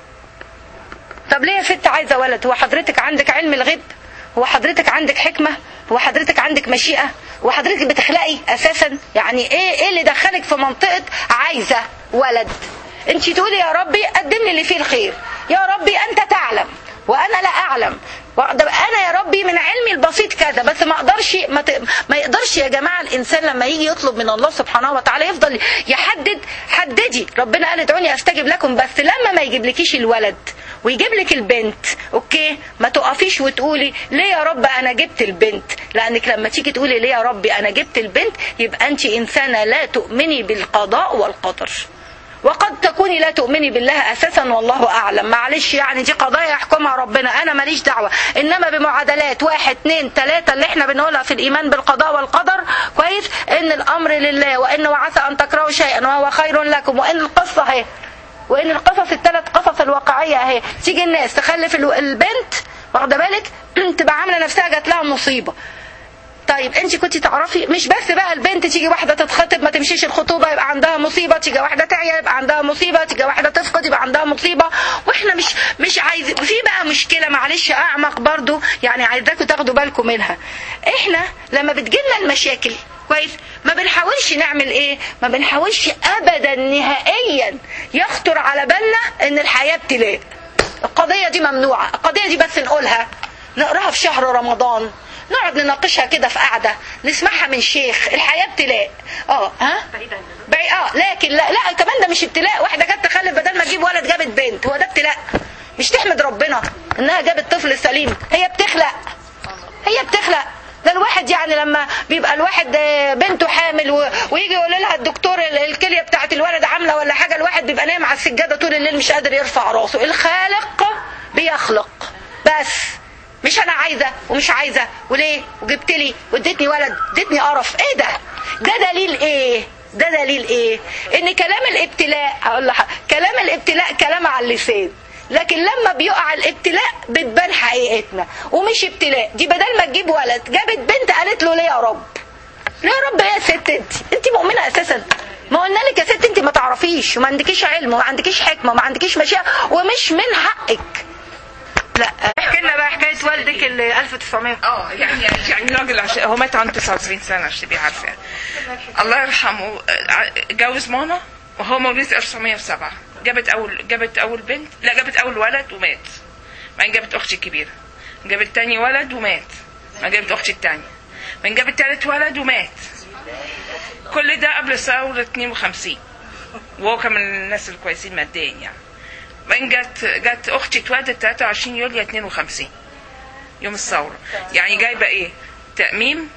طب ليه يا ست عايزة ولد هو حضرتك عندك علم الغيب هو حضرتك عندك حكمة هو حضرتك عندك مشيئة هو حضرتك بتخلقي أساسا يعني إيه إيه اللي دخلك في منطقة عايزة ولد أنت تقولي يا ربي قدم لي اللي فيه الخير يا ربي أنت تعلم وأنا لا أعلم انا يا ربي من علمي البسيط كذا بس ما اقدرش ما, ت... ما يقدرش يا جماعه الانسان لما يجي يطلب من الله سبحانه وتعالى يفضل يحدد حددي ربنا قال ادعوني استجب لكم بس لما ما يجيبلكيش الولد ويجيب لك البنت اوكي ما تقفيش وتقولي ليه يا رب انا جبت البنت لانك لما تيجي تقولي ليه يا ربي انا جبت البنت يبقى انت انسانه لا تؤمني بالقضاء والقدر وقد تكوني لا تؤمني بالله اساسا والله اعلم معلش يعني دي قضايا يحكمها ربنا انا ماليش دعوه انما بمعادلات واحد اتنين تلاته اللي احنا بنقولها في الايمان بالقضاء والقدر كويس ان الامر لله وان وعسى ان تكرهوا شيئا وهو خير لكم وان القصه اهي وان القصص الثلاث قصص الواقعيه اهي تيجي الناس تخلف البنت واخده بالك تبقى عامله نفسها جات لها مصيبه طيب انت كنت تعرفي مش بس بقى البنت تيجي واحده تتخطب ما تمشيش الخطوبه يبقى عندها مصيبه تيجي واحده تعيا يبقى عندها مصيبه تيجي واحده تفقد يبقى عندها مصيبه واحنا مش مش عايزين في بقى مشكله معلش اعمق برضو يعني عايزاكم تاخدوا بالكم منها احنا لما بتجيلنا المشاكل كويس ما بنحاولش نعمل ايه ما بنحاولش ابدا نهائيا يخطر على بالنا ان الحياه ابتلاء القضيه دي ممنوعه القضيه دي بس نقولها نقراها في شهر رمضان نقعد نناقشها كده في قعده نسمعها من شيخ الحياه ابتلاء اه ها بعيد اه لكن لا لا كمان ده مش ابتلاء واحده جت تخلف بدل ما تجيب ولد جابت بنت هو ده ابتلاء مش تحمد ربنا انها جابت طفل سليم هي بتخلق هي بتخلق ده الواحد يعني لما بيبقى الواحد بنته حامل ويجي يقول لها الدكتور الكليه بتاعت الولد عامله ولا حاجه الواحد بيبقى نايم على السجاده طول الليل مش قادر يرفع راسه الخالق بيخلق بس مش انا عايزه ومش عايزه وليه وجبت لي واديتني ولد اديتني قرف ايه ده ده دليل ايه ده دليل ايه ان كلام الابتلاء اقول لك كلام الابتلاء كلام على اللسان لكن لما بيقع الابتلاء بتبان حقيقتنا ومش ابتلاء دي بدل ما تجيب ولد جابت بنت قالت له ليه يا رب ليه يا رب يا ست انت انت مؤمنه اساسا ما قلنا لك يا ست انت ما تعرفيش وما عندكيش علم وما عندكيش حكمه وما عندكيش مشيئه ومش من حقك لا احكي لنا بقى حكايه والدك اللي 1900 اه يعني يعني راجل عش... هو مات عنده 99 سنه عشان تبقي عارفه الله يرحمه آه، جوز ماما وهو مولود 1907 جابت اول جابت اول بنت لا جابت اول ولد ومات بعدين جابت اختي الكبيره جابت تاني ولد ومات ما جابت اختي التانية بعدين جابت تالت ولد ومات كل ده قبل ثورة 52 وهو كان من الناس الكويسين ماديا يعني بعدين جت جت اختي اتولدت 23 يوليو 52 يوم الثورة يعني جايبة ايه تأميم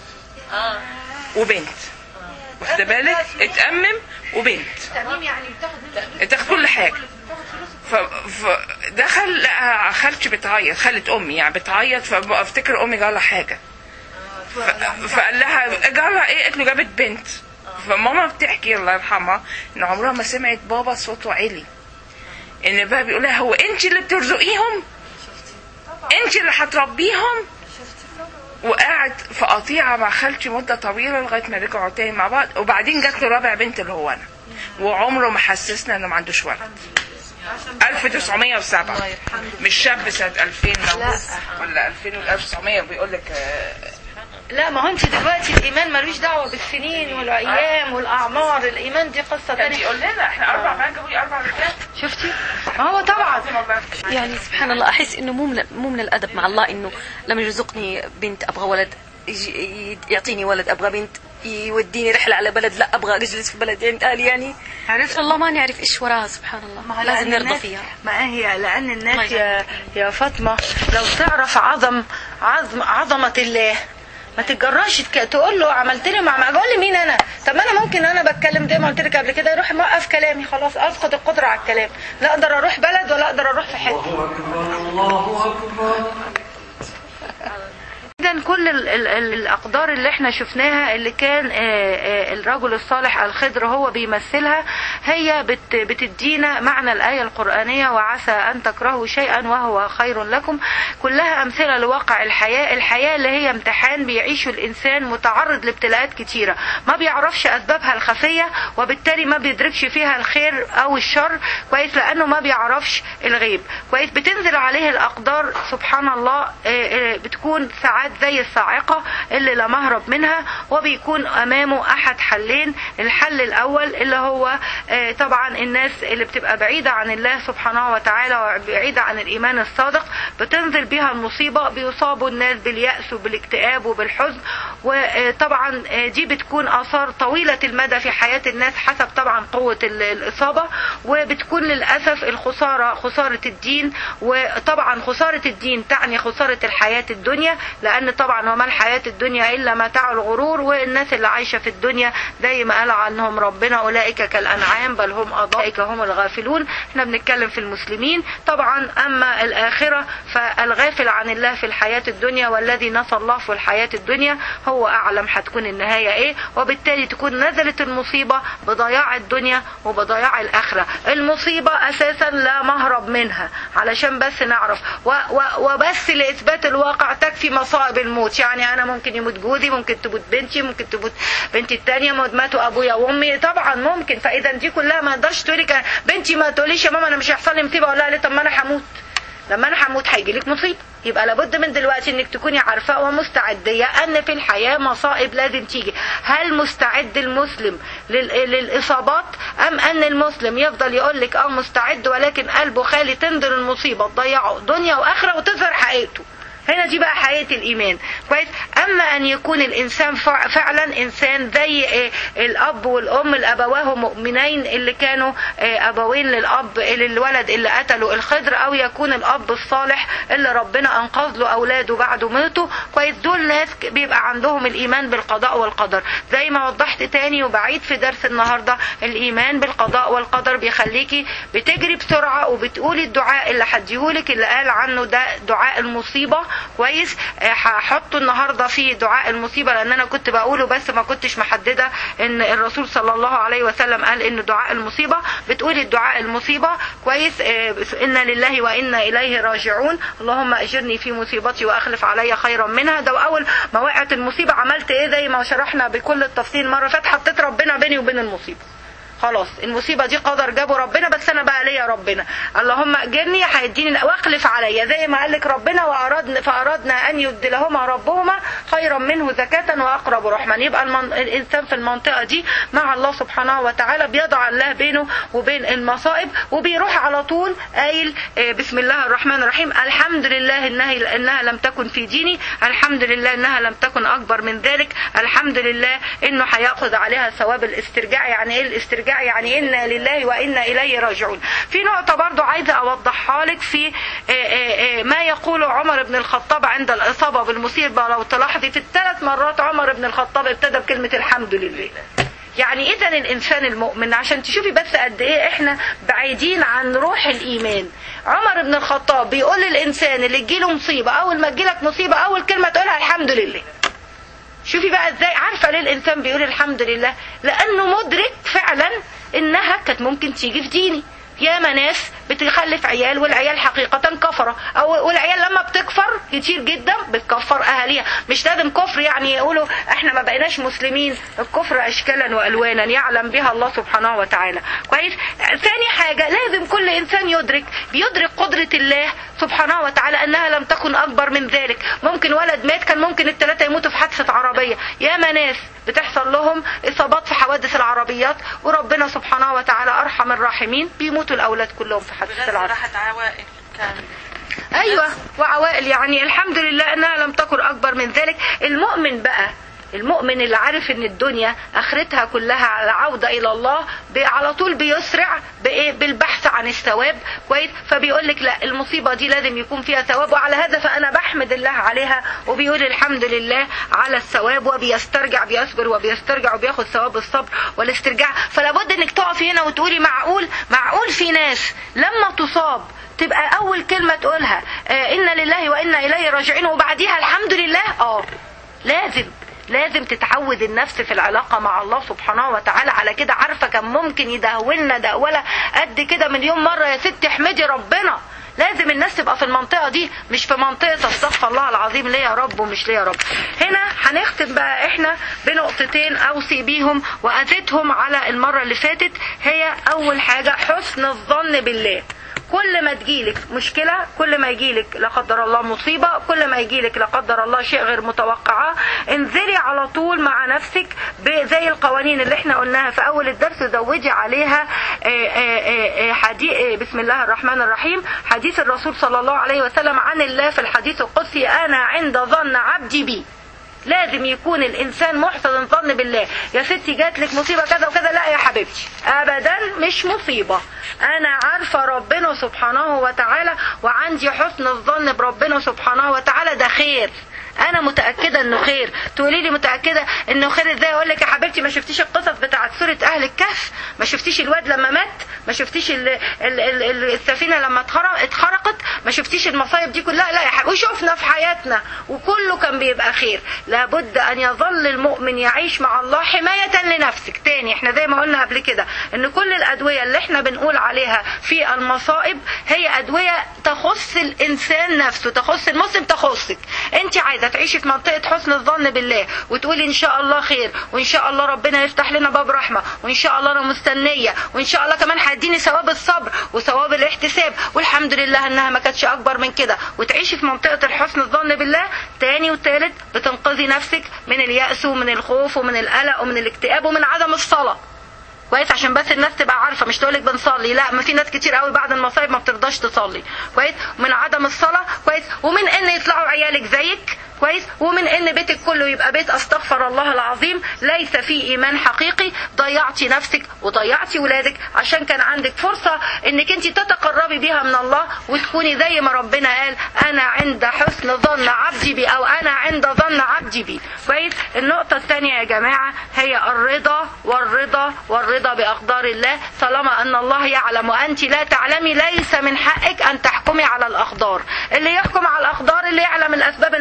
وبنت واخده بالك اتأمم وبنت تميم يعني بتاخد تاخد كل حاجة ف... فدخل لقى خالتي بتعيط خالة امي يعني بتعيط فافتكر امي جالها حاجة ف... فقال لها جالها ايه قالت له جابت بنت فماما بتحكي الله يرحمها ان عمرها ما سمعت بابا صوته عالي ان بابا بيقول لها هو انت اللي بترزقيهم انت اللي هتربيهم وقعد في قطيعة مع خالتي مدة طويلة لغاية ما رجعوا تاني مع بعض وبعدين جات له رابع بنت اللي هو أنا وعمره ما حسسنا إنه ما عندوش ولد 1907 مش شاب سنة 2000 لو ولا 2000 ولا 1900 بيقول لك لا ما هو انت دلوقتي الايمان ملوش دعوه بالسنين والايام والاعمار الايمان دي قصه كان تانية بيقول لنا احنا اربع بنات جابوا لي اربع بنات شفتي ما هو طبعا يعني سبحان الله احس انه مو من مو من الادب مع الله انه لما يرزقني بنت ابغى ولد يجي يعطيني ولد ابغى بنت يوديني رحله على بلد لا ابغى اجلس في بلد عند اهلي يعني عرفت والله ما نعرف ايش وراها سبحان الله لازم لأن نرضى الناس- فيها ما هي لان الله الناس يجزاك يا يا فاطمه لو تعرف عظم عظم عظمه الله ما تتجراش تك- تقول له عملت لي مع قول لي مين انا طب ما انا ممكن انا بتكلم زي ما قلت لك قبل كده يروح موقف كلامي خلاص افقد القدره على الكلام لا اقدر اروح بلد ولا اقدر اروح في حته الله أكبر الله أكبر اذا كل ال ال ال الاقدار اللي احنا شفناها اللي كان آه، آه، الرجل الصالح الخضر هو بيمثلها هي بت بتدينا معنى الايه القرانيه وعسى ان تكرهوا شيئا وهو خير لكم كلها امثله لواقع الحياه الحياه اللي هي امتحان بيعيشه الانسان متعرض لابتلاءات كتيره ما بيعرفش اسبابها الخفيه وبالتالي ما بيدركش فيها الخير او الشر كويس لانه ما بيعرفش الغيب كويس بتنزل عليه الاقدار سبحان الله آه، آه، بتكون ساعات زي الصاعقه اللي لا مهرب منها وبيكون امامه احد حلين الحل الاول اللي هو آه، طبعا الناس اللي بتبقى بعيده عن الله سبحانه وتعالى وبعيده عن الايمان الصادق بتنزل بها المصيبه بيصابوا الناس بالياس وبالاكتئاب وبالحزن وطبعا آه، دي بتكون اثار طويله المدى في حياه الناس حسب طبعا قوه ال- الاصابه وبتكون للاسف الخساره خساره الدين وطبعا خساره الدين تعني خساره الحياه الدنيا لان طبعا وما الحياه الدنيا الا متاع الغرور والناس اللي عايشه في الدنيا زي ما قال عنهم ربنا اولئك كالانعام بل هم اولئك هم الغافلون احنا بنتكلم في المسلمين طبعا اما الاخره فالغافل عن الله في الحياه الدنيا والذي نسى الله في الحياه الدنيا هو اعلم هتكون النهايه ايه وبالتالي تكون نزلت المصيبه بضياع الدنيا وبضياع الاخره المصيبه اساسا لا مهرب منها علشان بس نعرف و و وبس لاثبات الواقع تكفي مصائب الموت يعني انا ممكن يموت جوزي ممكن تموت بنتي ممكن تموت بنتي التانية ماتوا ابويا وامي طبعا ممكن فاذا دي كلها ما اقدرش تقولي كان- بنتي ما تقوليش يا ماما انا مش هيحصل لي مصيبه اقول لها ليه طب ما انا هموت لما انا هموت هيجي لك مصيبه يبقى لابد من دلوقتي انك تكوني عارفه ومستعديه ان في الحياه مصائب لازم تيجي هل مستعد المسلم لل- للاصابات ام ان المسلم يفضل يقول لك اه مستعد ولكن قلبه خالي تنزل المصيبه تضيعه دنيا واخره وتظهر حقيقته هنا دي بقى حقيقة الإيمان كويس أما أن يكون الإنسان فع- فعلا إنسان زي آه، الأب والأم الأبواه مؤمنين اللي كانوا آه، أبوين للأب للولد اللي قتلوا الخضر أو يكون الأب الصالح اللي ربنا أنقذ له أولاده بعد موته كويس دول ناس ك- بيبقى عندهم الإيمان بالقضاء والقدر زي ما وضحت تاني وبعيد في درس النهاردة الإيمان بالقضاء والقدر بيخليكي بتجري بسرعة وبتقولي الدعاء اللي هديهولك اللي قال عنه ده دعاء المصيبة كويس آه، هحطه النهارده في في دعاء المصيبه لان انا كنت بقوله بس ما كنتش محدده ان الرسول صلى الله عليه وسلم قال ان دعاء المصيبه بتقولي الدعاء المصيبه كويس آه، انا لله وانا اليه راجعون اللهم اجرني في مصيبتي واخلف علي خيرا منها ده اول ما وقعت المصيبه عملت ايه زي ما شرحنا بكل التفصيل مره فاتت حطيت ربنا بيني وبين المصيبه خلاص المصيبه دي قدر جابه ربنا بس انا بقى ليا ربنا اللهم اجرني هيديني واخلف عليا زي ما قال لك ربنا وارادنا فارادنا ان يبدلهما ربهما خيرا منه زكاه واقرب رحما يبقى المن... الانسان في المنطقه دي مع الله سبحانه وتعالى بيضع الله بينه وبين المصائب وبيروح على طول قايل آه، بسم الله الرحمن الرحيم الحمد لله انها انها لم تكن في ديني الحمد لله انها لم تكن اكبر من ذلك الحمد لله انه هياخذ عليها ثواب الاسترجاع يعني ايه الاسترجاع يعني انا لله وانا اليه راجعون في نقطه برضو عايزه اوضحها لك في آه، آه، آه، ما يقوله عمر بن الخطاب عند الاصابه بالمصيبه لو تلاحظي في الثلاث مرات عمر بن الخطاب ابتدى بكلمه الحمد لله يعني اذا الانسان المؤمن عشان تشوفي بس قد ايه احنا بعيدين عن روح الايمان عمر بن الخطاب بيقول للانسان اللي تجيله مصيبه اول ما تجيلك مصيبه اول كلمه تقولها الحمد لله شوفي بقى ازاي عارفه ليه الانسان بيقول الحمد لله لانه مدرك فعلا انها كانت ممكن تيجي في ديني ياما ناس بتخلف عيال والعيال حقيقة كفرة أو والعيال لما بتكفر كتير جدا بتكفر أهاليها مش لازم كفر يعني يقولوا احنا ما بقيناش مسلمين الكفر أشكالا وألوانا يعلم بها الله سبحانه وتعالى كويس ثاني حاجة لازم كل إنسان يدرك بيدرك قدرة الله سبحانه وتعالى أنها لم تكن أكبر من ذلك ممكن ولد مات كان ممكن الثلاثة يموتوا في حادثة عربية ياما ناس بتحصل لهم إصابات في حوادث العربيات وربنا سبحانه وتعالى أرحم الراحمين بيموتوا الأولاد كلهم في حادثة العربية راحت عوائل كامل ايوه وعوائل يعني الحمد لله انها لم تكن اكبر من ذلك المؤمن بقى المؤمن اللي عارف ان الدنيا اخرتها كلها على عودة الى الله ب- على طول بيسرع بايه بالبحث عن الثواب كويس فبيقول لك لا المصيبة دي لازم يكون فيها ثواب وعلى هذا فانا بحمد الله عليها وبيقول الحمد لله على الثواب وبيسترجع بيصبر وبيسترجع وبياخد ثواب الصبر والاسترجاع فلا بد انك تقفي هنا وتقولي معقول معقول في ناس لما تصاب تبقى اول كلمة تقولها آه انا لله وانا اليه راجعين وبعديها الحمد لله اه لازم لازم تتعود النفس في العلاقة مع الله سبحانه وتعالى على كده عارفة كان ممكن يدهولنا دهولة قد كده مليون مرة يا ست احمدي ربنا لازم الناس تبقى في المنطقة دي مش في منطقة استغفر الله العظيم ليه يا رب ومش ليه يا رب هنا هنختم بقى احنا بنقطتين اوصي بيهم واذيتهم على المرة اللي فاتت هي اول حاجة حسن الظن بالله كل ما تجيلك مشكلة كل ما يجيلك لا قدر الله مصيبة كل ما يجيلك لا قدر الله شيء غير متوقعة انزلي على طول مع نفسك ب- زي القوانين اللي احنا قلناها في اول الدرس زوجي عليها آه، آه، آه، آه، حديث آه، بسم الله الرحمن الرحيم حديث الرسول صلى الله عليه وسلم عن الله في الحديث القدسي انا عند ظن عبدي بي لازم يكون الانسان محسن الظن بالله يا ستي جات لك مصيبه كذا وكذا لا يا حبيبتي ابدا مش مصيبه انا عارفه ربنا سبحانه وتعالى وعندي حسن الظن بربنا سبحانه وتعالى ده خير انا متاكده انه خير تقولي لي متاكده انه خير ازاي اقول لك يا حبيبتي ما شفتيش القصص بتاعت سوره اهل الكهف ما شفتيش الواد لما مات ما شفتيش ال ال ال ال السفينه لما اتخرق- اتخرقت ما شفتيش المصايب دي كلها لا يا حبيبي وشفنا في حياتنا وكله كان بيبقى خير لابد ان يظل المؤمن يعيش مع الله حمايه لنفسك تاني احنا زي ما قلنا قبل كده ان كل الادويه اللي احنا بنقول عليها في المصائب هي ادويه تخص الانسان نفسه تخص المسلم تخصك انت عايزه تعيشي في منطقه حسن الظن بالله وتقولي ان شاء الله خير وان شاء الله ربنا يفتح لنا باب رحمه وان شاء الله انا مستنيه وان شاء الله كمان هيديني ثواب الصبر وثواب الاحتساب والحمد لله انها ما كانتش اكبر من كده وتعيشي في منطقه الحسن الظن بالله تاني وتالت بتنقذي نفسك من اليأس ومن الخوف ومن القلق ومن الاكتئاب ومن عدم الصلاه كويس عشان بس الناس تبقى عارفه مش تقولك بنصلي لا ما في ناس كتير قوي بعد المصايب ما بترضاش تصلي كويس من عدم الصلاه كويس ومن ان يطلعوا عيالك زيك كويس ومن ان بيتك كله يبقى بيت استغفر الله العظيم ليس فيه ايمان حقيقي ضيعتي نفسك وضيعتي ولادك عشان كان عندك فرصه انك انت تتقربي بيها من الله وتكوني زي ما ربنا قال انا عند حسن ظن عبدي بي او انا عند ظن عبدي بي كويس النقطه الثانيه يا جماعه هي الرضا والرضا والرضا باقدار الله طالما ان الله يعلم وانت لا تعلمي ليس من حقك ان تحكمي على الاقدار اللي يحكم على الاقدار اللي يعلم الاسباب المخفيه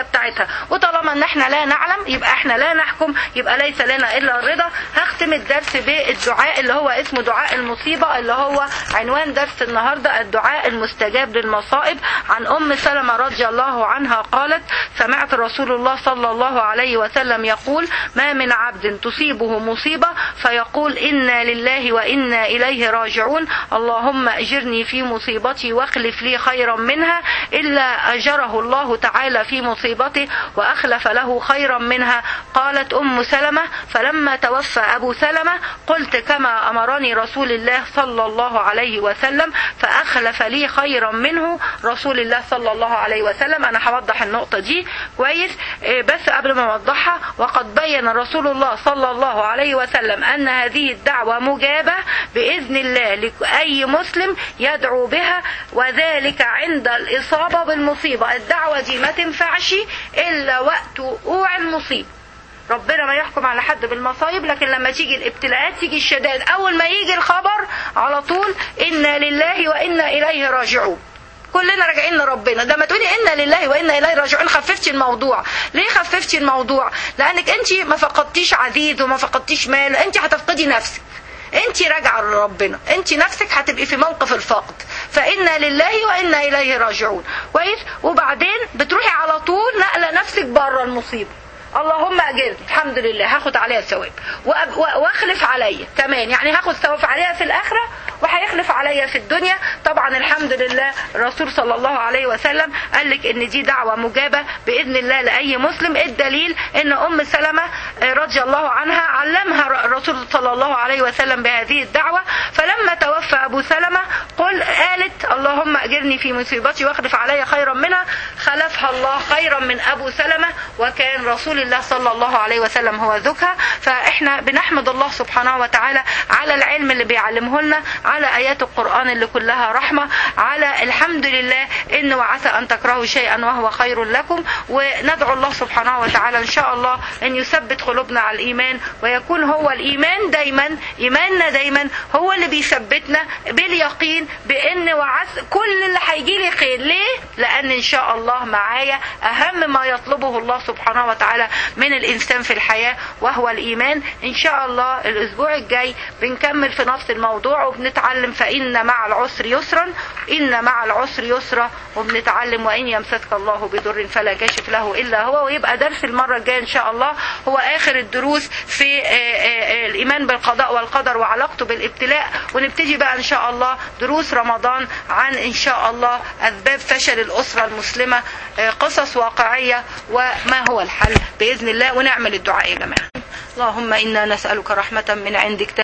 بتاعتها وطالما ان احنا لا نعلم يبقى احنا لا نحكم يبقى ليس لنا الا الرضا هختم الدرس بالدعاء اللي هو اسمه دعاء المصيبة اللي هو عنوان درس النهاردة الدعاء المستجاب للمصائب عن ام سلمة رضي الله عنها قالت سمعت رسول الله صلى الله عليه وسلم يقول ما من عبد تصيبه مصيبة فيقول إنا لله وإنا إليه راجعون اللهم أجرني في مصيبتي واخلف لي خيرا منها إلا أجره الله تعالى في مصيبته وأخلف له خيرا منها قالت أم سلمة فلما توفى أبو سلمة قلت كما أمرني رسول الله صلى الله عليه وسلم فأخلف لي خيرا منه رسول الله صلى الله عليه وسلم أنا هوضح النقطة دي كويس إيه بس قبل ما أوضحها وقد بين رسول الله صلى الله عليه وسلم أن هذه الدعوة مجابة بإذن الله لأي مسلم يدعو بها وذلك عند الإصابة بالمصيبة الدعوة دي ما تنفعش إلا وقت وقوع المصيبة ربنا ما يحكم على حد بالمصايب لكن لما تيجي الابتلاءات تيجي الشدائد اول ما يجي الخبر على طول انا لله وانا اليه راجعون كلنا راجعين لربنا ده ما تقولي انا لله وانا اليه راجعون خففتي الموضوع ليه خففتي الموضوع لانك انت ما فقدتيش عزيز وما فقدتيش مال انت هتفقدي نفسك انت راجعه لربنا انت نفسك هتبقي في موقف الفقد فانا لله وانا اليه راجعون كويس وبعدين بتروحي على طول نقله نفسك بره المصيبه اللهم اجرني الحمد لله هاخد عليها ثواب وأب- و- واخلف عليا كمان يعني هاخد ثواب عليها في الاخره وهيخلف عليا في الدنيا طبعا الحمد لله الرسول صلى الله عليه وسلم قال لك ان دي دعوه مجابه باذن الله لاي مسلم الدليل ان ام سلمه آه، رضي الله عنها علمها ر- الرسول صلى الله عليه وسلم بهذه الدعوه فلما توفى ابو سلمه قل قالت اللهم اجرني في مصيبتي واخلف علي خيرا منها خلفها الله خيرا من ابو سلمه وكان رسول الله صلى الله عليه وسلم هو زوجها فاحنا بنحمد الله سبحانه وتعالى على العلم اللي بيعلمه لنا على ايات القران اللي كلها رحمه على الحمد لله ان وعسى ان تكرهوا شيئا وهو خير لكم وندعو الله سبحانه وتعالى ان شاء الله ان يثبت قلوبنا على الايمان ويكون هو الايمان دايما ايماننا دايما هو اللي بيثبتنا باليقين بان وعس كل اللي هيجي لي خير ليه لان ان شاء الله معايا اهم ما يطلبه الله سبحانه وتعالى من الانسان في الحياه وهو الايمان ان شاء الله الاسبوع الجاي بنكمل في نفس الموضوع وبنتعلم فان مع العسر يسرا ان مع العسر يسرا وبنتعلم وان يمسسك الله بضر فلا كاشف له الا هو ويبقى درس المره الجايه ان شاء الله هو اخر الدروس في آه، آه، آه، الايمان بالقضاء والقدر وعلاقته بالابتلاء ونبتدي بقى ان شاء الله دروس رمضان عن ان شاء الله اسباب فشل الاسره المسلمه آه، قصص واقعيه وما هو الحل باذن الله ونعمل الدعاء يا جماعه اللهم انا نسالك رحمه من عندك